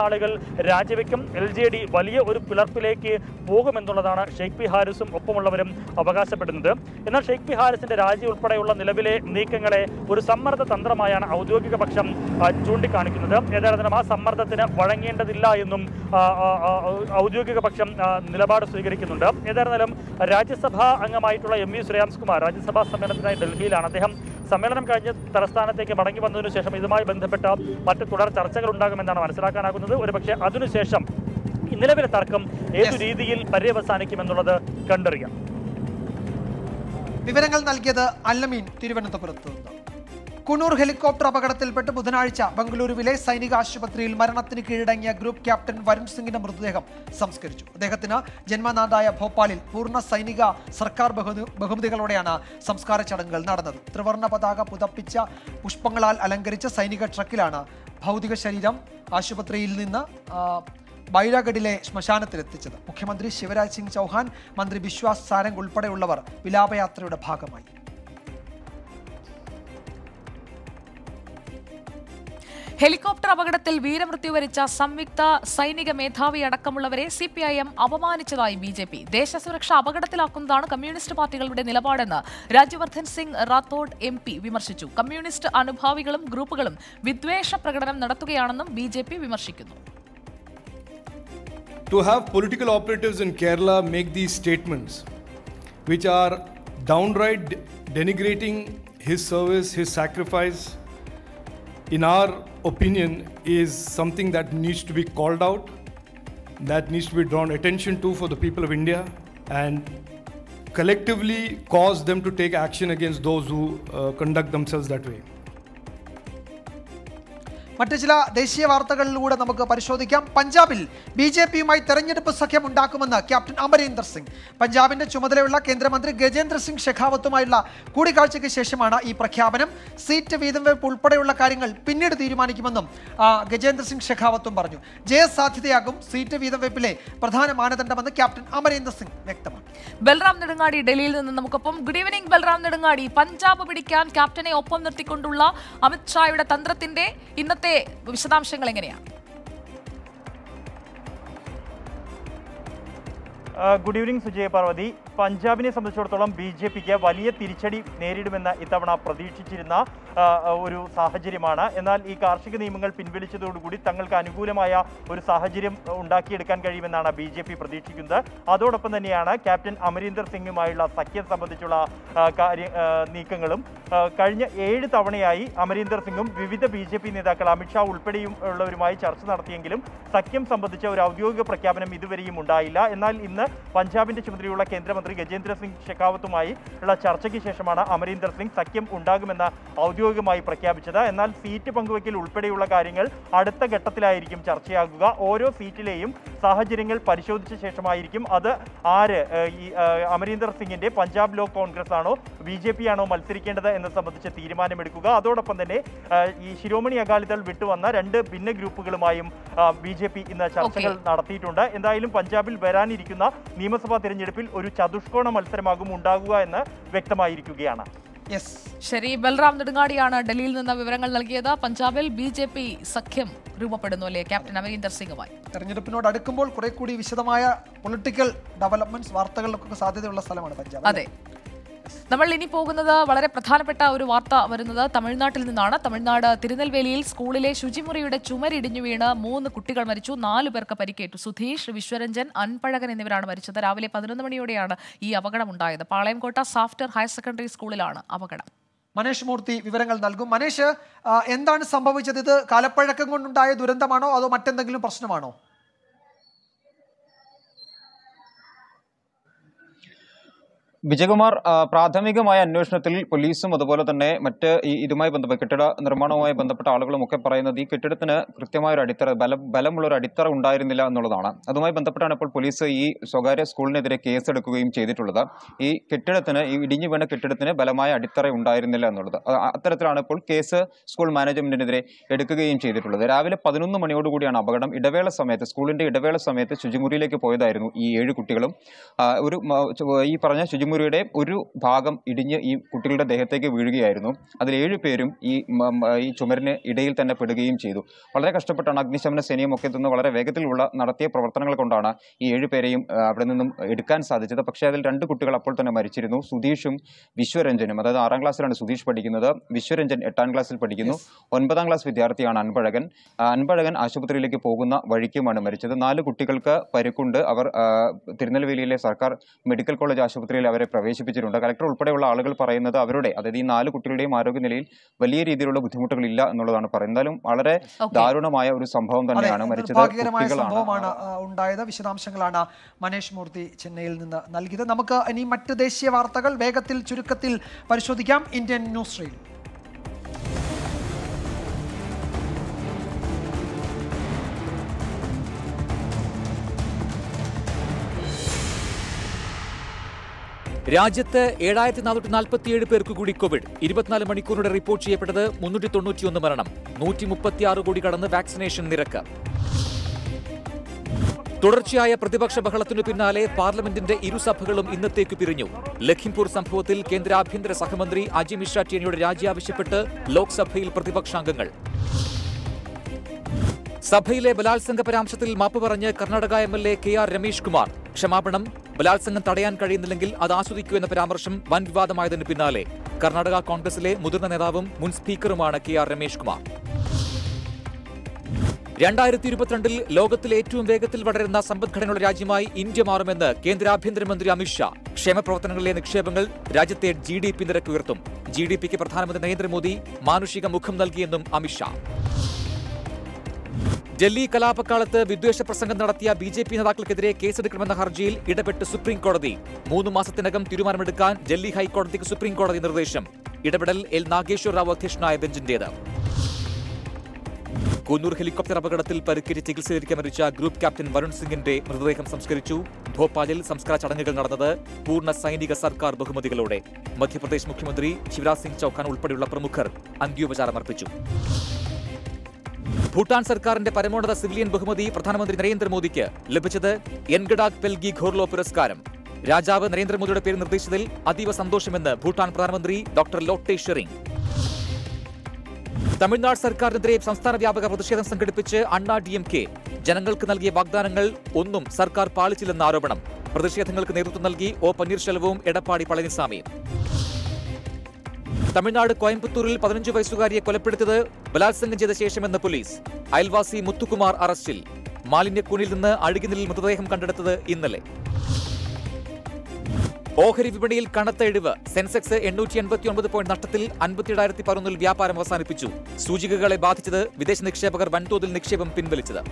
രാജിവെക്കും എൽ ജെ ഡി വലിയ ഒരു പിളർപ്പിലേക്ക് പോകുമെന്നുള്ളതാണ് ഷെയ്ഖ് പി ഹാരിസും ഒപ്പമുള്ളവരും അവകാശപ്പെടുന്നത് എന്നാൽ ഷെയ്ഖ് പി ഹാരിസിന്റെ രാജി ഉൾപ്പെടെയുള്ള നിലവിലെ നീക്കങ്ങളെ ഒരു സമ്മർദ്ദ തന്ത്രമായാണ് ഔദ്യോഗിക പക്ഷം ആ, ചൂണ്ടിക്കാണിക്കുന്നത് ഏതായാലും ആ സമ്മർദ്ദത്തിന് വഴങ്ങേണ്ടതില്ല എന്നും ആ, ആ, ആ, ഔദ്യോഗിക പക്ഷം ആ, നിലപാട് സ്വീകരിക്കുന്നുണ്ട് ഏതായിരുന്നാലും രാജ്യസഭാ അംഗമായിട്ടുള്ള എം വി ശ്രേയാംസ് കുമാർ രാജ്യസഭാ സമ്മേളനത്തിനായി ഡൽഹിയിലാണ് അദ്ദേഹം സമ്മേളനം കഴിഞ്ഞ് തലസ്ഥാനത്തേക്ക് മടങ്ങി വന്നതിനു ശേഷം ഇതുമായി ബന്ധപ്പെട്ട മറ്റ് തുടർ ചർച്ചകൾ ഉണ്ടാകുമെന്നാണ് മനസ്സിലാക്കാനാകുന്നത് ഒരുപക്ഷെ അതിനുശേഷം ഈ നിലവിലെ തർക്കം ഏതു രീതിയിൽ പര്യവസാനിക്കുമെന്നുള്ളത് കണ്ടറിയാം വിവരങ്ങൾ നൽകിയത് അല്ലമീൻ തിരുവനന്തപുരത്ത് നിന്ന് കുണൂർ ഹെലികോപ്റ്റർ അപകടത്തിൽപ്പെട്ട് ബുധനാഴ്ച ബംഗളൂരുവിലെ സൈനിക ആശുപത്രിയിൽ മരണത്തിന് കീഴടങ്ങിയ ഗ്രൂപ്പ് ക്യാപ്റ്റൻ വരുൺ സിംഗിന്റെ മൃതദേഹം സംസ്കരിച്ചു അദ്ദേഹത്തിന് ജന്മനാടായ ഭോപ്പാലിൽ പൂർണ്ണ സൈനിക സർക്കാർ ബഹു- ബഹുമതികളോടെയാണ് സംസ്കാര ചടങ്ങുകൾ നടന്നത് ത്രിവർണ്ണ പതാക പുതപ്പിച്ച പുഷ്പങ്ങളാൽ അലങ്കരിച്ച സൈനിക ട്രക്കിലാണ് ഭൗതിക ശരീരം ആശുപത്രിയിൽ നിന്ന് ആ, ബൈരാഗഡിലെ ശ്മശാനത്തിലെത്തിച്ചത് മുഖ്യമന്ത്രി ശിവരാജ് സിംഗ് ചൗഹാൻ മന്ത്രി വിശ്വാസ് സാരംഗ് ഉൾപ്പെടെയുള്ളവർ വിലാപയാത്രയുടെ ഭാഗമായി ഹെലികോപ്റ്റർ അപകടത്തിൽ വീരമൃത്യു വരിച്ച സംയുക്ത സൈനിക മേധാവി അടക്കമുള്ളവരെ സി പി ഐ എം അപമാനിച്ചതായി ബി ജെ പി ദേശസുരക്ഷ അപകടത്തിലാക്കുന്നതാണ് കമ്മ്യൂണിസ്റ്റ് പാർട്ടികളുടെ നിലപാടെന്ന് രാജ്യവർദ്ധൻ സിംഗ് റാത്തോഡ് എം പി വിമർശിച്ചു കമ്മ്യൂണിസ്റ്റ് അനുഭാവികളും ഗ്രൂപ്പുകളും വിദ്വേഷ പ്രകടനം നടത്തുകയാണെന്നും ബി ജെ പി വിമർശിക്കുന്നു to have political operatives in Kerala make these statements, which are downright de- denigrating his service, his sacrifice, in our opinion, is something that needs to be called out, that needs to be drawn attention to for the people of India, and collectively cause them to take action against those who uh, conduct themselves that way. മറ്റു ചില ദേശീയ വാർത്തകളിലൂടെ നമുക്ക് പരിശോധിക്കാം പഞ്ചാബിൽ B J പിയുമായി തെരഞ്ഞെടുപ്പ് സഖ്യം ഉണ്ടാക്കുമെന്ന് ക്യാപ്റ്റൻ അമരീന്ദർ സിംഗ് പഞ്ചാബിന്റെ ചുമതലയുള്ള കേന്ദ്രമന്ത്രി ഗജേന്ദ്ര സിംഗ് ഷെഖാവത്തുമായുള്ള കൂടിക്കാഴ്ചയ്ക്ക് ശേഷമാണ് ഈ പ്രഖ്യാപനം സീറ്റ് വീതം വെപ്പ് ഉൾപ്പെടെയുള്ള കാര്യങ്ങൾ പിന്നീട് തീരുമാനിക്കുമെന്നും ആ, ഗജേന്ദ്ര സിംഗ് ഷെഖാവത്തും പറഞ്ഞു ജയസാധ്യതയാകും സീറ്റ് വീതം വെപ്പിലെ പ്രധാന മാനദണ്ഡമെന്ന് ക്യാപ്റ്റൻ അമരീന്ദർ സിംഗ് വ്യക്തമാക്കി ബൽറാം നെടുങ്ങാടി ഡൽഹിയിൽ നിന്ന് നമുക്കൊപ്പം ഗുഡ് ഈവനിംഗ് ബൽറാം നെടുങ്ങാടി പഞ്ചാബ് പിടിക്കാൻ ക്യാപ്റ്റനെ ഒപ്പം നിർത്തിക്കൊണ്ടുള്ള അമിത് ഷായുടെ തന്ത്രത്തിന്റെ ഇന്നത്തെ വിശദാംശങ്ങൾ എങ്ങനെയാണ് ആ, ഗുഡ് ഈവനിങ് സുജയ പാർവതി പഞ്ചാബിനെ സംബന്ധിച്ചിടത്തോളം ബി ജെ പിക്ക് വലിയ തിരിച്ചടി നേരിടുമെന്ന് ഇത്തവണ പ്രതീക്ഷിച്ചിരുന്ന ആ, ഒരു സാഹചര്യമാണ് എന്നാൽ ഈ കാർഷിക നിയമങ്ങൾ പിൻവലിച്ചതോടുകൂടി തങ്ങൾക്ക് അനുകൂലമായ ഒരു സാഹചര്യം ഉണ്ടാക്കിയെടുക്കാൻ കഴിയുമെന്നാണ് ബി ജെ പി പ്രതീക്ഷിക്കുന്നത് അതോടൊപ്പം തന്നെയാണ് ക്യാപ്റ്റൻ അമരീന്ദർ സിംഗുമായുള്ള സഖ്യം സംബന്ധിച്ചുള്ള ആ, കാര്യ ആ, നീക്കങ്ങളും ആ, കഴിഞ്ഞ ഏഴ് തവണയായി അമരീന്ദർ സിംഗും വിവിധ ബി ജെ പി നേതാക്കൾ അമിത്ഷാ ഉൾപ്പെടെയും ഉള്ളവരുമായി ചർച്ച നടത്തിയെങ്കിലും സഖ്യം സംബന്ധിച്ച ഒരു ഔദ്യോഗിക പ്രഖ്യാപനം ഇതുവരെയും ഉണ്ടായില്ല എന്നാൽ ഇന്ന് പഞ്ചാബിന്റെ ചുമതലയുള്ള കേന്ദ്രമന്ത്രി ഗജേന്ദ്ര സിംഗ് ഷെഖാവത്തുമായി ഉള്ള ചർച്ചയ്ക്ക് ശേഷമാണ് അമരീന്ദർ സിംഗ് സഖ്യം ഉണ്ടാകുമെന്ന ഔദ്യോഗികമായി പ്രഖ്യാപിച്ചത് എന്നാൽ സീറ്റ് പങ്കുവയ്ക്കൽ ഉൾപ്പെടെയുള്ള കാര്യങ്ങൾ അടുത്ത ഘട്ടത്തിലായിരിക്കും ചർച്ചയാകുക ഓരോ സീറ്റിലെയും സാഹചര്യങ്ങൾ പരിശോധിച്ച ശേഷമായിരിക്കും അത് ആര് ഏഹ്, ഈ ഏഹ്, അമരീന്ദർ സിംഗിന്റെ പഞ്ചാബ് ലോക് കോൺഗ്രസ് ആണോ ബി ജെ പി ആണോ മത്സരിക്കേണ്ടത് എന്നത് സംബന്ധിച്ച് തീരുമാനമെടുക്കുക അതോടൊപ്പം തന്നെ ഏഹ്, ഈ ശിരോമണി അകാലിദൾ വിട്ടുവന്ന രണ്ട് ഭിന്ന ഗ്രൂപ്പുകളുമായും ബി ജെ പി ഇന്ന് ചർച്ചകൾ നടത്തിയിട്ടുണ്ട് എന്തായാലും പഞ്ചാബിൽ വരാനിരിക്കുന്ന നിയമസഭാ തിരഞ്ഞെടുപ്പിൽ ഒരു ചതുഷ്കോണ മത്സരമാകും ഉണ്ടാകുക എന്ന് വ്യക്തമായിരിക്കുകയാണ് ശരി ബൽറാം നെടുങ്ങാടിയാണ് ഡൽഹിയിൽ നിന്ന് വിവരങ്ങൾ നൽകിയത് പഞ്ചാബിൽ ബി ജെ പി സഖ്യം രൂപപ്പെടുന്നു അല്ലേ ക്യാപ്റ്റൻ അമരീന്ദർ സിംഗുമായി തെരഞ്ഞെടുപ്പിനോട് അടുക്കുമ്പോൾ കുറെ കൂടി വിശദമായ പൊളിറ്റിക്കൽ ഡെവലപ്മെന്റ്സ് വാർത്തകൾക്കൊക്കെ സാധ്യതയുള്ള സ്ഥലമാണ് പഞ്ചാബ് അതെ നമ്മൾ ഇനി പോകുന്നത് വളരെ പ്രധാനപ്പെട്ട ഒരു വാർത്ത വരുന്നത് തമിഴ്നാട്ടിൽ നിന്നാണ് തമിഴ്നാട് തിരുനെൽവേലിയിൽ സ്കൂളിലെ ശുചിമുറിയുടെ ചുമരിടിഞ്ഞു വീണ് മൂന്ന് കുട്ടികൾ മരിച്ചു നാലു പേർക്ക് പരിക്കേറ്റു സുധീഷ് വിശ്വരഞ്ജൻ അൻപഴകൻ എന്നിവരാണ് മരിച്ചത് രാവിലെ പതിനൊന്ന് മണിയോടെയാണ് ഈ അപകടമുണ്ടായത് പാളയംകോട്ട സാഫ്റ്റർ ഹയർ സെക്കൻഡറി സ്കൂളിലാണ് അപകടം മനേഷ് മൂർത്തി വിവരങ്ങൾ നൽകും മനേഷ് ആ, എന്താണ് സംഭവിച്ചത് ഇത് കാലപ്പഴക്കം കൊണ്ടുണ്ടായ ദുരന്തമാണോ അതോ മറ്റെന്തെങ്കിലും പ്രശ്നമാണോ വിജയകുമാർ ആ, പ്രാഥമികമായ അന്വേഷണത്തിൽ പോലീസും അതുപോലെ തന്നെ മറ്റ് ഈ ഇതുമായി ബന്ധപ്പെട്ട കെട്ടിട നിർമ്മാണവുമായി ബന്ധപ്പെട്ട ആളുകളും ഒക്കെ പറയുന്നത് ഈ കെട്ടിടത്തിന് കൃത്യമായ ഒരു അടിത്തറ ബലം ബലമുള്ള ഒരു അടിത്തറ ഉണ്ടായിരുന്നില്ല എന്നുള്ളതാണ് അതുമായി ബന്ധപ്പെട്ടാണ് ഇപ്പോൾ പോലീസ് ഈ സ്വകാര്യ സ്കൂളിനെതിരെ കേസെടുക്കുകയും ചെയ്തിട്ടുള്ളത് ഈ കെട്ടിടത്തിന് ഈ ഇടിഞ്ഞു വീണ കെട്ടിടത്തിന് ബലമായ അടിത്തറ ഉണ്ടായിരുന്നില്ല എന്നുള്ളത് അ- അത്തരത്തിലാണ് ഇപ്പോൾ കേസ് സ്കൂൾ മാനേജ്മെന്റിനെതിരെ എടുക്കുകയും ചെയ്തിട്ടുള്ളത് രാവിലെ പതിനൊന്ന് മണിയോടുകൂടിയാണ് അപകടം ഇടവേള സമയത്ത് സ്കൂളിന്റെ ഇടവേള സമയത്ത് ശുചിമുറിയിലേക്ക് പോയതായിരുന്നു ഈ ഏഴ് കുട്ടികളും ആ, ഒരു മ- ചു- ഈ പറഞ്ഞ ശുചിമുറി ശുചിമുറിയുടെ ഒരു ഭാഗം ഇടിഞ്ഞ് ഈ കുട്ടികളുടെ ദേഹത്തേക്ക് വീഴുകയായിരുന്നു അതിൽ ഏഴ് പേരും ഈ മ- മ- ഈ ചുമരിന് ഇടയിൽ തന്നെ പെടുകയും ചെയ്തു വളരെ കഷ്ടപ്പെട്ടാണ് അഗ്നിശമന സേനയും ഒക്കെ എത്തുന്ന വളരെ വേഗത്തിലുള്ള നടത്തിയ പ്രവർത്തനങ്ങൾ കൊണ്ടാണ് ഈ ഏഴ് പേരെയും ആ, അവിടെ നിന്നും എടുക്കാൻ സാധിച്ചത് പക്ഷേ അതിൽ രണ്ട് കുട്ടികൾ അപ്പോൾ തന്നെ മരിച്ചിരുന്നു സുധീഷും വിശ്വരഞ്ജനും അതായത് ആറാം ക്ലാസ്സിലാണ് സുധീഷ് പഠിക്കുന്നത് വിശ്വരഞ്ജൻ എട്ടാം ക്ലാസ്സിൽ പഠിക്കുന്നു ഒൻപതാം ക്ലാസ് വിദ്യാർത്ഥിയാണ് അൻപഴകൻ ആ, അൻപഴകൻ ആശുപത്രിയിലേക്ക് പോകുന്ന വഴിക്കുമാണ് മരിച്ചത് നാല് കുട്ടികൾക്ക് പരിക്കുണ്ട് അവർ ആ, തിരുനെൽവേലിയിലെ സർക്കാർ മെഡിക്കൽ കോളേജ് ആശുപത്രിയിൽ അവരെ പ്രവേശിപ്പിച്ചിട്ടുണ്ട് കലക്ടർ ഉൾപ്പെടെയുള്ള ആളുകൾ പറയുന്നത് അവരുടെ അതായത് ഈ നാല് കുട്ടികളുടെയും ആരോഗ്യനിലയിൽ വലിയ രീതിയിലുള്ള ബുദ്ധിമുട്ടുകളില്ല എന്നുള്ളതാണ് പറയുന്നത് എന്തായാലും വളരെ ദാരുണമായ ഒരു സംഭവം തന്നെയാണ് മരിച്ചത് നിർഭാഗ്യകരമായ കുട്ടികളാണ് സംഭവമാണ് ആ, ഉണ്ടായത് വിശദാംശങ്ങളാണ് മനേഷ് മൂർത്തി ചെന്നൈയിൽ നിന്ന് നൽകിയത് നമുക്ക് ഇനി മറ്റ് ദേശീയ വാർത്തകൾ വേഗത്തിൽ ചുരുക്കത്തിൽ പരിശോധിക്കാം ഇന്ത്യൻ ന്യൂസ് റീൽ രാജ്യത്ത് ഏഴായിരത്തി നാനൂറ്റി നാൽപ്പത്തിയേഴ് പേർക്ക് കൂടി കോവിഡ് ഇരുപത്തിനാല് മണിക്കൂറിനിടെ റിപ്പോർട്ട് ചെയ്യപ്പെട്ടത് മുന്നൂറ്റി തൊണ്ണൂറ്റിയൊന്ന് മരണം നൂറ്റി മുപ്പത്തിയാറ് കോടി കടന്ന് വാക്സിനേഷൻ നിരക്ക് തുടർച്ചയായ പ്രതിപക്ഷ ബഹളത്തിനു പിന്നാലെ പാർലമെന്റിന്റെ ഇരുസഭകളും ഇന്നത്തേക്ക് പിരിഞ്ഞു ലഖിംപൂർ സംഭവത്തിൽ കേന്ദ്ര ആഭ്യന്തര സഹമന്ത്രി അജയ് മിശ്ര ടേനിയുടെ രാജി ആവശ്യപ്പെട്ട് ലോക്സഭയിൽ പ്രതിപക്ഷാംഗങ്ങൾ സഭയിലെ ബലാത്സംഗ പരാമർശത്തിൽ മാപ്പ് പറഞ്ഞ് Karnataka M L A K R Ramesh Kumar ക്ഷമാപണം ബലാത്സംഗം തടയാൻ കഴിയുന്നില്ലെങ്കിൽ അത് ആസ്വദിക്കൂ എന്ന പരാമർശം വൻ വിവാദമായതിന് പിന്നാലെ കർണാടക കോൺഗ്രസിലെ മുതിർന്ന നേതാവും മുൻ സ്പീക്കറുമാണ് കെ ആർ രമേഷ് കുമാർ രണ്ടായിരത്തി ഇരുപത്തിരണ്ടിൽ ലോകത്തിലെ ഏറ്റവും വേഗത്തിൽ വളരുന്ന സമ്പദ്ഘടനയുള്ള രാജ്യമായി ഇന്ത്യ മാറുമെന്ന് കേന്ദ്ര ആഭ്യന്തരമന്ത്രി അമിത്ഷാ ക്ഷേമപ്രവർത്തനങ്ങളിലെ നിക്ഷേപങ്ങൾ രാജ്യത്തെ ജി ഡി പി നിരക്ക് ഉയർത്തും ജി ഡി പിക്ക് പ്രധാനമന്ത്രി നരേന്ദ്രമോദി മാനുഷിക മുഖം നൽകിയെന്നും അമിത്ഷാ ഡൽഹി കലാപക്കാലത്ത് വിദ്വേഷ പ്രസംഗം നടത്തിയ ബി ജെ പി നേതാക്കൾക്കെതിരെ കേസെടുക്കണമെന്ന ഹർജിയിൽ ഇടപെട്ട് സുപ്രീം കോടതി മൂന്ന് മാസത്തിനകം തീരുമാനമെടുക്കാൻ ഡൽഹി ഹൈക്കോടതിക്ക് സുപ്രീം കോടതി നിർദ്ദേശം ഇടപെടൽ എൽ നാഗേശ്വർ റാവു അധ്യക്ഷനായ ബെഞ്ചിന്റേത് കൂന്നൂർ ഹെലികോപ്റ്റർ അപകടത്തിൽ പരിക്കേറ്റ് ചികിത്സയിലിരിക്കെ മരിച്ച ഗ്രൂപ്പ് ക്യാപ്റ്റൻ വരുൺ സിംഗിന്റെ മൃതദേഹം സംസ്കരിച്ചു ഭോപ്പാലിൽ സംസ്കാര ചടങ്ങുകൾ നടന്നത് പൂർണ്ണ സൈനിക സർക്കാർ ബഹുമതികളോടെ മധ്യപ്രദേശ് മുഖ്യമന്ത്രി ശിവരാജ് സിംഗ് ചൌഹാൻ ഉൾപ്പെടെയുള്ള പ്രമുഖർ അന്ത്യോപചാരം അർപ്പിച്ചു ഭൂട്ടാൻ സർക്കാരിന്റെ പരമോന്നത സിവിലിയൻ ബഹുമതി പ്രധാനമന്ത്രി നരേന്ദ്രമോദിക്ക് ലഭിച്ചത് എൻഗഡാക് പെൽഗി ഘോർലോ പുരസ്കാരം രാജാവ് നരേന്ദ്രമോദിയുടെ പേര് നിർദ്ദേശിച്ചതിൽ അതീവ സന്തോഷമെന്ന് ഭൂട്ടാൻ പ്രധാനമന്ത്രി ഡോക്ടർ ലോട്ടെ ഷെറിംഗ് തമിഴ്നാട് സർക്കാരിനെതിരെ സംസ്ഥാന വ്യാപക പ്രതിഷേധം സംഘടിപ്പിച്ച് അണ്ണാ ഡി എം കെ ജനങ്ങൾക്ക് നൽകിയ വാഗ്ദാനങ്ങൾ ഒന്നും സർക്കാർ പാലിച്ചില്ലെന്ന ആരോപണം പ്രതിഷേധങ്ങൾക്ക് നേതൃത്വം നൽകി ഒ പന്നീർശെൽവവും എടപ്പാടി പളനിസ്വാമിയും തമിഴ്നാട് കോയമ്പത്തൂരിൽ പതിനഞ്ച് വയസ്സുകാരിയെ കൊലപ്പെടുത്തിയത് ബലാത്സംഗം ചെയ്ത ശേഷമെന്ന് പോലീസ് അയൽവാസി മുത്തുകുമാർ അറസ്റ്റിൽ മാലിന്യക്കൂനിൽ നിന്ന് അഴുകിനിൽ മൃതദേഹം കണ്ടെടുത്തത് ഇന്നലെ ഓഹരി വിപണിയിൽ കനത്ത ഇടിവ് സെൻസെക്സ് എണ്ണൂറ്റി എൺപത്തി ഒൻപത് പോയിന്റ് നഷ്ടത്തിൽ അൻപത്തിയേഴായിരത്തി പതിനൊന്നിൽ വ്യാപാരം അവസാനിപ്പിച്ചു സൂചികകളെ ബാധിച്ചത് വിദേശ നിക്ഷേപകർ വൻതോതിൽ നിക്ഷേപം പിൻവലിച്ചത്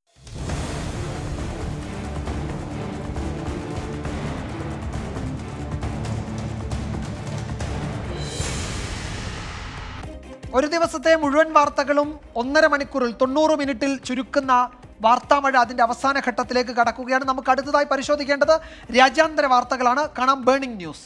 ഒരു ദിവസത്തെ മുഴുവൻ വാർത്തകളും ഒന്നര മണിക്കൂറിൽ തൊണ്ണൂറ് മിനിറ്റിൽ ചുരുക്കുന്ന വാർത്താമഴ അതിന്റെ അവസാന ഘട്ടത്തിലേക്ക് കടക്കുകയാണ് നമുക്ക് അടുത്തതായി പരിശോധിക്കേണ്ടത് രാജ്യാന്തര വാർത്തകളാണ് കാണാം burning news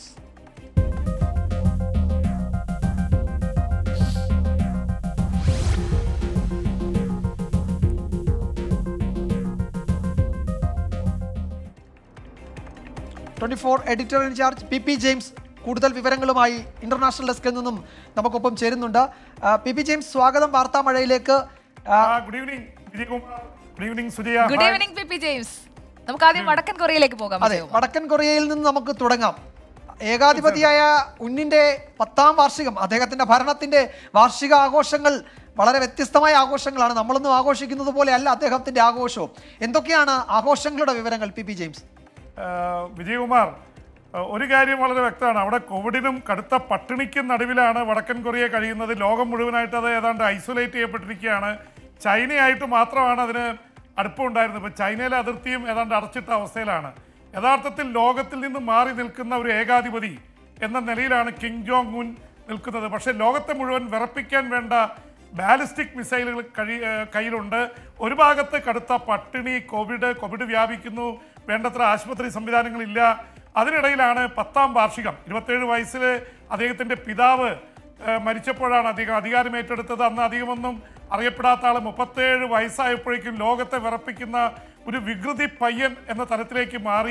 twenty four editor in charge P P James കൂടുതൽ വിവരങ്ങളുമായി ഇന്റർനാഷണൽ ഡെസ്കിൽ നിന്നും നമുക്കൊപ്പം ചേരുന്നുണ്ട് ആ, പി പി ജെയിംസ് സ്വാഗതം വാർത്താമഴയിലേക്ക് good evening Vijayakumar good evening Sujaya good evening P P James നമുക്ക് ആദ്യം വടക്കൻ കൊറിയയിലേക്ക് പോകാം അതെ വടക്കൻ കൊറിയയിൽ നിന്ന് നമുക്ക് തുടങ്ങാം ഏകാധിപതിയായ ഉന്നിന്റെ പത്താം വാർഷികം അദ്ദേഹത്തിന്റെ ഭരണത്തിന്റെ വാർഷിക ആഘോഷങ്ങൾ വളരെ വ്യത്യസ്തമായ ആഘോഷങ്ങളാണ് നമ്മളൊന്നും ആഘോഷിക്കുന്നത് പോലെ അല്ല അദ്ദേഹത്തിന്റെ ആഘോഷവും എന്തൊക്കെയാണ് ആഘോഷങ്ങളുടെ വിവരങ്ങൾ പി പി ജെയിംസ് ആഹ് വിജയകുമാർ ആഹ് ഒരു കാര്യം വളരെ വ്യക്തമാണ് അവിടെ കോവിഡിനും കടുത്ത പട്ടിണിക്കും നടുവിലാണ് വടക്കൻ കൊറിയ കഴിയുന്നത് ലോകം മുഴുവനായിട്ട് അത് ഏതാണ്ട് ഐസൊലേറ്റ് ചെയ്യപ്പെട്ടിരിക്കുകയാണ് ചൈനയായിട്ട് മാത്രമാണ് അതിന് അടുപ്പമുണ്ടായിരുന്നത് ഇപ്പോൾ ചൈനയിലെ അതിർത്തിയും ഏതാണ്ട് അടച്ചിട്ട അവസ്ഥയിലാണ് യഥാർത്ഥത്തിൽ ലോകത്തിൽ നിന്ന് മാറി നിൽക്കുന്ന ഒരു ഏകാധിപതി എന്ന നിലയിലാണ് കിങ് ജോങ് ഉൻ നിൽക്കുന്നത് പക്ഷേ ലോകത്തെ മുഴുവൻ വിറപ്പിക്കാൻ വേണ്ട ബാലിസ്റ്റിക് മിസൈലുകൾ കഴി ഏഹ് കയ്യിലുണ്ട് ഒരു ഭാഗത്ത് കടുത്ത പട്ടിണി കോവിഡ് കോവിഡ് വ്യാപിക്കുന്നു വേണ്ടത്ര ആശുപത്രി സംവിധാനങ്ങളില്ല അതിനിടയിലാണ് പത്താം വാർഷികം ഇരുപത്തേഴ് വയസ്സിൽ അദ്ദേഹത്തിൻ്റെ പിതാവ് ഏഹ് മരിച്ചപ്പോഴാണ് അദ്ദേഹം അധികാരം ഏറ്റെടുത്തത് അന്ന് അധികമൊന്നും അറിയപ്പെടാത്ത ആൾ മുപ്പത്തേഴ് വയസ്സായപ്പോഴേക്കും ലോകത്തെ വിറപ്പിക്കുന്ന ഒരു വികൃതി പയ്യൻ എന്ന തരത്തിലേക്ക് മാറി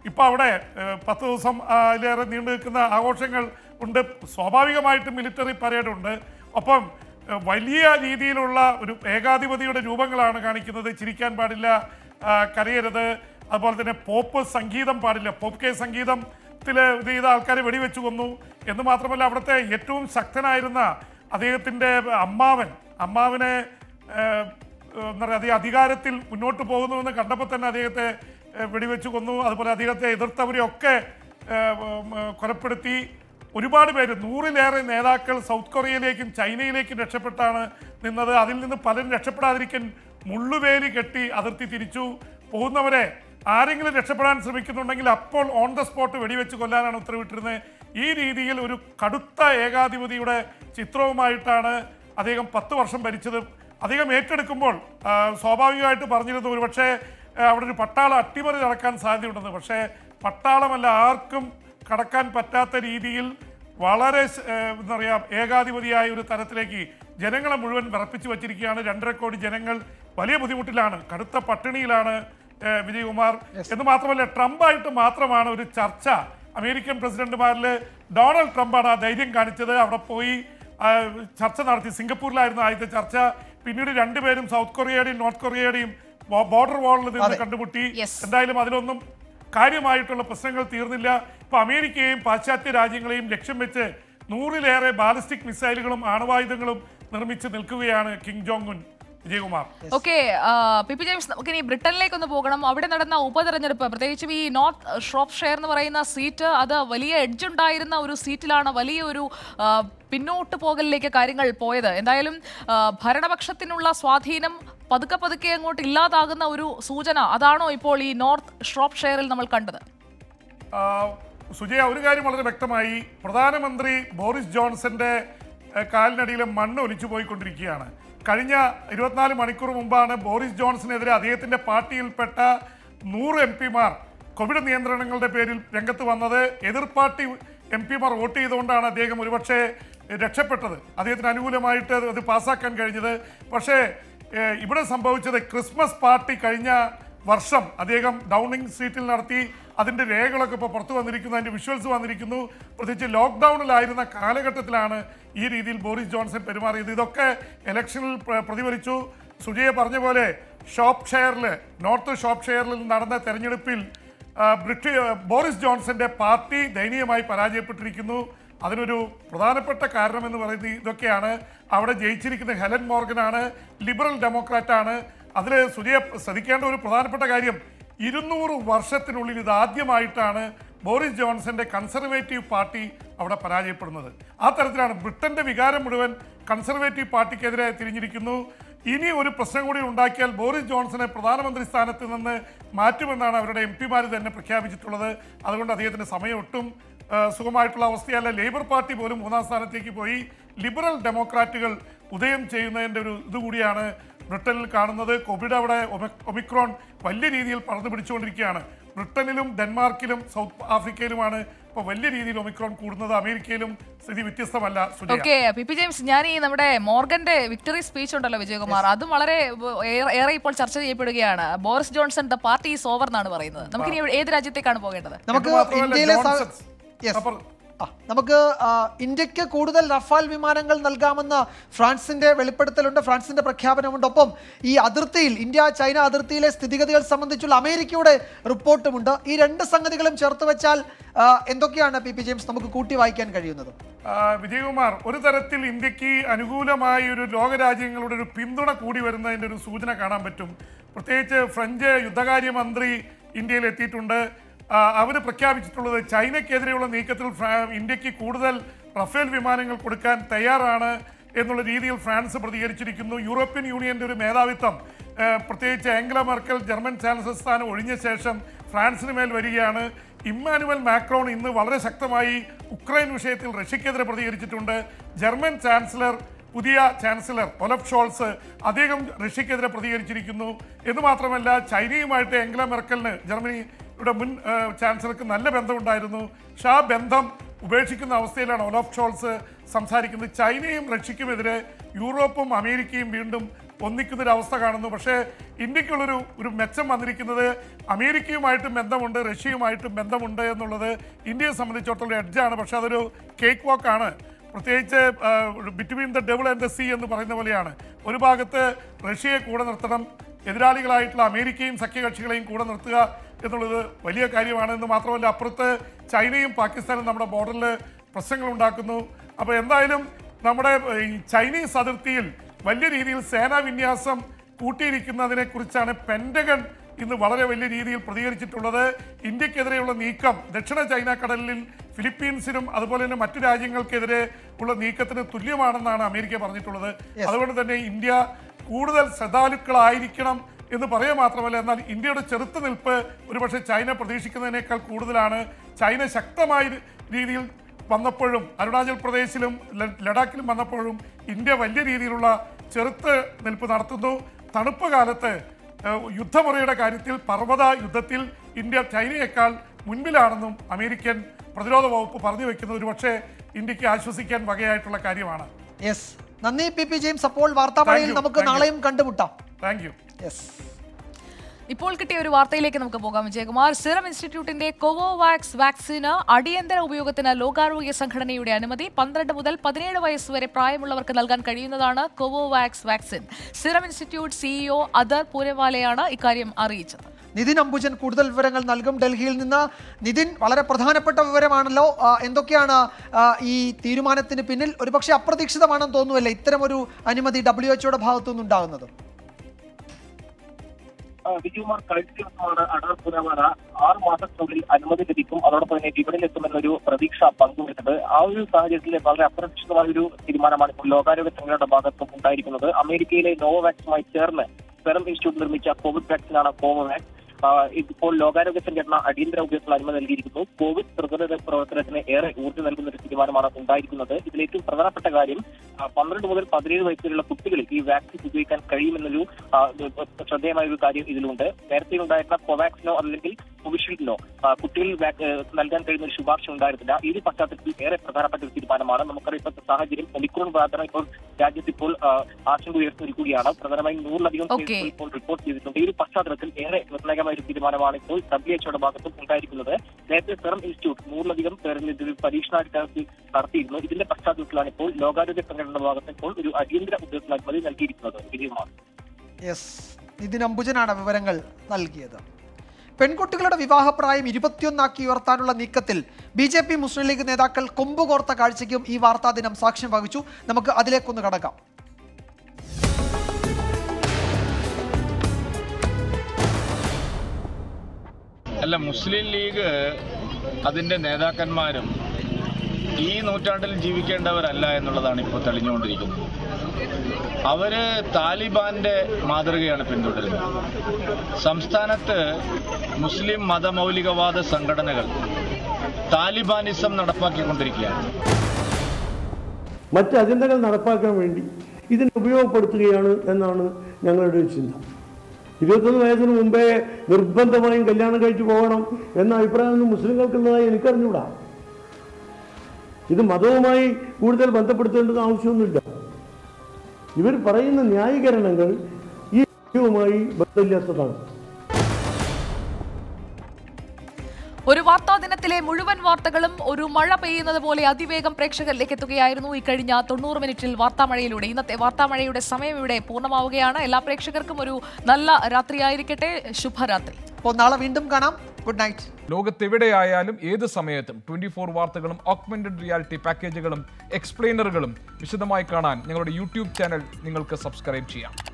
ഇപ്പോൾ അവിടെ ഏഹ്, പത്ത് ദിവസം ആ, അതിലേറെ നീണ്ടു നിൽക്കുന്ന ആഘോഷങ്ങൾ ഉണ്ട് സ്വാഭാവികമായിട്ടും മിലിറ്ററി പരേഡ് ഉണ്ട് ഒപ്പം ഏഹ്, വലിയ രീതിയിലുള്ള ഒരു ഏകാധിപതിയുടെ രൂപങ്ങളാണ് കാണിക്കുന്നത് ചിരിക്കാൻ പാടില്ല ആ, കരയരുത് അതുപോലെ തന്നെ പോപ്പ് സംഗീതം പാടില്ല പോപ്പ് കെ സംഗീതത്തിൽ ഇത് ചെയ്ത ആൾക്കാരെ വെടിവെച്ച് കൊന്നു എന്ന് മാത്രമല്ല അവിടുത്തെ ഏറ്റവും ശക്തനായിരുന്ന അദ്ദേഹത്തിൻ്റെ അമ്മാവൻ അമ്മാവനെ ഏഹ്, എന്താ പറയുക അദ്ദേഹം അധികാരത്തിൽ മുന്നോട്ട് പോകുന്നുവെന്ന് കണ്ടപ്പോൾ തന്നെ അദ്ദേഹത്തെ ഏഹ്, വെടിവെച്ച് കൊന്നു അതുപോലെ അദ്ദേഹത്തെ എതിർത്തവരെയൊക്കെ ഏഹ്, ഉം, ഏഹ്, കൊലപ്പെടുത്തി ഒരുപാട് പേര് നൂറിലേറെ നേതാക്കൾ സൗത്ത് കൊറിയയിലേക്കും ചൈനയിലേക്കും രക്ഷപ്പെട്ടാണ് നിന്നത് അതിൽ നിന്ന് പലരും രക്ഷപ്പെടാതിരിക്കാൻ മുള്ളുവേലി കെട്ടി അതിർത്തി തിരിച്ചു പോകുന്നവരെ ആരെങ്കിലും രക്ഷപ്പെടാൻ ശ്രമിക്കുന്നുണ്ടെങ്കിൽ അപ്പോൾ ഓൺ ദ സ്പോട്ട് വെടിവെച്ച് കൊല്ലാനാണ് ഉത്തരവിട്ടിരുന്നത് ഈ രീതിയിൽ ഒരു കടുത്ത ഏകാധിപതിയുടെ ചിത്രവുമായിട്ടാണ് അദ്ദേഹം പത്ത് വർഷം ഭരിച്ചത് അദ്ദേഹം ഏറ്റെടുക്കുമ്പോൾ ആ, സ്വാഭാവികമായിട്ട് പറഞ്ഞിരുന്നു ഒരുപക്ഷെ ആ, അവിടെ ഒരു പട്ടാള അട്ടിമറി നടക്കാൻ സാധ്യതയുണ്ടെന്ന് പക്ഷേ പട്ടാളമല്ല ആർക്കും കടക്കാൻ പറ്റാത്ത രീതിയിൽ വളരെ ശ- ഏ, എന്താ പറയുക ഏകാധിപതിയായ ഒരു തരത്തിലേക്ക് ജനങ്ങളെ മുഴുവൻ വിറപ്പിച്ചു വച്ചിരിക്കുകയാണ് രണ്ടര കോടി ജനങ്ങൾ വലിയ ബുദ്ധിമുട്ടിലാണ് കടുത്ത പട്ടിണിയിലാണ് ഏ, വിജയകുമാർ എന്ന് മാത്രമല്ല ട്രംപായിട്ട് മാത്രമാണ് ഒരു ചർച്ച അമേരിക്കൻ പ്രസിഡന്റുമാരിൽ ഡൊണാൾഡ് ട്രംപാണ് ആ ധൈര്യം കാണിച്ചത് അവിടെ പോയി ആ, ചർച്ച നടത്തി സിംഗപ്പൂരിലായിരുന്നു ആദ്യത്തെ ചർച്ച പിന്നീട് രണ്ടുപേരും സൗത്ത് കൊറിയയുടെയും നോർത്ത് കൊറിയയുടെയും ബോർഡർ വാളിൽ നിന്ന് കണ്ടുമുട്ടി എന്തായാലും അതിലൊന്നും കാര്യമായിട്ടുള്ള പ്രശ്നങ്ങൾ തീർന്നില്ല ഇപ്പൊ അമേരിക്കയെയും പാശ്ചാത്യ രാജ്യങ്ങളെയും ലക്ഷ്യം വെച്ച് നൂറിലേറെ ബാലിസ്റ്റിക് മിസൈലുകളും ആണവായുധങ്ങളും നിർമ്മിച്ച് നിൽക്കുകയാണ് Kim Jong Un Vijayakumar okay P P James നമുക്ക് ഇനി ബ്രിട്ടനിലേക്ക് ഒന്ന് പോകണം അവിടെ നടന്ന ഉപതെരഞ്ഞെടുപ്പ് പ്രത്യേകിച്ചും ഈ നോർത്ത് ഷ്രോപ്പ് ഷെയർ എന്ന് പറയുന്ന സീറ്റ് അത് വലിയ എഡ്ജ് ഉണ്ടായിരുന്ന ഒരു സീറ്റിലാണ് വലിയ ഒരു ആ, പിന്നോട്ട് പോകലിലേക്ക് കാര്യങ്ങൾ പോയത് എന്തായാലും ആ, ഭരണപക്ഷത്തിനുള്ള സ്വാധീനം പതുക്കെ പതുക്കെ അങ്ങോട്ട് ഇല്ലാതാകുന്ന ഒരു സൂചന അതാണോ ഇപ്പോൾ ഈ നോർത്ത് ഷ്രോപ്പ് ഷെയറിൽ നമ്മൾ കണ്ടത് ആ, സുജയ ഒരു കാര്യം വളരെ വ്യക്തമായി പ്രധാനമന്ത്രി ബോറിസ് ജോൺസന്റെ ഏഹ്, കാലിനടിയിലെ മണ്ണ് ഒലിച്ചു പോയിക്കൊണ്ടിരിക്കുകയാണ് കഴിഞ്ഞ ഇരുപത്തിനാല് മണിക്കൂർ മുമ്പാണ് ബോറിസ് ജോൺസണെതിരെ അദ്ദേഹത്തിന്റെ പാർട്ടിയിൽപ്പെട്ട നൂറ് എം പിമാർ കോവിഡ് നിയന്ത്രണങ്ങളുടെ പേരിൽ രംഗത്ത് വന്നത് എതിർ പാർട്ടി എം പിമാർ വോട്ട് ചെയ്തുകൊണ്ടാണ് അദ്ദേഹം ഒരുപക്ഷെ രക്ഷപ്പെട്ടത് അദ്ദേഹത്തിന് അനുകൂലമായിട്ട് അത് പാസ്സാക്കാൻ കഴിഞ്ഞത് പക്ഷേ ഏഹ്, ഇവിടെ സംഭവിച്ചത് ക്രിസ്മസ് പാർട്ടി കഴിഞ്ഞ വർഷം അദ്ദേഹം ഡൗണിംഗ് സ്ട്രീറ്റിൽ നടത്തി അതിൻ്റെ രേഖകളൊക്കെ ഇപ്പോൾ പുറത്തു വന്നിരിക്കുന്നു അതിൻ്റെ വിഷ്വൽസ് വന്നിരിക്കുന്നു പ്രത്യേകിച്ച് ലോക്ക്ഡൗണിലായിരുന്ന കാലഘട്ടത്തിലാണ് ഈ രീതിയിൽ ബോറിസ് ജോൺസൺ പെരുമാറിയത് ഇതൊക്കെ ഇലക്ഷനിൽ പ്ര- പ്രതിഫലിച്ചു സുജയ പറഞ്ഞ പോലെ ഷോപ്പ് ഷെയറിൽ നോർത്ത് ഷോപ്പ് ഷെയറിൽ നടന്ന തെരഞ്ഞെടുപ്പിൽ ആ, ബ്രിട്ടി ബോറിസ് ജോൺസന്റെ പാർട്ടി ദയനീയമായി പരാജയപ്പെട്ടിരിക്കുന്നു അതിനൊരു പ്രധാനപ്പെട്ട കാരണം എന്ന് പറയുന്നത് ഇതൊക്കെയാണ് അവിടെ ജയിച്ചിരിക്കുന്ന ഹെലൻ മോർഗനാണ് ലിബറൽ ഡെമോക്രാറ്റാണ് അതിൽ സുജയ ശ്രദ്ധിക്കേണ്ട ഒരു പ്രധാനപ്പെട്ട കാര്യം ഇരുന്നൂറ് വർഷത്തിനുള്ളിൽ ഇത് ആദ്യമായിട്ടാണ് ബോറിസ് ജോൺസന്റെ കൺസർവേറ്റീവ് പാർട്ടി അവിടെ പരാജയപ്പെടുന്നത് ആ തരത്തിലാണ് ബ്രിട്ടന്റെ വികാരം മുഴുവൻ കൺസർവേറ്റീവ് പാർട്ടിക്കെതിരെ തിരിഞ്ഞിരിക്കുന്നു ഇനി ഒരു പ്രശ്നം കൂടി ഉണ്ടാക്കിയാൽ ബോറിസ് ജോൺസനെ പ്രധാനമന്ത്രി സ്ഥാനത്ത് നിന്ന് മാറ്റുമെന്നാണ് അവരുടെ എം പിമാർ തന്നെ പ്രഖ്യാപിച്ചിട്ടുള്ളത് അതുകൊണ്ട് അദ്ദേഹത്തിന് സമയം ഒട്ടും ആ, സുഖമായിട്ടുള്ള അവസ്ഥയല്ല ലേബർ പാർട്ടി പോലും മൂന്നാം സ്ഥാനത്തേക്ക് പോയി ലിബറൽ ഡെമോക്രാറ്റുകൾ ഉദയം ചെയ്യുന്നതിൻ്റെ ഒരു ഇതുകൂടിയാണ് ബ്രിട്ടനിൽ കാണുന്നത് കോവിഡ് അവിടെ ഒമി- ഒമിക്രോൺ വലിയ രീതിയിൽ പടർന്നു പിടിച്ചുകൊണ്ടിരിക്കുകയാണ് ബ്രിട്ടനിലും ഡെൻമാർക്കിലും സൗത്ത് ആഫ്രിക്കയിലുമാണ് ഇപ്പോൾ വലിയ രീതിയിൽ ഒമിക്രോൺ കൂടുന്നത് അമേരിക്കയിലും സ്ഥിതി വ്യത്യസ്തമല്ല Sujaya okay P P James ഞാൻ ഈ നമ്മുടെ മോർഗന്റെ വിക്ടറി സ്പീച്ച് ഉണ്ടല്ലോ വിജയകുമാർ അതും വളരെ ഏ- ഏറെ ഇപ്പോൾ ചർച്ച ചെയ്യപ്പെടുകയാണ് Boris Johnson the party is over എന്നാണ് പറയുന്നത് നമുക്ക് ഇനി ഏത് രാജ്യത്തേക്കാണ് പോകേണ്ടത് നമുക്ക് ഇന്ത്യയിലെ സ- Yes. ആ, നമുക്ക് ആ, ഇന്ത്യക്ക് കൂടുതൽ റഫാൽ വിമാനങ്ങൾ നൽകാമെന്ന് ഫ്രാൻസിന്റെ വെളിപ്പെടുത്തലുണ്ട് ഫ്രാൻസിന്റെ പ്രഖ്യാപനമുണ്ട് ഒപ്പം ഈ അതിർത്തിയിൽ ഇന്ത്യ ചൈന അതിർത്തിയിലെ സ്ഥിതിഗതികൾ സംബന്ധിച്ചുള്ള അമേരിക്കയുടെ റിപ്പോർട്ടുമുണ്ട് ഈ രണ്ട് സംഗതികളും ചേർത്ത് വെച്ചാൽ ആ, എന്തൊക്കെയാണ് പി പി ജെയിംസ് നമുക്ക് കൂട്ടി വായിക്കാൻ കഴിയുന്നത് ആ, വിജയകുമാർ ഒരു തരത്തിൽ ഇന്ത്യക്ക് അനുകൂലമായി ഒരു ലോകരാജ്യങ്ങളുടെ ഒരു പിന്തുണ കൂടി വരുന്നതിൻ്റെ ഒരു സൂചന കാണാൻ പറ്റും പ്രത്യേകിച്ച് ഫ്രഞ്ച് യുദ്ധകാര്യമന്ത്രി ഇന്ത്യയിൽ എത്തിയിട്ടുണ്ട് അവർ പ്രഖ്യാപിച്ചിട്ടുള്ളത് ചൈനയ്ക്കെതിരെയുള്ള നീക്കത്തിൽ ഫ്രാ- ഇന്ത്യക്ക് കൂടുതൽ റഫേൽ വിമാനങ്ങൾ കൊടുക്കാൻ തയ്യാറാണ് എന്നുള്ള രീതിയിൽ ഫ്രാൻസ് പ്രതികരിച്ചിരിക്കുന്നു യൂറോപ്യൻ യൂണിയന്റെ ഒരു മേധാവിത്വം ആ, പ്രത്യേകിച്ച് ആംഗ്ല മെർക്കൽ ജർമ്മൻ ചാൻസലർ സ്ഥാനം ഒഴിഞ്ഞ ശേഷം ഫ്രാൻസിന് മേൽ വരികയാണ് ഇമ്മാനുവൽ മാക്രോൺ ഇന്ന് വളരെ ശക്തമായി ഉക്രൈൻ വിഷയത്തിൽ റഷ്യക്കെതിരെ പ്രതികരിച്ചിട്ടുണ്ട് ജർമ്മൻ ചാൻസലർ പുതിയ ചാൻസലർ ഒലഫ് ഷോൾസ് അദ്ദേഹം റഷ്യക്കെതിരെ പ്രതികരിച്ചിരിക്കുന്നു എന്ന് മാത്രമല്ല ചൈനയുമായിട്ട് ആംഗ്ല മെർക്കലിന് ജർമ്മനിയുടെ മുൻ ആ, ചാൻസലർക്ക് നല്ല ബന്ധമുണ്ടായിരുന്നു പക്ഷെ ആ ബന്ധം ഉപേക്ഷിക്കുന്ന അവസ്ഥയിലാണ് ഒലഫ് ഷോൾസ് സംസാരിക്കുന്നത് ചൈനയും റഷ്യക്കുമെതിരെ യൂറോപ്പും അമേരിക്കയും വീണ്ടും ഒന്നിക്കുന്ന ഒരു അവസ്ഥ കാണുന്നു പക്ഷേ ഇന്ത്യക്കുള്ളൊരു ഒരു മെച്ചം വന്നിരിക്കുന്നത് അമേരിക്കയുമായിട്ടും ബന്ധമുണ്ട് റഷ്യയുമായിട്ടും ബന്ധമുണ്ട് എന്നുള്ളത് ഇന്ത്യയെ സംബന്ധിച്ചിടത്തോളം എഡ്ജാണ് പക്ഷേ അതൊരു കേക്ക് വാക്കാണ് പ്രത്യേകിച്ച് between the devil and the sea എന്ന് പറയുന്ന പോലെയാണ് ഒരു ഭാഗത്ത് റഷ്യയെ കൂടെ നിർത്തണം എതിരാളികളായിട്ടുള്ള അമേരിക്കയും സഖ്യകക്ഷികളെയും കൂടെ നിർത്തുക എന്നുള്ളത് വലിയ കാര്യമാണ് എന്ന് മാത്രമല്ല അപ്പുറത്ത് ചൈനയും പാകിസ്ഥാനും നമ്മുടെ ബോർഡറിൽ പ്രശ്നങ്ങൾ ഉണ്ടാക്കുന്നു അപ്പോൾ എന്തായാലും നമ്മുടെ ഈ ചൈനീസ് അതിർത്തിയിൽ വലിയ രീതിയിൽ സേനാ വിന്യാസം കൂട്ടിയിരിക്കുന്നതിനെ കുറിച്ചാണ് പെൻറ്റഗൺ ഇന്ന് വളരെ വലിയ രീതിയിൽ പ്രതികരിച്ചിട്ടുള്ളത് ഇന്ത്യക്കെതിരെയുള്ള നീക്കം ദക്ഷിണ ചൈന കടലിൽ ഫിലിപ്പീൻസിനും അതുപോലെ തന്നെ മറ്റു രാജ്യങ്ങൾക്കെതിരെ ഉള്ള നീക്കത്തിന് തുല്യമാണെന്നാണ് അമേരിക്ക പറഞ്ഞിട്ടുള്ളത് അതുകൊണ്ട് തന്നെ ഇന്ത്യ കൂടുതൽ ശ്രദ്ധാലുക്കളായിരിക്കണം എന്ന് പറയുക മാത്രമല്ല എന്നാൽ ഇന്ത്യയുടെ ചെറുത്തുനിൽപ്പ് ഒരുപക്ഷെ ചൈന പ്രതീക്ഷിക്കുന്നതിനേക്കാൾ കൂടുതലാണ് ചൈന ശക്തമായ രീതിയിൽ വന്നപ്പോഴും അരുണാചൽ പ്രദേശിലും ല- ലഡാക്കിലും വന്നപ്പോഴും ഇന്ത്യ വലിയ രീതിയിലുള്ള ചെറുത്ത് നിൽപ്പ് നടത്തുന്നു തണുപ്പ് കാലത്ത് ഏഹ്, യുദ്ധമുറയുടെ കാര്യത്തിൽ പർവ്വത യുദ്ധത്തിൽ ഇന്ത്യ ചൈനയേക്കാൾ മുൻപിലാണെന്നും അമേരിക്കൻ പ്രതിരോധ വകുപ്പ് പറഞ്ഞു വെക്കുന്നത് ഒരുപക്ഷെ ഇന്ത്യക്ക് ആശ്വസിക്കാൻ വകയായിട്ടുള്ള കാര്യമാണ് യെസ് നന്ദി പി പി ജെയിംസ് അപ്പോൾ വാർത്താമഴയിൽ Thank you, നമുക്ക് thank you. നാളെയും കണ്ടുമുട്ടാം താങ്ക് യു യെസ് ഇപ്പോൾ കിട്ടിയ ഒരു വാർത്തയിലേക്ക് നമുക്ക് പോകാം വിജയകുമാർ സിറം ഇൻസ്റ്റിറ്റ്യൂട്ടിന്റെ കോവോവാക്സ് വാക്സിന് അടിയന്തര ഉപയോഗത്തിന് ലോകാരോഗ്യ സംഘടനയുടെ അനുമതി പന്ത്രണ്ട് മുതൽ പതിനേഴ് വയസ്സ് വരെ പ്രായമുള്ളവർക്ക് നൽകാൻ കഴിയുന്നതാണ് Covovax vaccine serum institute CEO Adar പൂരവാലയാണ് ഇക്കാര്യം അറിയിച്ചത് നിതിൻ അംബുജൻ കൂടുതൽ വിവരങ്ങൾ നൽകും ഡൽഹിയിൽ നിന്ന് നിതിൻ വളരെ പ്രധാനപ്പെട്ട വിവരമാണല്ലോ ആ, എന്തൊക്കെയാണ് ആ, ഈ തീരുമാനത്തിന് പിന്നിൽ ഒരുപക്ഷെ അപ്രതീക്ഷിതമാണെന്ന് തോന്നുമല്ലേ ഇത്തരമൊരു അനുമതി ഡബ്ല്യു എച്ച്ഒയുടെ ഭാഗത്തുനിന്ന് ഉണ്ടാകുന്നത് വിജയകുമാർ കഴിഞ്ഞ ദിവസമാണ് അടർ പുനവറ ആറ് മാസത്തിനുള്ളിൽ അനുമതി ലഭിക്കും അതോടൊപ്പം തന്നെ വിപണിയിലെത്തുമെന്നൊരു പ്രതീക്ഷ പങ്കുവെച്ചത് ആ ഒരു സാഹചര്യത്തിൽ വളരെ അപ്രതീക്ഷിതമായ ഒരു തീരുമാനമാണ് ഇപ്പോൾ ലോകാരോഗ്യ സംഘടനയുടെ ഭാഗത്തും ഉണ്ടായിരിക്കുന്നത് അമേരിക്കയിലെ നോവോവാക്സുമായി ചേർന്ന് സെറം ഇൻസ്റ്റിറ്റ്യൂട്ട് നിർമ്മിച്ച കോവിഡ് വാക്സിനാണ് കോവോവാക്സ് ആ, ഇപ്പോൾ ലോകാരോഗ്യ സംഘടന അടിയന്തര ഉപയോഗത്തിന് അനുമതി നൽകിയിരിക്കുന്നു കോവിഡ് പ്രതിരോധ പ്രവർത്തനത്തിന് ഏറെ ഊർജ്ജം നൽകുന്ന ഒരു തീരുമാനമാണ് ഉണ്ടായിരിക്കുന്നത് ഇതിൽ ഏറ്റവും പ്രധാനപ്പെട്ട കാര്യം ആ, പന്ത്രണ്ട് മുതൽ പതിനേഴ് വയസ്സുവരെയുള്ള കുട്ടികളിൽ ഈ വാക്സിൻ ഉപയോഗിക്കാൻ കഴിയുമെന്നൊരു ആ, ശ്രദ്ധേയമായ ഒരു കാര്യം ഇതിലുണ്ട് നേരത്തെ ഉണ്ടായിരുന്ന കോവാക്സിനോ അല്ലെങ്കിൽ കോവിഷീൽഡിനോ ആ, കുട്ടികളിൽ വാക്- ഏഹ് നൽകാൻ കഴിയുന്ന ഒരു ശുപാർശ ഉണ്ടായിരുന്നില്ല ഈ ഒരു പശ്ചാത്തലത്തിൽ ഏറെ പ്രധാനപ്പെട്ട ഒരു തീരുമാനമാണ് നമുക്കറിയാം ഇപ്പോഴത്തെ സാഹചര്യം ഒമിക്രോൺ വ്യാപനം ഇപ്പോൾ രാജ്യത്ത് ഇപ്പോൾ ആ, ആശങ്ക ഉയർത്തിയിരിക്കുകയാണ് പ്രധാനമായും നൂറിലധികം Okay. കേസുകൾ ഇപ്പോൾ റിപ്പോർട്ട് ചെയ്തിട്ടുണ്ട് ഈ ഒരു പശ്ചാത്തലത്തിൽ ഏറെ നിർണായകമായ ഒരു തീരുമാനമാണ് ഇപ്പോൾ ഡബ്ല്യു എച്ച്ഒയുടെ ഭാഗത്തും ഉണ്ടായിരിക്കുന്നത് നേരത്തെ സെറം ഇൻസ്റ്റിറ്റ്യൂട്ട് നൂറിലധികം പേരിൽ ഇതൊരു പരീക്ഷണാടിസ്ഥാനത്തിൽ നടത്തിയിരുന്നു ഇതിന്റെ പശ്ചാത്തലത്തിലാണ് ഇപ്പോൾ ലോകാരോഗ്യ സംഘടനയുടെ ഭാഗത്ത് ഇപ്പോൾ ഒരു അടിയന്തര ഉദ്യോഗത്തിന് അനുമതി നൽകിയിരിക്കുന്നത് വിജയകുമാർ യെസ് നിതിൻ അംബുജനാണ് വിവരങ്ങൾ നൽകിയത് പെൺകുട്ടികളുടെ വിവാഹപ്രായം ഇരുപത്തിയൊന്നാക്കി ഉയർത്താനുള്ള നീക്കത്തിൽ B J P Muslim League നേതാക്കൾ കൊമ്പുകോർത്ത കാഴ്ചയ്ക്കും ഈ വാർത്താ ദിനം സാക്ഷ്യം വഹിച്ചു നമുക്ക് അതിലേക്കൊന്ന് കടക്കാം അല്ല മുസ്ലിം ലീഗ് അതിൻ്റെ നേതാക്കന്മാരും ഈ നൂറ്റാണ്ടിൽ ജീവിക്കേണ്ടവരല്ല എന്നുള്ളതാണ് ഇപ്പോൾ തെളിഞ്ഞുകൊണ്ടിരിക്കുന്നത് അവര് താലിബാന്റെ മാതൃകയാണ് പിന്തുടരുന്നത് സംസ്ഥാനത്ത് മുസ്ലിം മതമൗലികവാദ സംഘടനകൾ താലിബാനിസം നടപ്പാക്കിക്കൊണ്ടിരിക്കുകയാണ് മറ്റ് അജണ്ടകൾ നടപ്പാക്കാൻ വേണ്ടി ഇതിനെ ഉപയോഗപ്പെടുത്തുകയാണ് എന്നാണ് ഞങ്ങളുടെ ഒരു ചിന്ത ഇരുപത്തൊന്ന് വയസ്സിന് മുമ്പേ നിർബന്ധമായും കല്യാണം കഴിച്ചു പോകണം എന്ന അഭിപ്രായമൊന്നും മുസ്ലിങ്ങൾക്കുള്ളതായി എനിക്കറിഞ്ഞൂടാ ഇത് മതവുമായി കൂടുതൽ ബന്ധപ്പെടുത്തേണ്ടത് ആവശ്യമൊന്നുമില്ല ഇവർ പറയുന്ന ന്യായീകരണങ്ങൾ ഈ വിഷയവുമായി ബന്ധമില്ലാത്തതാണ് ഒരു വാർത്താ ദിനത്തിലെ മുഴുവൻ വാർത്തകളും ഒരു മഴ പെയ്യുന്നത് പോലെ അതിവേഗം പ്രേക്ഷകരിലേക്ക് എത്തുകയായിരുന്നു ഈ കഴിഞ്ഞ തൊണ്ണൂറ് മിനിറ്റിൽ വാർത്താമഴയിലൂടെ ഇന്നത്തെ വാർത്താമഴയുടെ സമയം ഇവിടെ പൂർണ്ണമാവുകയാണ് എല്ലാ പ്രേക്ഷകർക്കും ഒരു നല്ല രാത്രിയായിരിക്കട്ടെ ശുഭരാത്രി അപ്പോൾ നാളെ വീണ്ടും കാണാം ഗുഡ് നൈറ്റ് ലോകത്തെവിടെയായാലും ഏത് സമയത്തും ട്വന്റി ഫോർ വാർത്തകളും ഓഗ്മെന്റഡ് റിയാലിറ്റി പാക്കേജുകളും എക്സ്പ്ലെയിനറുകളും വിശദമായി കാണാൻ ഞങ്ങളുടെ യൂട്യൂബ് ചാനൽ നിങ്ങൾക്ക് സബ്സ്ക്രൈബ് ചെയ്യാം